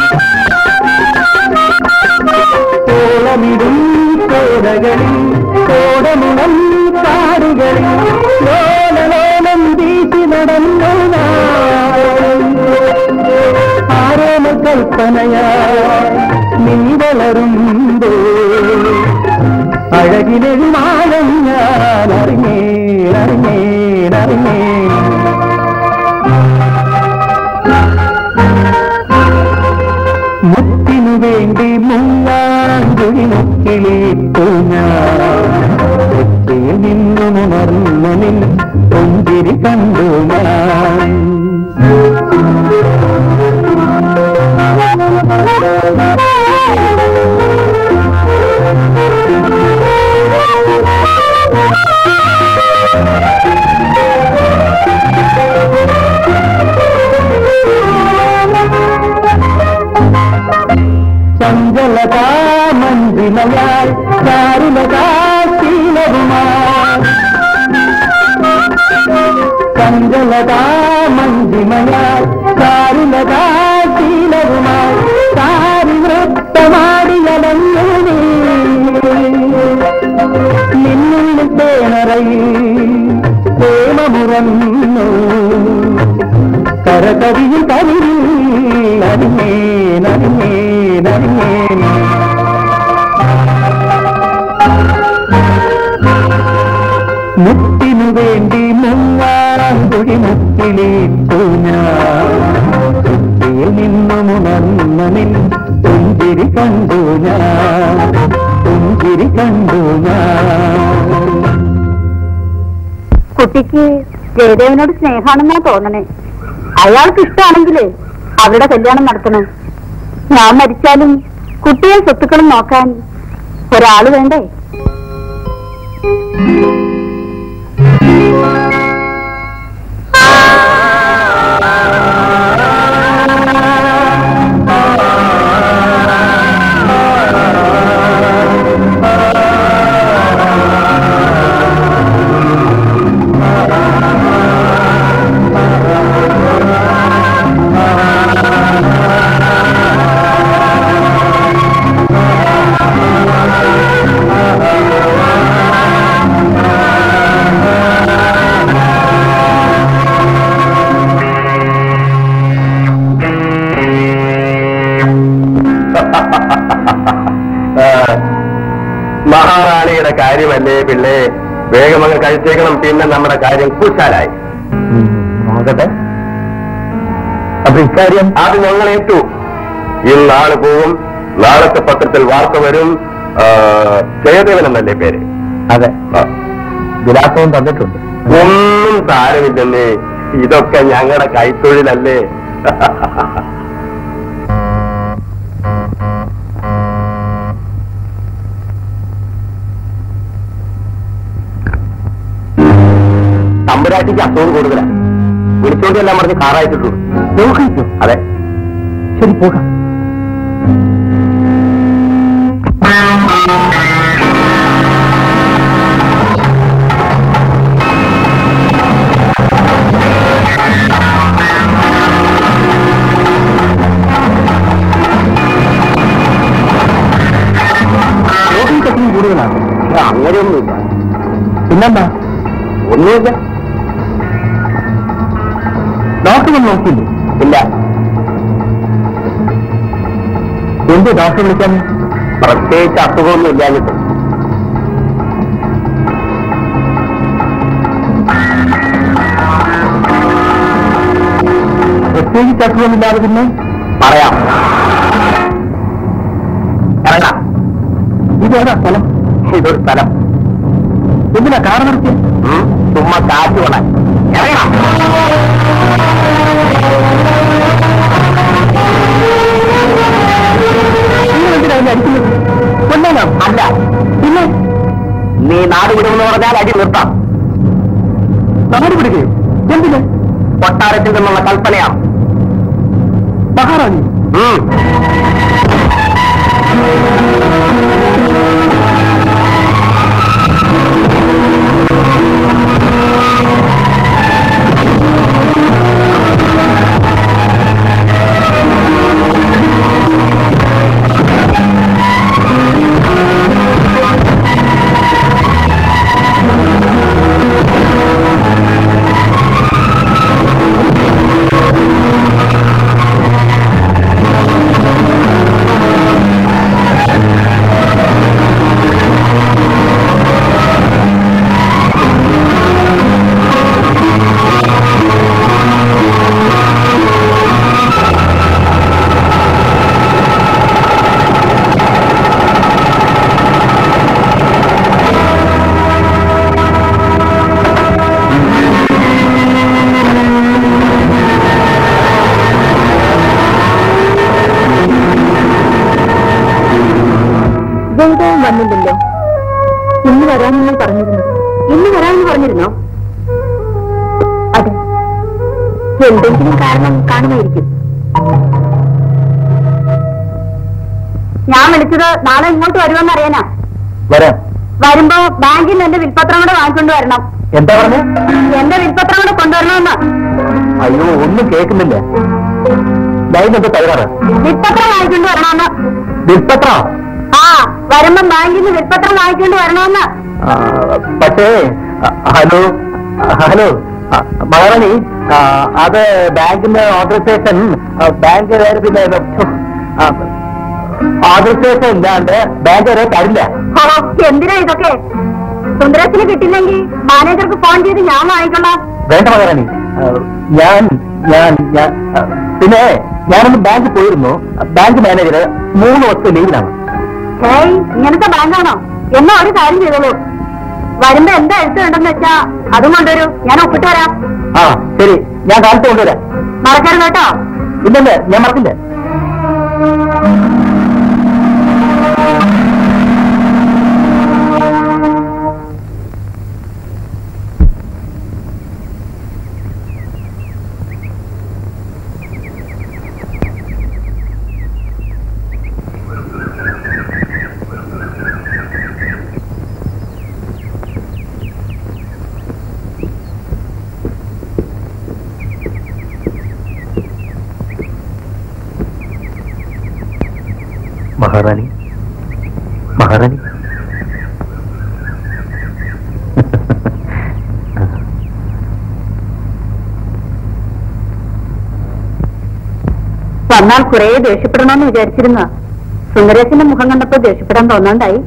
S5: ഓളമിടും ചോലകളിൽ തോടമുളം കാടുകളിൽ ലോലലോലം വീശി നടന്നു ആരോമ കൽപ്പനയാ നീ വളരുമ്പോ അഴകിലെഴുമാനം ഞാൻ അറിഞ്ഞേ അറിഞ്ഞേ അറിഞ്ഞേ മുത്തിനു വേണ്ടി മുങ്ങാങ്കുഴി മുക്കിലേക്കു ഞാൻ മുത്തിയിൽ നിന്നുണർന്ന നിൻ പുഞ്ചിരി കണ്ടു ഞാൻ ചഞ്ചലതാ മഞ്ജിമയാൽ ചാരുലതാ ശീലവുമാൽ ചഞ്ചലതാ മഞ്ജിമയാൽ ചാരുലതാ ശീലവുമാൽ ചാരി നൃത്തമാടിയലഞ്ഞു നീ നിന്നുള്ളിൽ തേണറയിൽ പ്രേമമുറന്നു കരകവിയിൽ കവിയിൽ അറിഞ്ഞേ നറിഞ്ഞേ നറിഞ്ഞേ മുത്തിനു വേണ്ടി മുങ്ങാങ്കുഴി മുത്തിലേക്കു ഞാൻ മുത്തിയിൽ നിന്നുമുണർന്ന നിൻ പുഞ്ചിരി കണ്ടു ഞാൻ പുഞ്ചിരി കണ്ടു ഞാൻ
S3: കുട്ടിക്ക് ജയദേവനോട് സ്നേഹാണെന്നാ തോന്നണേ അയാൾക്ക് ഇഷ്ടമാണെങ്കിലേ അവരുടെ കല്യാണം നടത്തണം ഞാൻ മരിച്ചാലും കുട്ടിയെ സ്വത്തുക്കളും നോക്കാൻ ഒരാള് വേണ്ടേ
S2: മഹാറാണിയുടെ കാര്യമല്ലേ പിള്ളേ വേഗം അങ്ങ് കഴിച്ചേക്കണം പിന്നെ നമ്മുടെ കാര്യം കൂച്ചാലായി
S1: നോക്കട്ടെ അപ്പൊ ഇക്കാര്യം
S2: അത് ഞങ്ങൾ ഏറ്റു ഇന്നാള് പോവും നാളത്തെ പത്രത്തിൽ വാർത്ത വരും ആ, ജയദേവൻ എന്നല്ലേ പേര്
S1: അതെ
S2: ആ.
S1: വിലാസവും തന്നിട്ടുണ്ട്
S2: ഒന്നും സാരമില്ലെന്നേ ഇതൊക്കെ ഞങ്ങളുടെ കൈത്തൊഴിലല്ലേ
S1: തമ്പുരാട്ടിക്ക് അസുഖം കൂടുതലാണ് വിളിച്ചോണ്ട് എല്ലാം പറഞ്ഞ് കാറായിട്ടിട്ടു നോക്കിക്കോ അതെ ശരി പോകാം നോക്കിക്കത്തും കൂടുതലാണ് അങ്ങനെയൊന്നുമില്ല പിന്നെന്താ ഒന്നുമില്ല ഡോക്ടർ നോക്കില്ലേ ഇല്ല എന്ത് ഡോക്ടർ വിളിക്കാൻ പ്രത്യേകിച്ച് അസുഖമൊന്നും ഇല്ലാഞ്ഞിട്ട് പ്രത്യേകിച്ച് അസുഖമില്ലാതെ പിന്നെ പറയാം ഇറങ്ങാം ഇതേതാ സ്ഥലം ഇതൊരു സ്ഥലം എന്തിനാ കാർ നിർത്തി ചുമ്മാ കാറ്റ് കൊള്ളാൻ ഇറങ്ങണം കൊല്ലാനോ അല്ല പിന്നെ നീ നാട് വിടുമെന്ന് പറഞ്ഞാൽ അടി നിർത്താം നാട് വിടുകയോ എന്തിന് കൊട്ടാരത്തിൽ നിന്നുള്ള കൽപ്പനയാണ് മഹാറാണി
S3: ജയിതവും വന്നില്ലല്ലോ ഇന്ന് വരാമെന്ന് പറഞ്ഞിരുന്നു ഇന്ന് വരാമെന്ന് പറഞ്ഞിരുന്നോ അതെ എന്തെങ്കിലും കാരണം കാണുമായിരിക്കും ഞാൻ വിളിച്ചത് നാളെ ഇങ്ങോട്ട് വരുമെന്ന് അറിയാനാ
S1: വരാം
S3: വരുമ്പോ ബാങ്കിൽ നിന്ന് എന്റെ വിൽപ്പത്രം കൂടെ വാങ്ങിക്കൊണ്ട് വരണം
S1: എന്താ പറഞ്ഞു
S3: എന്റെ വിൽപ്പത്രം കൂടെ കൊണ്ടുവരണമെന്ന്
S1: അയ്യോ ഒന്നും കേൾക്കുന്നില്ല ലൈൻ എന്താ തകരാറ്
S3: വിൽപ്പത്രം വാങ്ങിക്കൊണ്ട് വരണമെന്ന്
S1: വിൽപ്പത്രം
S3: ആ വരുമ്പോ ബാങ്കിൽ നിന്ന് വിൽപ്പത്രം വാങ്ങിക്കൊണ്ട് വരണമെന്ന്
S1: ആ, പക്ഷേ ആ, ഹലോ ആ, ഹലോ ആ, മഹാറാണി ആ, അത് ബാങ്കിന്റെ ഓതറൈസേഷൻ ബാങ്ക് പിന്നെ ആ, ഓതറൈസേഷൻ ഇല്ലാണ്ട് ബാങ്ക് വരെ തരില്ല
S3: ഓ, എന്തിനാ ഇതൊക്കെ സുന്ദരത്തിന് കിട്ടില്ലെങ്കിൽ മാനേജർക്ക് ഫോൺ ചെയ്ത് ഞാൻ വാങ്ങിക്കൊള്ളാം
S1: വേണ്ട മഹാറാണി ആ, ഞാൻ ഞാൻ ഞാൻ ആ, പിന്നെ ഞാനൊന്ന് ബാങ്കിൽ പോയിരുന്നു ബാങ്ക് മാനേജർ മൂന്ന് ദിവസത്തെ ലീവിലാണ്
S3: ഏയ് ഇങ്ങനത്തെ ബാങ്കാണോ എന്നാ ഒരു കാര്യം ചെയ്തോളൂ വരുമ്പോ എന്താ എഴുത്തുണ്ടെന്ന് വെച്ചാ അതും കൊണ്ടുവരൂ ഞാൻ ഒപ്പിട്ട് വരാം
S1: ആ ശരി ഞാൻ കാലത്ത് കൊണ്ടുവരാം
S3: മറക്കരുത് കേട്ടോ
S1: ഇല്ലല്ലേ ഞാൻ മറക്കില്ല മഹാറാണി മഹാറാണി
S3: വന്നാൽ കുറെ ദേഷ്യപ്പെടണമെന്ന് വിചാരിച്ചിരുന്ന സുന്ദരേശന്റെ മുഖം കണ്ടപ്പോ ദേഷ്യപ്പെടാൻ തോന്നാണ്ടായി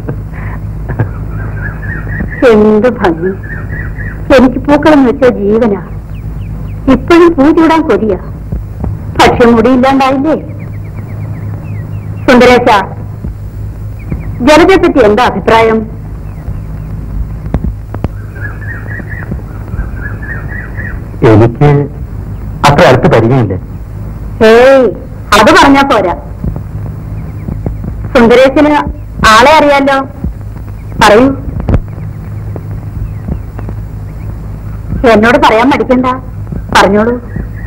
S3: എന്ത് ഭംഗി എനിക്ക് പൂക്കളം വെച്ച ജീവനാ ഇപ്പോഴും പൂ ചൂടാൻ കൊതിയ പക്ഷെ മുടിയില്ലാണ്ടായില്ലേ സുന്ദരേശ ജലജയെ പറ്റി എന്താ അഭിപ്രായം
S1: എനിക്ക് അത്ര അടുത്ത് പരിചയമില്ല
S3: ഏയ് അത് പറഞ്ഞാ പോരാ സുന്ദരേശന് ആളെ അറിയാലോ പറയൂ എന്നോട് പറയാൻ മടിക്കണ്ട പറഞ്ഞോളൂ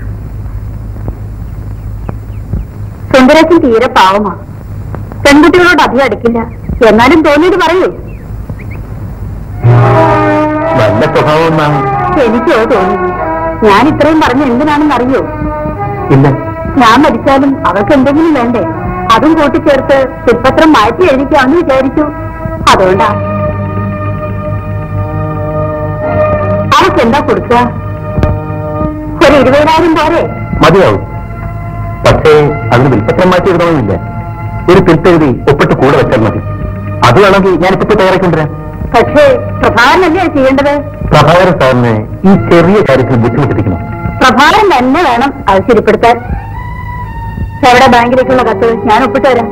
S3: സുന്ദരേശൻ തീരെ പാവമാ പെൺകുട്ടികളോട് അധികം അടുക്കില്ല എന്നാലും തോന്നിയത് പറയൂ
S1: നല്ല സ്വഭാവം എന്നാണ്
S3: എനിക്കോ തോന്നുന്നു ഞാൻ ഇത്രയും പറഞ്ഞ എന്തിനാണെന്ന് അറിയോ
S1: ഇല്ല
S3: ഞാൻ മരിച്ചാലും അവൾക്ക് എന്തെങ്കിലും വേണ്ടേ അതും കൂട്ടിച്ചേർത്ത് ശില്പത്രം മാറ്റി എഴുതിക്കാന്ന് വിചാരിച്ചു അതുകൊണ്ടാ അവൾക്ക് എന്താ കൊടുക്കുക ഒരു ഇരുപതിനായിരം പോരെ
S1: മതിയാവും പക്ഷേ അതിന് വിൽപ്പത്രം മാറ്റി എഴുതണമെന്നില്ല ഒരു തിരുത്തെഴുതി ഒപ്പിട്ട് കൂടെ വെച്ചാൽ മതി അത് വേണമെങ്കിൽ ഞാനിപ്പോ തയ്യാറാക്കൊണ്ടുവരാം
S3: പക്ഷേ പ്രഭാകരനല്ലേ അത് ചെയ്യേണ്ടത്
S1: പ്രഭാകരൻ സാറിന് ഈ ചെറിയ കാര്യത്തിൽ ബുദ്ധിമുട്ടിപ്പിക്കണം
S3: പ്രഭാകരൻ തന്നെ വേണം അത് ശരിപ്പെടുത്താൻ എവിടെ ബാങ്കിലേക്കുള്ള കത്ത് ഞാൻ ഒപ്പിട്ട് വരാം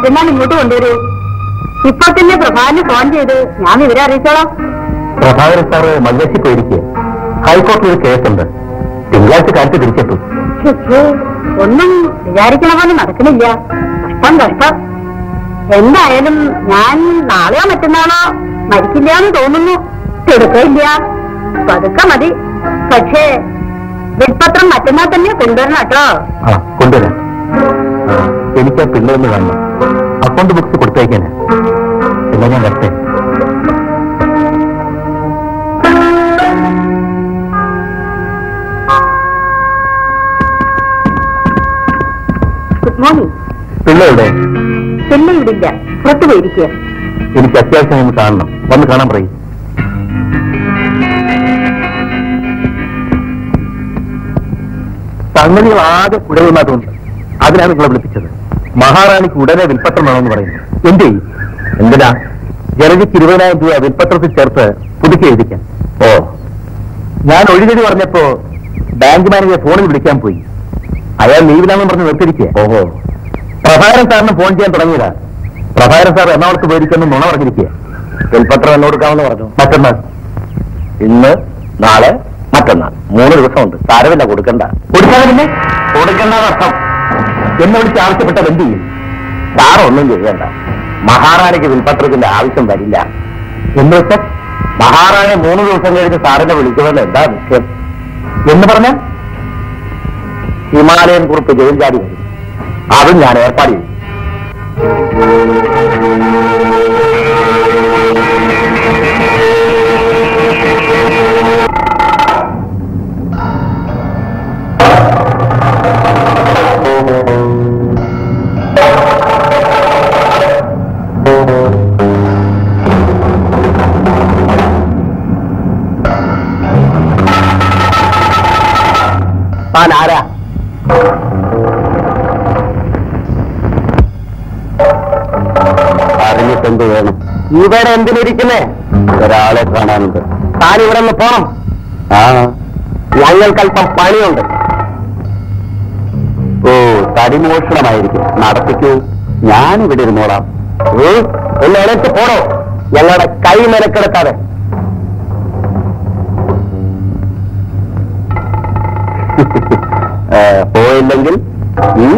S3: മറ്റന്നാൾ ഇങ്ങോട്ട് കൊണ്ടുവരൂ ഇപ്പൊ തന്നെ പ്രഭാന് ഫോൺ ചെയ്ത് ഞാൻ വിവരം അറിയിച്ചോളാം
S1: പ്രഭാകരൻ സാറ് മദ്രസി പോയിരിക്കുക ഹൈക്കോടതിയിൽ ഒരു കേസുണ്ട് തിങ്കളാഴ്ച കാലത്ത് തിരിച്ചെത്തും
S3: ഛെ, ഛെ, ഒന്നും വിചാരിക്കണ പോലെ നടക്കണില്ല കഷ്ടം കഷ്ടം എന്തായാലും ഞാൻ നാളെയോ മറ്റന്നാളോ മരിക്കില്ല എന്ന് തോന്നുന്നു തിടുക്കമില്ല പതുക്കെ മതി പക്ഷേ വിൽപത്രം മറ്റന്നാൾ തന്നെ കൊണ്ടുവരണം കേട്ടോ
S1: ആ കൊണ്ടുവരാം ആ, എനിക്ക് ആ പിള്ളേന്ന് കാണണം അക്കൗണ്ട് ബുക്സ് കൊടുത്തേക്കാന് എന്നാ ഞാൻ വരട്ടെ
S3: ഗുഡ് മോർണിംഗ്
S1: പിള്ളയുടെ
S3: പിന്നെ ഇവിടില്ല പുറത്തു പോയിരിക്കുക
S1: എനിക്ക് അത്യാവശ്യം ഒന്ന് കാണണം വന്ന് കാണാൻ പറയും സംഗതികൾ ആകെ കുടവുന്നാട്ടുണ്ട് അതിനാണ് നിങ്ങളെ വിളിപ്പിച്ചത് മഹാറാണിക്ക് ഉടനെ വിൽപ്പത്രം വേണമെന്ന് പറയുന്നു എന്ത് ചെയ്യും എന്തിനാ ജനതയ്ക്ക് ഇരുപതിനായിരം രൂപ വിൽപ്പത്രത്തിൽ ചേർത്ത് പുതുക്കി എഴുതിക്കാൻ ഓ ഞാൻ ഒഴികഴി പറഞ്ഞപ്പോ ബാങ്ക് മാനേജർ ഫോണിൽ വിളിക്കാൻ പോയി അയാൾ ലീവിലാണെന്ന് പറഞ്ഞ് നിർത്തിയിരിക്കുക ഓഹോ പ്രഭാകരൻ സാറിന് ഫോൺ ചെയ്യാൻ തുടങ്ങിയതാ പ്രഭാകരൻ സാർ എറണാകുളത്ത് പോയിരിക്കുന്നു നുണ പറഞ്ഞിരിക്കുക വിൽപ്പത്രം എന്ന് കൊടുക്കാമെന്ന് പറഞ്ഞു മറ്റന്നാൾ ഇന്ന് നാളെ മറ്റന്നാൾ മൂന്ന് ദിവസമുണ്ട് സാരമില്ല കൊടുക്കണ്ട കൊടുക്കാതെ പിന്നെ കൊടുക്കണ്ട അർത്ഥം എന്നെ വിളിച്ച് ആവശ്യപ്പെട്ടത് എന്ത് ചെയ്യും സാർ ഒന്നും ചെയ്യണ്ട മഹാറാണിക്ക് വിൽപ്പത്രത്തിന്റെ ആവശ്യം വരില്ല എന്ന് വെച്ചാൽ മഹാറാണി മൂന്ന് ദിവസം കഴിഞ്ഞ് സാറിനെ വിളിക്കുമെന്ന് എന്താ വിഷയം എന്ന് പറഞ്ഞ ഹിമാലയൻ കുറിപ്പ് ജയിൽ ചാടി വരും അതും ഞാൻ ഏർപ്പാട് ചെയ്യും താൻ ആരാ അറിഞ്ഞിട്ട് എന്ത് വേണം ഇവിടെ എന്തിനിരിക്കുന്നേ ഒരാളെ കാണാനുണ്ട് താൻ ഇവിടെ നിന്ന് പോണം ആ ഞങ്ങൾക്കല്പം പണിയുണ്ട് ഓ തടിമോഷണമായിരിക്കും നടത്തിക്കൂ ഞാനിവിടെ ഇരുന്നോളാം ഏ ഒന്ന് എണീറ്റ് പോടോ ഞങ്ങളുടെ കൈ മെനക്കെടുത്താതെ ഏ, പോയില്ലെങ്കിൽ ഉം?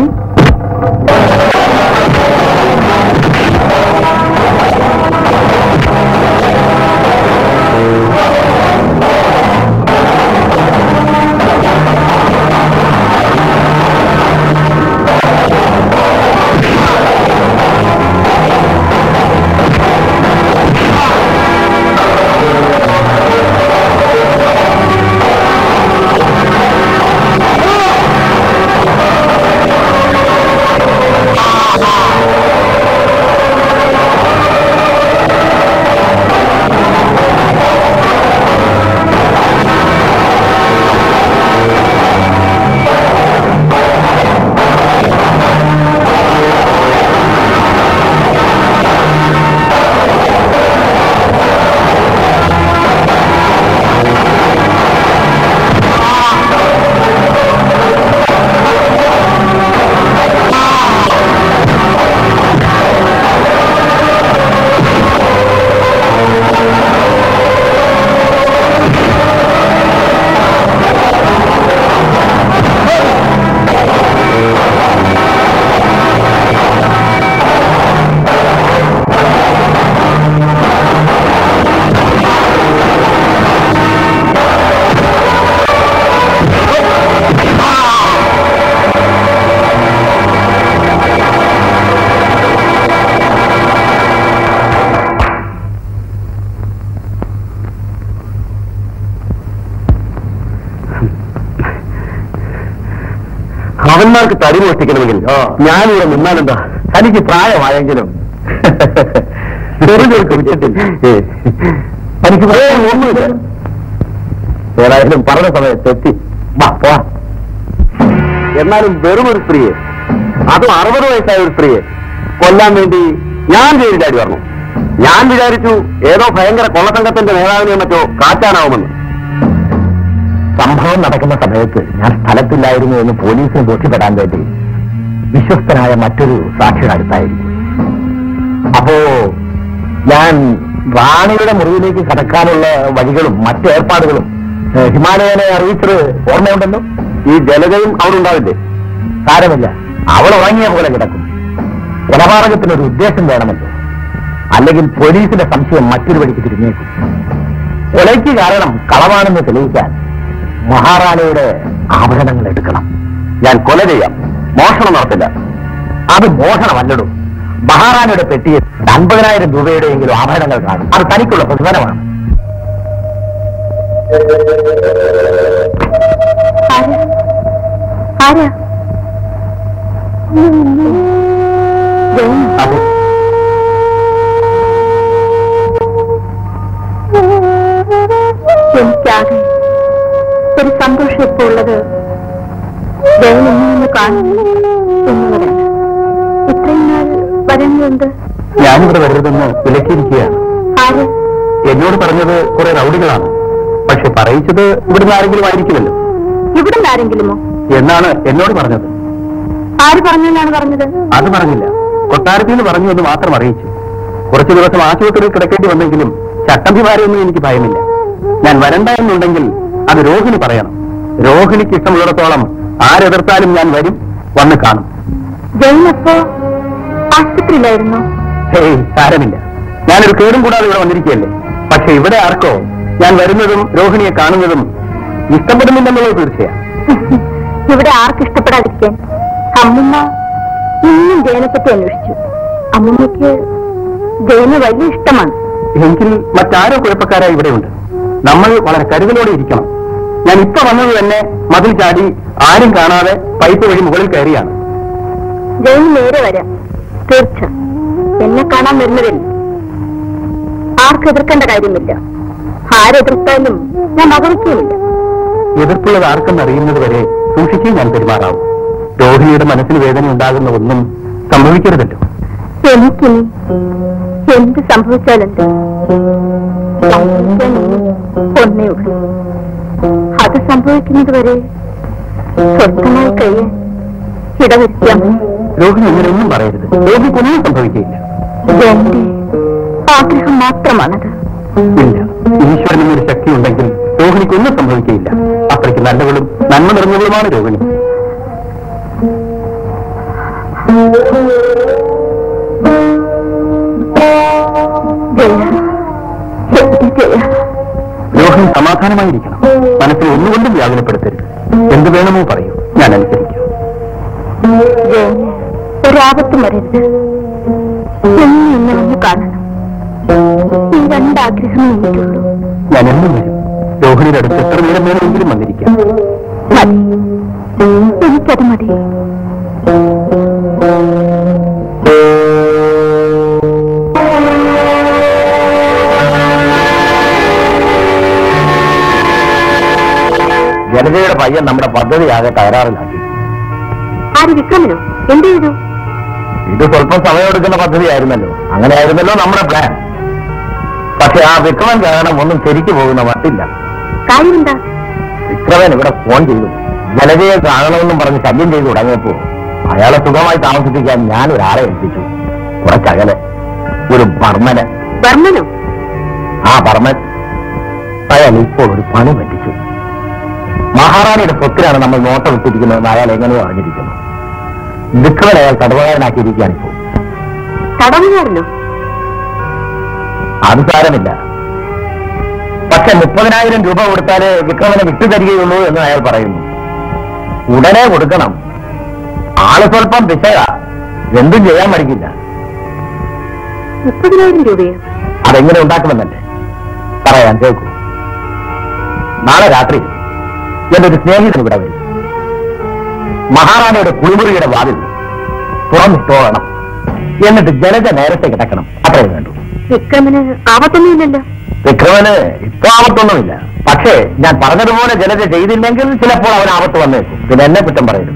S1: അവന്മാർക്ക് തടി മോഷ്ടിക്കണമെങ്കിൽ ഞാനിവിടെ നിന്നാലെന്താ തനിക്ക് പ്രായമായെങ്കിലും ചെറുചെറുക്ക് വിട്ടിട്ടില്ല തനിക്ക് പ്രായം ഒന്നുമില്ല ഏതായാലും പറഞ്ഞ സമയത്ത് എത്തി വാ പോവാ എന്നാലും വെറും ഒരു സ്ത്രീയെ അതും അറുപത് വയസ്സായ ഒരു സ്ത്രീയെ കൊല്ലാൻ വേണ്ടി ഞാൻ ജയിലിലാടി പറഞ്ഞു ഞാൻ വിചാരിച്ചു ഏതോ ഭയങ്കര കൊള്ളസംഘത്തിന്റെ നേതാവിനെയോ മറ്റോ കാറ്റാനാവുമെന്ന് സംഭവം നടക്കുന്ന സമയത്ത് ഞാൻ സ്ഥലത്തില്ലായിരുന്നു എന്ന് പോലീസിന് ബോധ്യപ്പെടാൻ വേണ്ടി വിശ്വസ്തനായ മറ്റൊരു സാക്ഷിയുടെ അടുത്തായിരുന്നു അപ്പോ ഞാൻ റാണിയുടെ മുറിയിലേക്ക് കടക്കാനുള്ള വഴികളും മറ്റു ഏർപ്പാടുകളും ഏഹ്, ഹിമാലയനെ അറിയിച്ചത് ഓർമ്മയുണ്ടല്ലോ ഈ ജലതയും അവിടെ ഉണ്ടാവില്ലേ സാരമില്ല അവൾ ഉറങ്ങിയ പോലെ കിടക്കും കൊലപാതകത്തിനൊരു ഉദ്ദേശം വേണമല്ലോ അല്ലെങ്കിൽ പോലീസിന്റെ സംശയം മറ്റൊരു വഴിക്ക് തിരിഞ്ഞേക്കും കൊലയ്ക്ക് കാരണം കളവാണെന്ന് തെളിയിക്കാൻ മഹാറാണിയുടെ ആഭരണങ്ങൾ എടുക്കണം ഞാൻ കൊല ചെയ്യാം മോഷണം നടത്തില്ല അത് മോഷണമല്ലടും മഹാറാണിയുടെ പെട്ടിയിൽ അൻപതിനായിരം രൂപയുടെയെങ്കിലും ആഭരണങ്ങൾ കാണും അത് തനിക്കുള്ള പ്രതിഫലമാണ്
S3: ആരാ ആരാ ജയൻ
S1: അത്
S3: എനിക്കാകെ ഒരു സന്തോഷം ഇപ്പോൾ ഉള്ളത് ജയൻ എന്നെ കാണുന്നു എന്നവരാണ് ഇത്രയും നാൾ വരുന്നുണ്ട്
S1: ഞാനിവിടെ വരരുതെന്ന് വിലക്കിയിരിക്കുകയാണ്
S3: ആര്
S1: എന്നോട് പറഞ്ഞത് കുറെ റൗഡികളാണ് പക്ഷെ പറയിച്ചത് ഇവിടുന്ന് ആരെങ്കിലും ആയിരിക്കുമല്ലോ
S3: ഇവിടുന്ന് ആരെങ്കിലുമോ
S1: എന്നാണ് എന്നോട് പറഞ്ഞത്
S3: ആര് പറഞ്ഞെന്നാണ് പറഞ്ഞത്
S1: അത് പറഞ്ഞില്ല കൊട്ടാരത്തിൽ നിന്ന് പറഞ്ഞു എന്ന് മാത്രം അറിയിച്ചു കുറച്ചു ദിവസം ആശുപത്രിയിൽ കിടക്കേണ്ടി വന്നെങ്കിലും ചട്ടമ്പിമാരെയൊന്നും എനിക്ക് ഭയമില്ല ഞാൻ വരണ്ട എന്നുണ്ടെങ്കിൽ അത് രോഹിണി പറയണം രോഹിണിക്ക് ഇഷ്ടമുള്ളിടത്തോളം ആരെതിർത്താലും ഞാൻ വരും വന്ന് കാണും
S3: ജയൻ അപ്പോ ആശുപത്രിയിലായിരുന്നു
S1: ഹേയ് സാരമില്ല ഞാനൊരു കേടും കൂടാതെ ഇവിടെ വന്നിരിക്കുകയല്ലേ പക്ഷെ ഇവിടെ ആർക്കോ ഞാൻ വരുന്നതും രോഹിണിയെ കാണുന്നതും ഇഷ്ടപ്പെടുന്നില്ലെന്നുള്ളത് തീർച്ചയാണ്
S3: ഇവിടെ ആർക്ക് ഇഷ്ടപ്പെടാതിരിക്കാൻ അമ്മുമ്മ ഇന്നും ജയനെപ്പറ്റി അന്വേഷിച്ചു അമ്മുമ്മയ്ക്ക് ജയന് വലിയ ഇഷ്ടമാണ്
S1: എങ്കിൽ മറ്റാരോ കുഴപ്പക്കാരായി ഇവിടെയുണ്ട് നമ്മൾ വളരെ കരുതലോടെ ഇരിക്കണം ഞാൻ ഇപ്പൊ വന്നത് തന്നെ മതിൽ ചാടി ആരും കാണാതെ പൈപ്പ് വഴി മുകളിൽ കയറിയാണ്
S3: ജയന് നേരെ വരാം തീർച്ച എന്നെ കാണാൻ വരുന്നതിൽ ആർക്ക് എതിർക്കേണ്ട കാര്യമില്ല ആരെതിർത്താലും ഞാൻ മകനിക്കുമില്ല
S1: എതിർപ്പുള്ളത് ആർക്കെന്ന് അറിയുന്നത് വരെ സൂക്ഷിച്ചേ ഞാൻ പെരുമാറാവും രോഹിണിയുടെ മനസ്സിന് വേദന ഉണ്ടാകുന്ന ഒന്നും സംഭവിക്കരുതല്ലോ
S3: എനിക്കിനി എന്ത് സംഭവിച്ചാലെന്ത് സംഭവിക്കാൻ ഇനി ഒന്നേ ഉള്ളൂ അത് സംഭവിക്കുന്നത് വരെ സ്വന്തമായി കഴിയാൻ ഇടവരുത്തിയാൽ മതി
S1: രോഹിണി ഇങ്ങനെയൊന്നും പറയരുത് രോഹിണിക്കൊന്നും സംഭവിക്കില്ല
S3: എന്റെ ആഗ്രഹം മാത്രമാണത്
S1: ഇല്ല ഈശ്വരനൊരു ശക്തി ഉണ്ടെങ്കിൽ രോഹിണിക്കൊന്നും സംഭവിക്കില്ല അത്രയ്ക്ക് നല്ലവളും നന്മ നിറഞ്ഞവളുമാണ് രോഹിണി
S3: ജയ എന്റെ ജയ
S1: രോഹിണി സമാധാനമായിരിക്കണം മനസ്സിൽ ഒന്നുകൊണ്ടും വ്യാകുലപ്പെടുത്തരുത് എന്ത് വേണമോ പറയൂ ഞാൻ അനുസരിക്കാം
S3: ജയന് ഒരാപത്തും വരരുത് എന്നെ എന്നെ വന്ന് കാണണം ഈ രണ്ടാഗ്രഹമേ എനിക്കുള്ളൂ
S1: ഞാൻ എന്നും വരും രോഹിണിയുടെ അടുത്ത് എത്ര നേരം വേണമെങ്കിലും വന്നിരിക്കാം
S3: മതി എനിക്കത് മതി
S1: ജനതയുടെ പയ്യൻ നമ്മുടെ പദ്ധതിയാകെ തകരാറിലാക്കി
S3: ആര് വിക്രമനോ എന്ത് ചെയ്തു
S1: ഇത് സ്വല്പം സമയമെടുക്കുന്ന പദ്ധതിയായിരുന്നല്ലോ അങ്ങനെയായിരുന്നല്ലോ നമ്മുടെ പ്ലാൻ പക്ഷെ ആ വിക്രമൻ കാരണം ഒന്നും ശരിക്കു പോകുന്ന മട്ടില്ല
S3: കാര്യമെന്താ
S1: വിക്രമൻ ഇവിടെ ഫോൺ ചെയ്തു ജലജയെ കാണണമെന്നും പറഞ്ഞ് ശല്യം ചെയ്തു തുടങ്ങിയപ്പോ അയാളെ സുഖമായി താമസിപ്പിക്കാൻ ഞാൻ ഒരാളെ ഏൽപ്പിച്ചു കുറച്ചകലെ ഒരു ബർമ്മന്
S3: ബർമ്മനോ
S1: ആ ബർമ്മൻ അയാൾ ഇപ്പോൾ ഒരു പണി പറ്റിച്ചു മഹാറാണിയുടെ സ്വത്തിലാണ് നമ്മൾ നോട്ടം ഇട്ടിരിക്കുന്നതെന്ന് അയാൾ എങ്ങനെയോ അറിഞ്ഞിരിക്കുന്നു വിക്രമൻ അയാൾ തടവുകാരനാക്കിയിരിക്കുകയാണ് ഇപ്പോൾ
S3: തടവുകാരനോ
S1: അത് സാരമില്ല പക്ഷെ മുപ്പതിനായിരം രൂപ കൊടുത്താലേ വിക്രമനെ വിട്ടുതരികയുള്ളൂ എന്ന് അയാൾ പറയുന്നു ഉടനെ കൊടുക്കണം ആള് സ്വല്പം പിശക എന്തും ചെയ്യാൻ മടിക്കില്ല
S3: മുപ്പതിനായിരം രൂപയോ
S1: അതെങ്ങനെ ഉണ്ടാക്കുമെന്നല്ലേ പറയാൻ കേൾക്കൂ നാളെ രാത്രി എന്റെ ഒരു സ്നേഹിതൻ ഇവിടെ വരും മഹാറാണിയുടെ കുളിമുറിയുടെ വാതിൽ തുറന്നിട്ടോളണം എന്നിട്ട് ജലജ നേരത്തെ കിടക്കണം അത്രേ വേണ്ടൂ
S3: വിക്രമന് ആപത്തൊന്നുമില്ലല്ലോ
S1: വിക്രമന് ഇപ്പൊ ആപത്തൊന്നുമില്ല പക്ഷേ ഞാൻ പറഞ്ഞതുപോലെ ജലജ ചെയ്തില്ലെങ്കിൽ ചിലപ്പോൾ അവൻ ആപത്ത് വന്നേക്കും പിന്നെ എന്നെ കുറ്റം പറയരുത്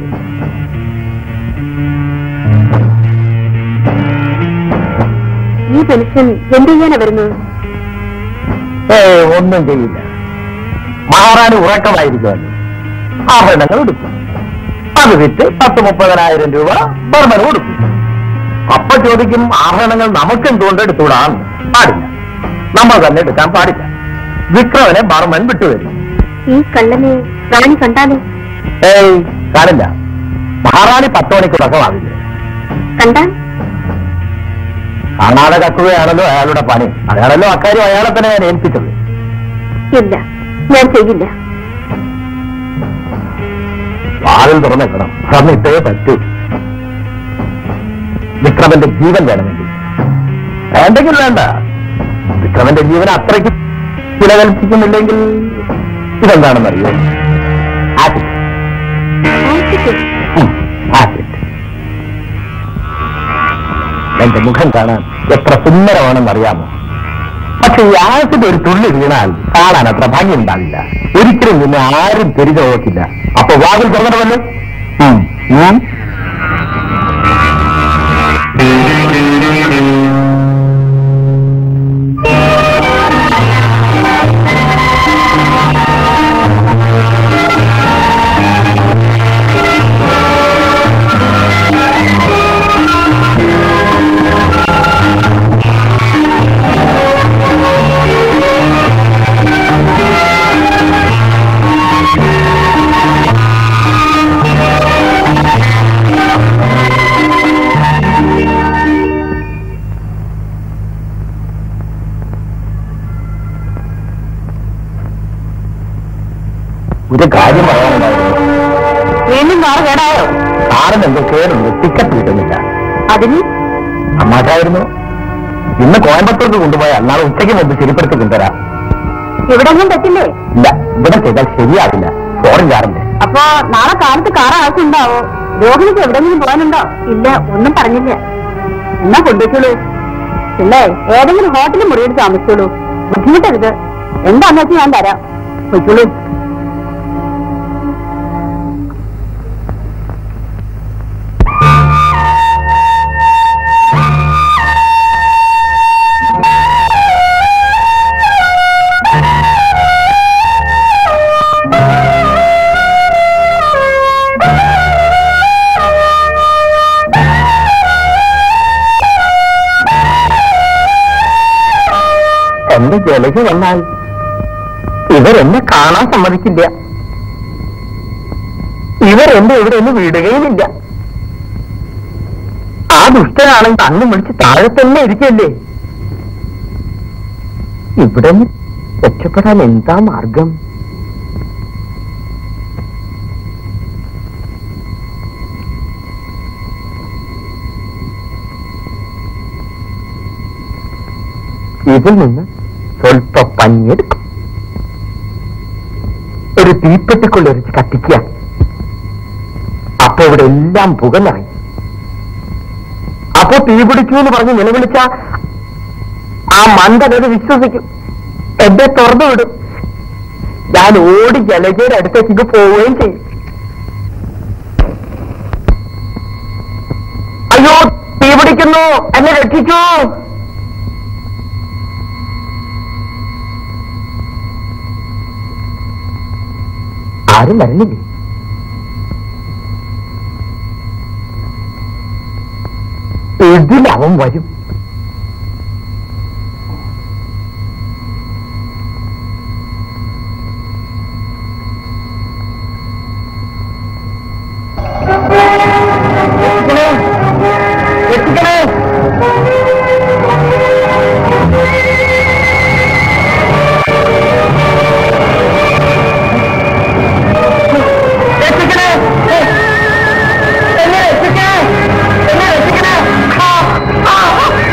S3: ഈ മനുഷ്യൻ എന്ത് ചെയ്യാനാ വരുന്നത്
S1: ഏ ഒന്നും ചെയ്യില്ല മഹാറാണി ഉറക്കമായിരിക്കുമല്ലോ ആഭരണങ്ങൾ എടുക്കും അത് വിറ്റ് പത്ത് മുപ്പതിനായിരം രൂപ ബർമന് കൊടുക്കും അപ്പൊ ചോദിക്കും ആഭരണങ്ങൾ നമുക്ക് എന്തുകൊണ്ട് എടുത്തുകൂടാൻ പാടില്ല നമ്മൾ തന്നെ എടുക്കാൻ പാടില്ല വിക്രമനെ ബർമൻ വിട്ടുവരും
S3: ഈ കള്ളനെ റാണി കണ്ടാലോ
S1: ഏയ് കാണില്ല മഹാറാണി പത്ത് മണിക്ക് ഉറക്കമാവില്ല
S3: കണ്ടാൽ
S1: കാണാതെ കക്കുകയാണല്ലോ അയാളുടെ പണി അയാളല്ലോ അക്കാര്യം അയാളെ തന്നെ ഞാൻ ഏൽപ്പിച്ചത്
S3: ഇല്ല ഞാൻ ചെയ്യില്ല
S1: വാതിൽ തുറന്നേക്കണം തുറന്നിട്ടേ പറ്റൂ വിക്രമന്റെ ജീവൻ വേണമെങ്കിൽ വേണ്ടെങ്കിൽ വേണ്ട വിക്രമന്റെ ജീവൻ അത്രയ്ക്ക് വില കൽപ്പിക്കുന്നില്ലെങ്കിൽ ഇതെന്താണെന്നറിയോ ആസിഡ് ഉം, ആസിഡ് എന്റെ മുഖം കാണാൻ എത്ര സുന്ദരമാണെന്ന് അറിയാമോ പക്ഷെ ഈ ആസിഡ് ഒരു തുള്ളി വീണാൽ കാണാൻ അത്ര ഭംഗി ഉണ്ടാവില്ല ഒരിക്കലും നിന്നെ ആരും തിരിച്ചു നോക്കില്ല അപ്പൊ വാതിൽ തുറന്നിടമല്ലോ ഉം, ഉം. ഒരു കാര്യം പറയാനുണ്ടായിരുന്നു
S3: വീണ്ടും കാർ കേടായോ
S1: കാറിന് എന്തോ കേടുണ്ട് ടിക്കറ്റ് കിട്ടുന്നില്ല
S3: അതിന്
S1: അമ്മാക്കായിരുന്നു ഇന്ന് കോയമ്പത്തൂർക്ക് കൊണ്ടുപോയാൽ നാളെ ഉച്ചയ്ക്ക് മുമ്പ് ശരിപ്പെടുത്തി കൊണ്ടുവരാം
S3: ഇവിടെങ്ങും പറ്റില്ലേ
S1: ഇല്ല ഇവിടെ ചെയ്താൽ ശരിയാവില്ല ഫോറിൻ കാറിന്റെ
S3: അപ്പൊ നാളെ കാലത്ത് കാർ ആവശ്യമുണ്ടാവോ രോഹിണിക്ക് എവിടെങ്കിലും പോകാനുണ്ടോ ഇല്ല ഒന്നും പറഞ്ഞില്ല എന്നാ കൊണ്ടുവച്ചോളൂ പിന്നെ ഏതെങ്കിലും ഹോട്ടലിൽ മുറിയെടുത്ത് താമസിച്ചോളൂ ബുദ്ധിമുട്ടരുത് എന്താന്ന് വെച്ചാൽ ഞാൻ തരാം പൊയ്ക്കോളൂ
S1: എന്റെ ജലജ വന്നാൽ ഇവരെന്നെ കാണാൻ സമ്മതിക്കില്ല ഇവരെന്നെ ഇവിടെ ഒന്ന് വിടുകയുമില്ല ആ ദുഷ്ടനാണെങ്കിൽ അന്ന് വിളിച്ച് താഴെ തന്നെ ഇരിക്കല്ലേ ഇവിടെ നിന്ന് രക്ഷപ്പെടാൻ എന്താ മാർഗം ഇതിൽ നിന്ന് സ്വല്പ പഞ്ഞെടുക്കും ഒരു തീപ്പെട്ടിക്കൊള്ളൊരിച്ച് കത്തിക്കുക അപ്പൊ ഇവിടെ എല്ലാം പുക നിറയും അപ്പൊ തീ പിടിച്ചു എന്ന് പറഞ്ഞ് നിലവിളിച്ച ആ മന്ദനത് വിശ്വസിക്കും എന്നെ തുറന്നു വിടും ഞാൻ ഓടി ജലജയുടെ അടുത്തേക്ക് പോവുകയും ചെയ്യും അയ്യോ തീ പിടിക്കുന്നു എന്നെ രക്ഷിച്ചു ആരും വരണില്ലേ ഇതിലവൻ വരും രക്ഷിക്കണേ! രക്ഷിക്കണേ! രക്ഷിക്കണേ! എന്നെ രക്ഷിക്കണേ! എന്നെ രക്ഷിക്കണേ! ആ! ആ!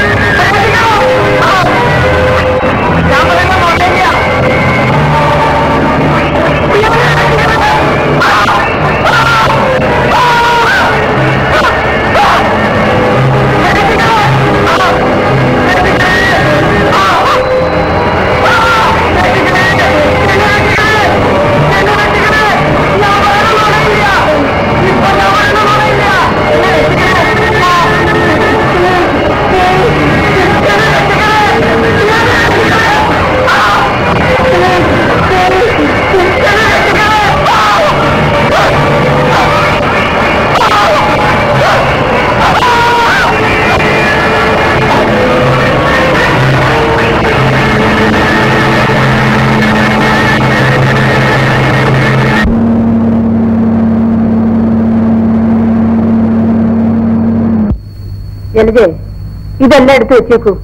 S3: ജലജെ ഇതെല്ലാം എടുത്തു വെച്ചേക്കൂ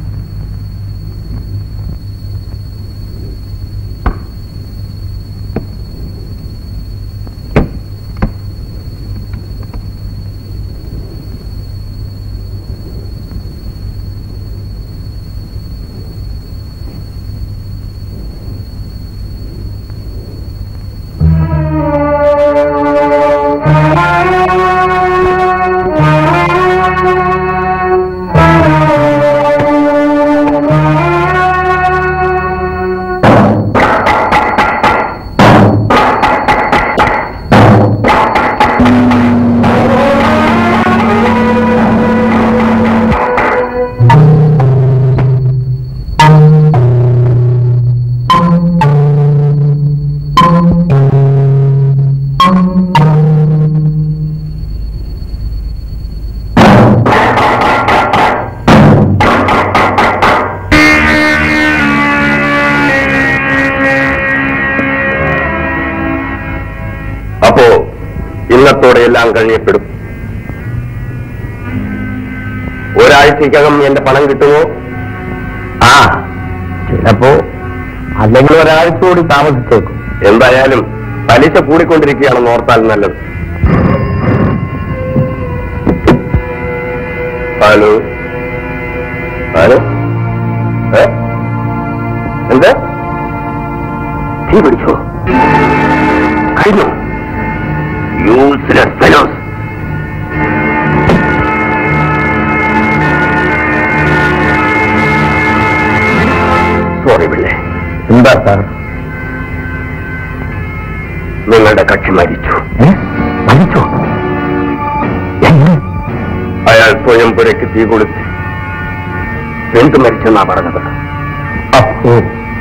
S2: അപ്പോ ഇന്നത്തോടെ എല്ലാം കഴിയപ്പെടും ഒരാഴ്ചക്കകം എന്റെ പണം കിട്ടുമോ
S1: ആ ചിലപ്പോ അല്ലെങ്കിൽ ഒരാഴ്ച കൂടി താമസിച്ചേക്കും
S2: എന്തായാലും പലിശ കൂടിക്കൊണ്ടിരിക്കുകയാണെന്ന് ഓർത്താൽ നല്ലത് ഹലോ ഹലോ ഏ? എന്ത് തീ പിടിച്ചോ കഴിഞ്ഞു യൂസ്ലെസ് ഫെലോസ് സോറി പിള്ളേ
S1: എന്താ സാർ
S2: നിങ്ങളുടെ കക്ഷി മരിച്ചു
S1: ഏ? മരിച്ചോ എങ്ങനെ
S2: അയാൾ സ്വയം പുരയ്ക്ക് തീ കൊടുത്ത് എന്ത് മരിച്ചെന്നാ പറഞ്ഞത്
S1: അപ്പോ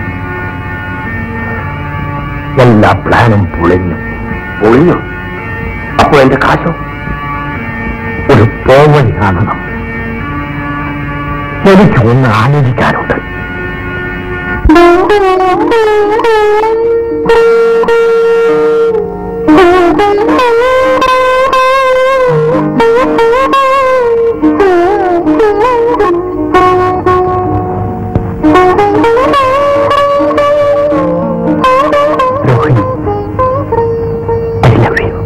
S1: എല്ലാ പ്ലാനും പൊളിഞ്ഞു
S2: ഒഴിഞ്ഞു അപ്പോ എന്റെ കാശോ
S1: ഒരു പോവഴി കാണണം എനിക്ക് ഒന്ന് ആലോചിക്കാനുണ്ട് Rohini I love you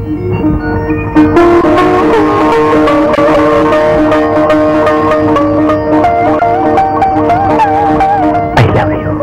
S1: I love you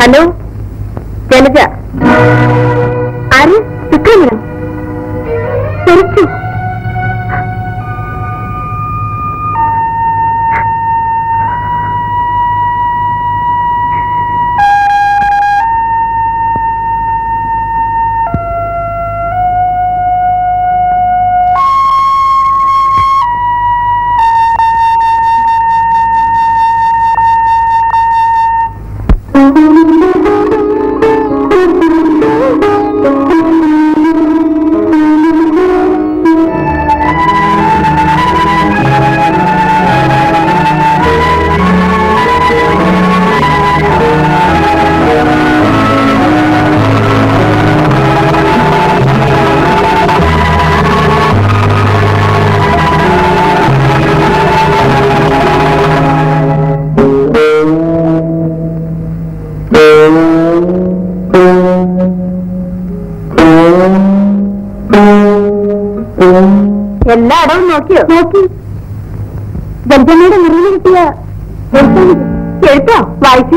S3: hello Jalaja ആര് വിക്രമനോ മരിച്ചു എല്ലായിടവും നോക്കിയോ നോക്കി ജന്മയുടെ മുറിയിൽ കിട്ടിയ എഴുത്താണ് ഇത്. എഴുത്തോ വായിച്ചു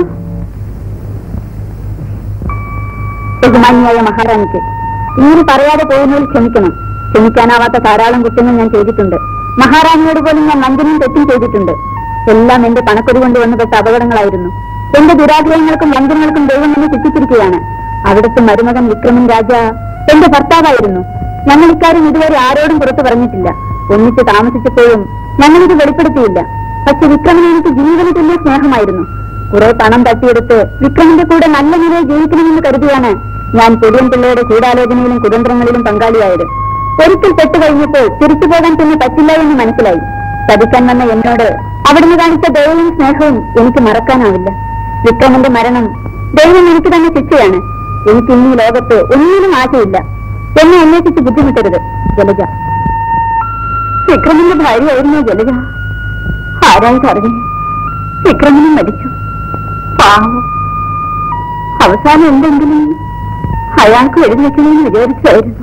S3: ബഹുമാനിയായ മഹാറാണിക്ക് ഇങ്ങനെ പറയാതെ പോകുന്നതിൽ ക്ഷമിക്കണം ക്ഷമിക്കാനാവാത്ത ധാരാളം കുറ്റങ്ങൾ ഞാൻ ചെയ്തിട്ടുണ്ട് മഹാറാണിയോട് പോലും ഞാൻ വഞ്ചനയും തെറ്റും ചെയ്തിട്ടുണ്ട് എല്ലാം എന്റെ പണക്കൊടി കൊണ്ട് വന്നുപെട്ട അപകടങ്ങളായിരുന്നു എന്റെ ദുരാഗ്രഹങ്ങൾക്കും വഞ്ചനകൾക്കും ദൈവം എന്നെ ശിക്ഷിച്ചിരിക്കുകയാണ് അവിടുത്തെ മരുമകൻ വിക്രമൻ രാജ എന്റെ ഭർത്താവായിരുന്നു ഞങ്ങൾ ഇക്കാര്യം ഇതുവരെ ആരോടും പുറത്തു പറഞ്ഞിട്ടില്ല ഒന്നിച്ച് താമസിച്ചപ്പോഴും ഞങ്ങളിത് വെളിപ്പെടുത്തിയില്ല പക്ഷെ വിക്രമൻ എനിക്ക് ജീവന തുല്യ സ്നേഹമായിരുന്നു കുറെ പണം തട്ടിയെടുത്ത് വിക്രമിന്റെ കൂടെ നല്ല നിലയിൽ ജീവിക്കണമെന്ന് കരുതിയാണ് ഞാൻ പൊടിയൻ പിള്ളയുടെ ഗൂഢാലോചനയിലും കുതന്ത്രങ്ങളിലും പങ്കാളിയായത് ഒരിക്കൽ പെട്ടു കഴിഞ്ഞപ്പോൾ തിരിച്ചു പോകാൻ പിന്നെ പറ്റില്ല എന്ന് മനസ്സിലായി ചതിക്കാൻ വന്ന എന്നോട് അവിടുന്ന് കാണിച്ച ദയവും സ്നേഹവും എനിക്ക് മറക്കാനാവില്ല വിക്രമന്റെ മരണം ദൈവം എനിക്ക് തന്നെ ശിക്ഷയാണ് എനിക്ക് ഇന്ന് ഈ ലോകത്ത് ഒന്നിനും ആശയില്ല എന്നെ അന്വേഷിച്ച് ബുദ്ധിമുട്ടരുത് ജലജ വിക്രമന്റെ ഭാര്യയായിരുന്നു ജലജ ആരായി പറഞ്ഞു വിക്രമനും മരിച്ചു പാവം അവസാനം എന്തെങ്കിലും അയാൾക്ക് എഴുന്നേക്കണമെന്ന് വിചാരിച്ചായിരുന്നു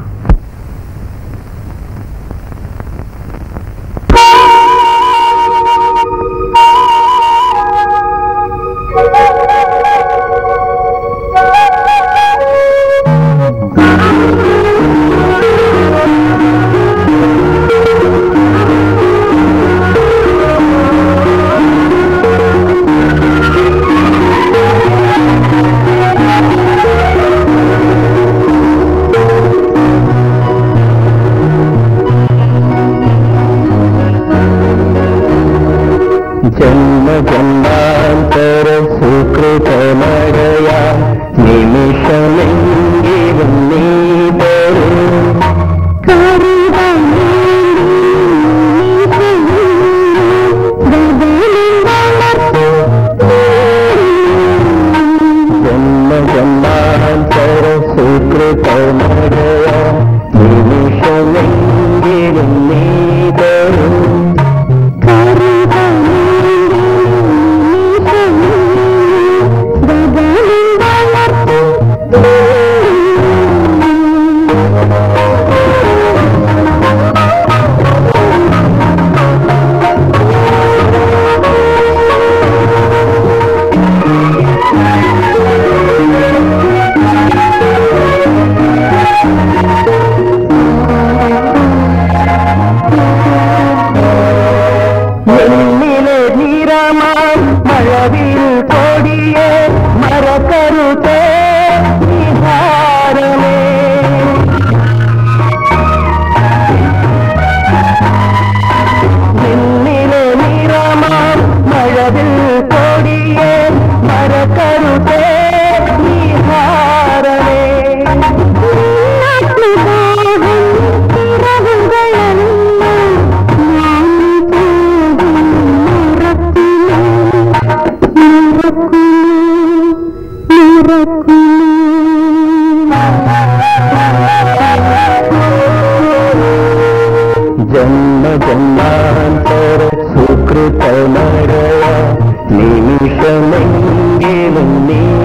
S5: ജന്മ ജന്മാന്തര സുകൃതമഴയാ നിമിഷമെങ്കിലും നീ വരൂ ജന്മ ജന്മാന്തര സുകൃതമഴയാ നിമിഷമെങ്കിലും നീ വരൂ വെണ്ണിലെ നിറമാം മഴവിൽ കൊടിയെ മറക്കരുതേ നിഹാരമേ വെണ്ണിലെ നിറമാം മഴവിൽ കൊടിയെ മറക്കരുതേ നിഹാരമേ ജന്മ ജന്മാന്തര സുകൃതമഴയ നിമിഷമെങ്കിലും നീ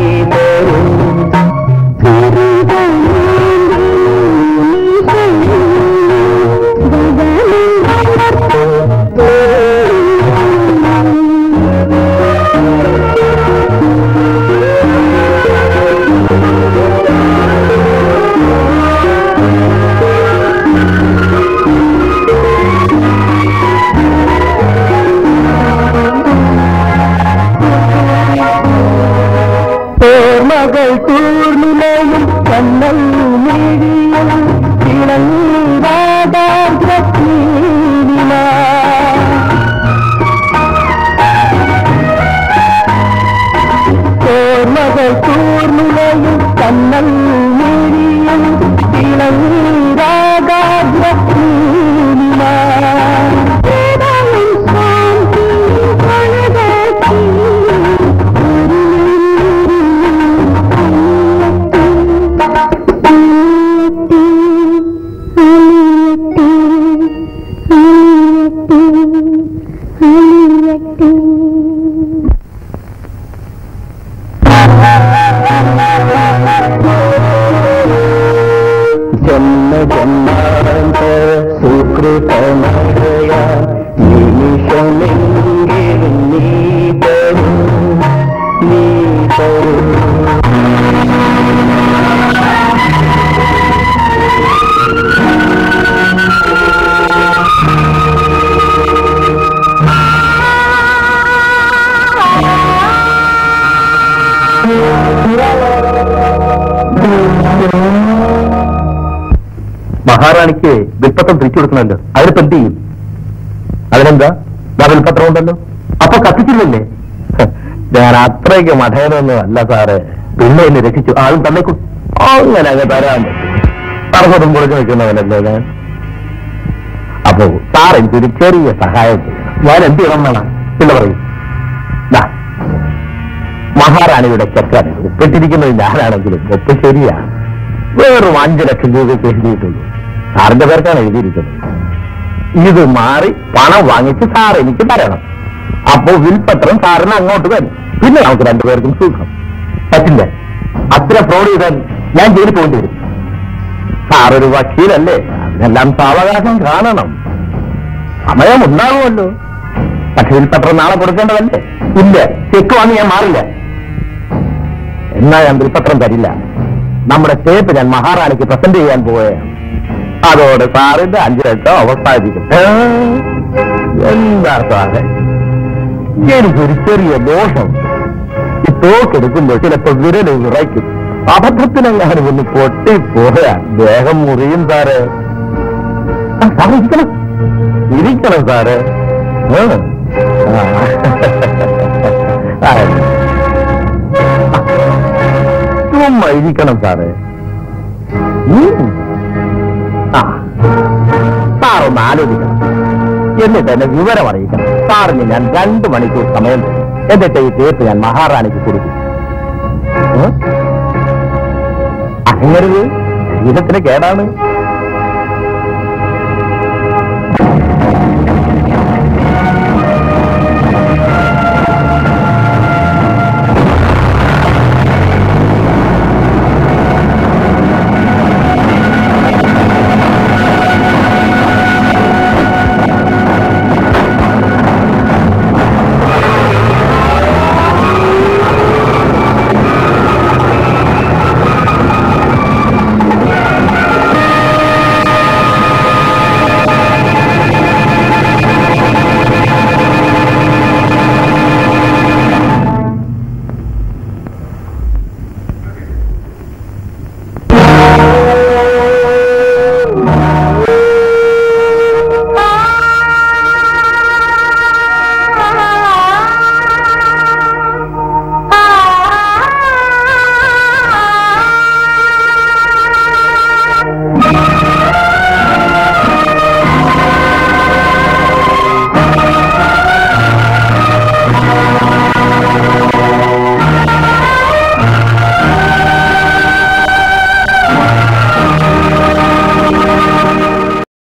S1: മഹാറാണിക്ക് വിൽപ്പത്രം തിരിച്ചു കൊടുക്കണമല്ലോ അതിനിപ്പോ എന്ത് ചെയ്യും അതിനെന്താ ഞാൻ വിൽപ്പത്രം ഉണ്ടല്ലോ അപ്പൊ കത്തിച്ചില്ലല്ലേ ഹ, ഞാൻ അത്രയ്ക്ക് മഠയനൊന്നും അല്ല സാറ് പിന്നെ എന്നെ രക്ഷിച്ചു ആളും തന്നേക്കും അങ്ങനെ അങ്ങ് തരാൻ തറകൊടും പൊളിച്ചു നിൽക്കുന്നവനല്ലേ ഞാൻ അപ്പോ സാർ എനിക്കൊരു ചെറിയ സഹായം ചെയ്യണം ഞാൻ എന്ത് ചെയ്യണം എന്നാണ് പിന്നെ പറയും ദാ, മഹാറാണിയുടെ ചെക്കാണ് ഒപ്പിട്ടിരിക്കുന്നത് ഞാനാണെങ്കിലും ഒപ്പ് ശരിയാ വെറും അഞ്ചു ലക്ഷം രൂപയ്ക്ക് എഴുതിയിട്ടുള്ളൂ സാറിന്റെ പേർക്കാണ് എഴുതിയിരിക്കുന്നത് ഇത് മാറി പണം വാങ്ങിച്ച് സാർ എനിക്ക് തരണം അപ്പോ വിൽപത്രം സാറിന് അങ്ങോട്ട് തരും പിന്നെ നമുക്ക് രണ്ടുപേർക്കും സുഖം പറ്റില്ല അത്ര ഫ്രോഡ് ചെയ്താൽ ഞാൻ ജയിലിൽ പോകേണ്ടി വരും സാറൊരു വക്കീലല്ലേ അതിനെല്ലാം സാവകാശം കാണണം സമയം ഉണ്ടാകുമല്ലോ പക്ഷെ വിൽപത്രം നാളെ കൊടുക്കേണ്ടതല്ലേ ഇല്ല ചെക്ക് വാങ്ങി ഞാൻ മാറില്ല എന്നാ ഞാൻ വിൽപത്രം തരില്ല നമ്മുടെ ടേപ്പ് ഞാൻ മഹാറാണിക്ക് പ്രസന്റ് ചെയ്യാൻ പോവുകയാണ് അതോടെ സാറിന്റെ അഞ്ചു ലക്ഷം അവസാനിക്കും ഏ? എന്താ സാറേ എനിക്കൊരു ചെറിയ ദോഷം ഈ തോക്കെടുക്കുമ്പോൾ ചിലപ്പോ വിരല് വിറയ്ക്കും അബദ്ധത്തിനെങ്ങാനും ഒന്ന് പൊട്ടിപ്പോയാ ദേഹം മുറിയും സാറേ ആ, സാറ് ഇരിക്കണം ഇരിക്കണം സാറേ ആ. ആ. ആ. ചുമ്മാ ഇരിക്കണം സാറേ ഉം. ആ സാറൊന്ന് ആലോചിക്കണം എന്നിട്ട് എന്നെ വിവരം അറിയിക്കണം സാറിന് ഞാൻ രണ്ടു മണിക്കൂർ സമയം തരും എന്നിട്ട് ഈ ടേപ്പ് ഞാൻ മഹാറാണിക്ക് കൊടുക്കും ഉം? അങ്ങനരുത് ശരീരത്തിന് കേടാണ്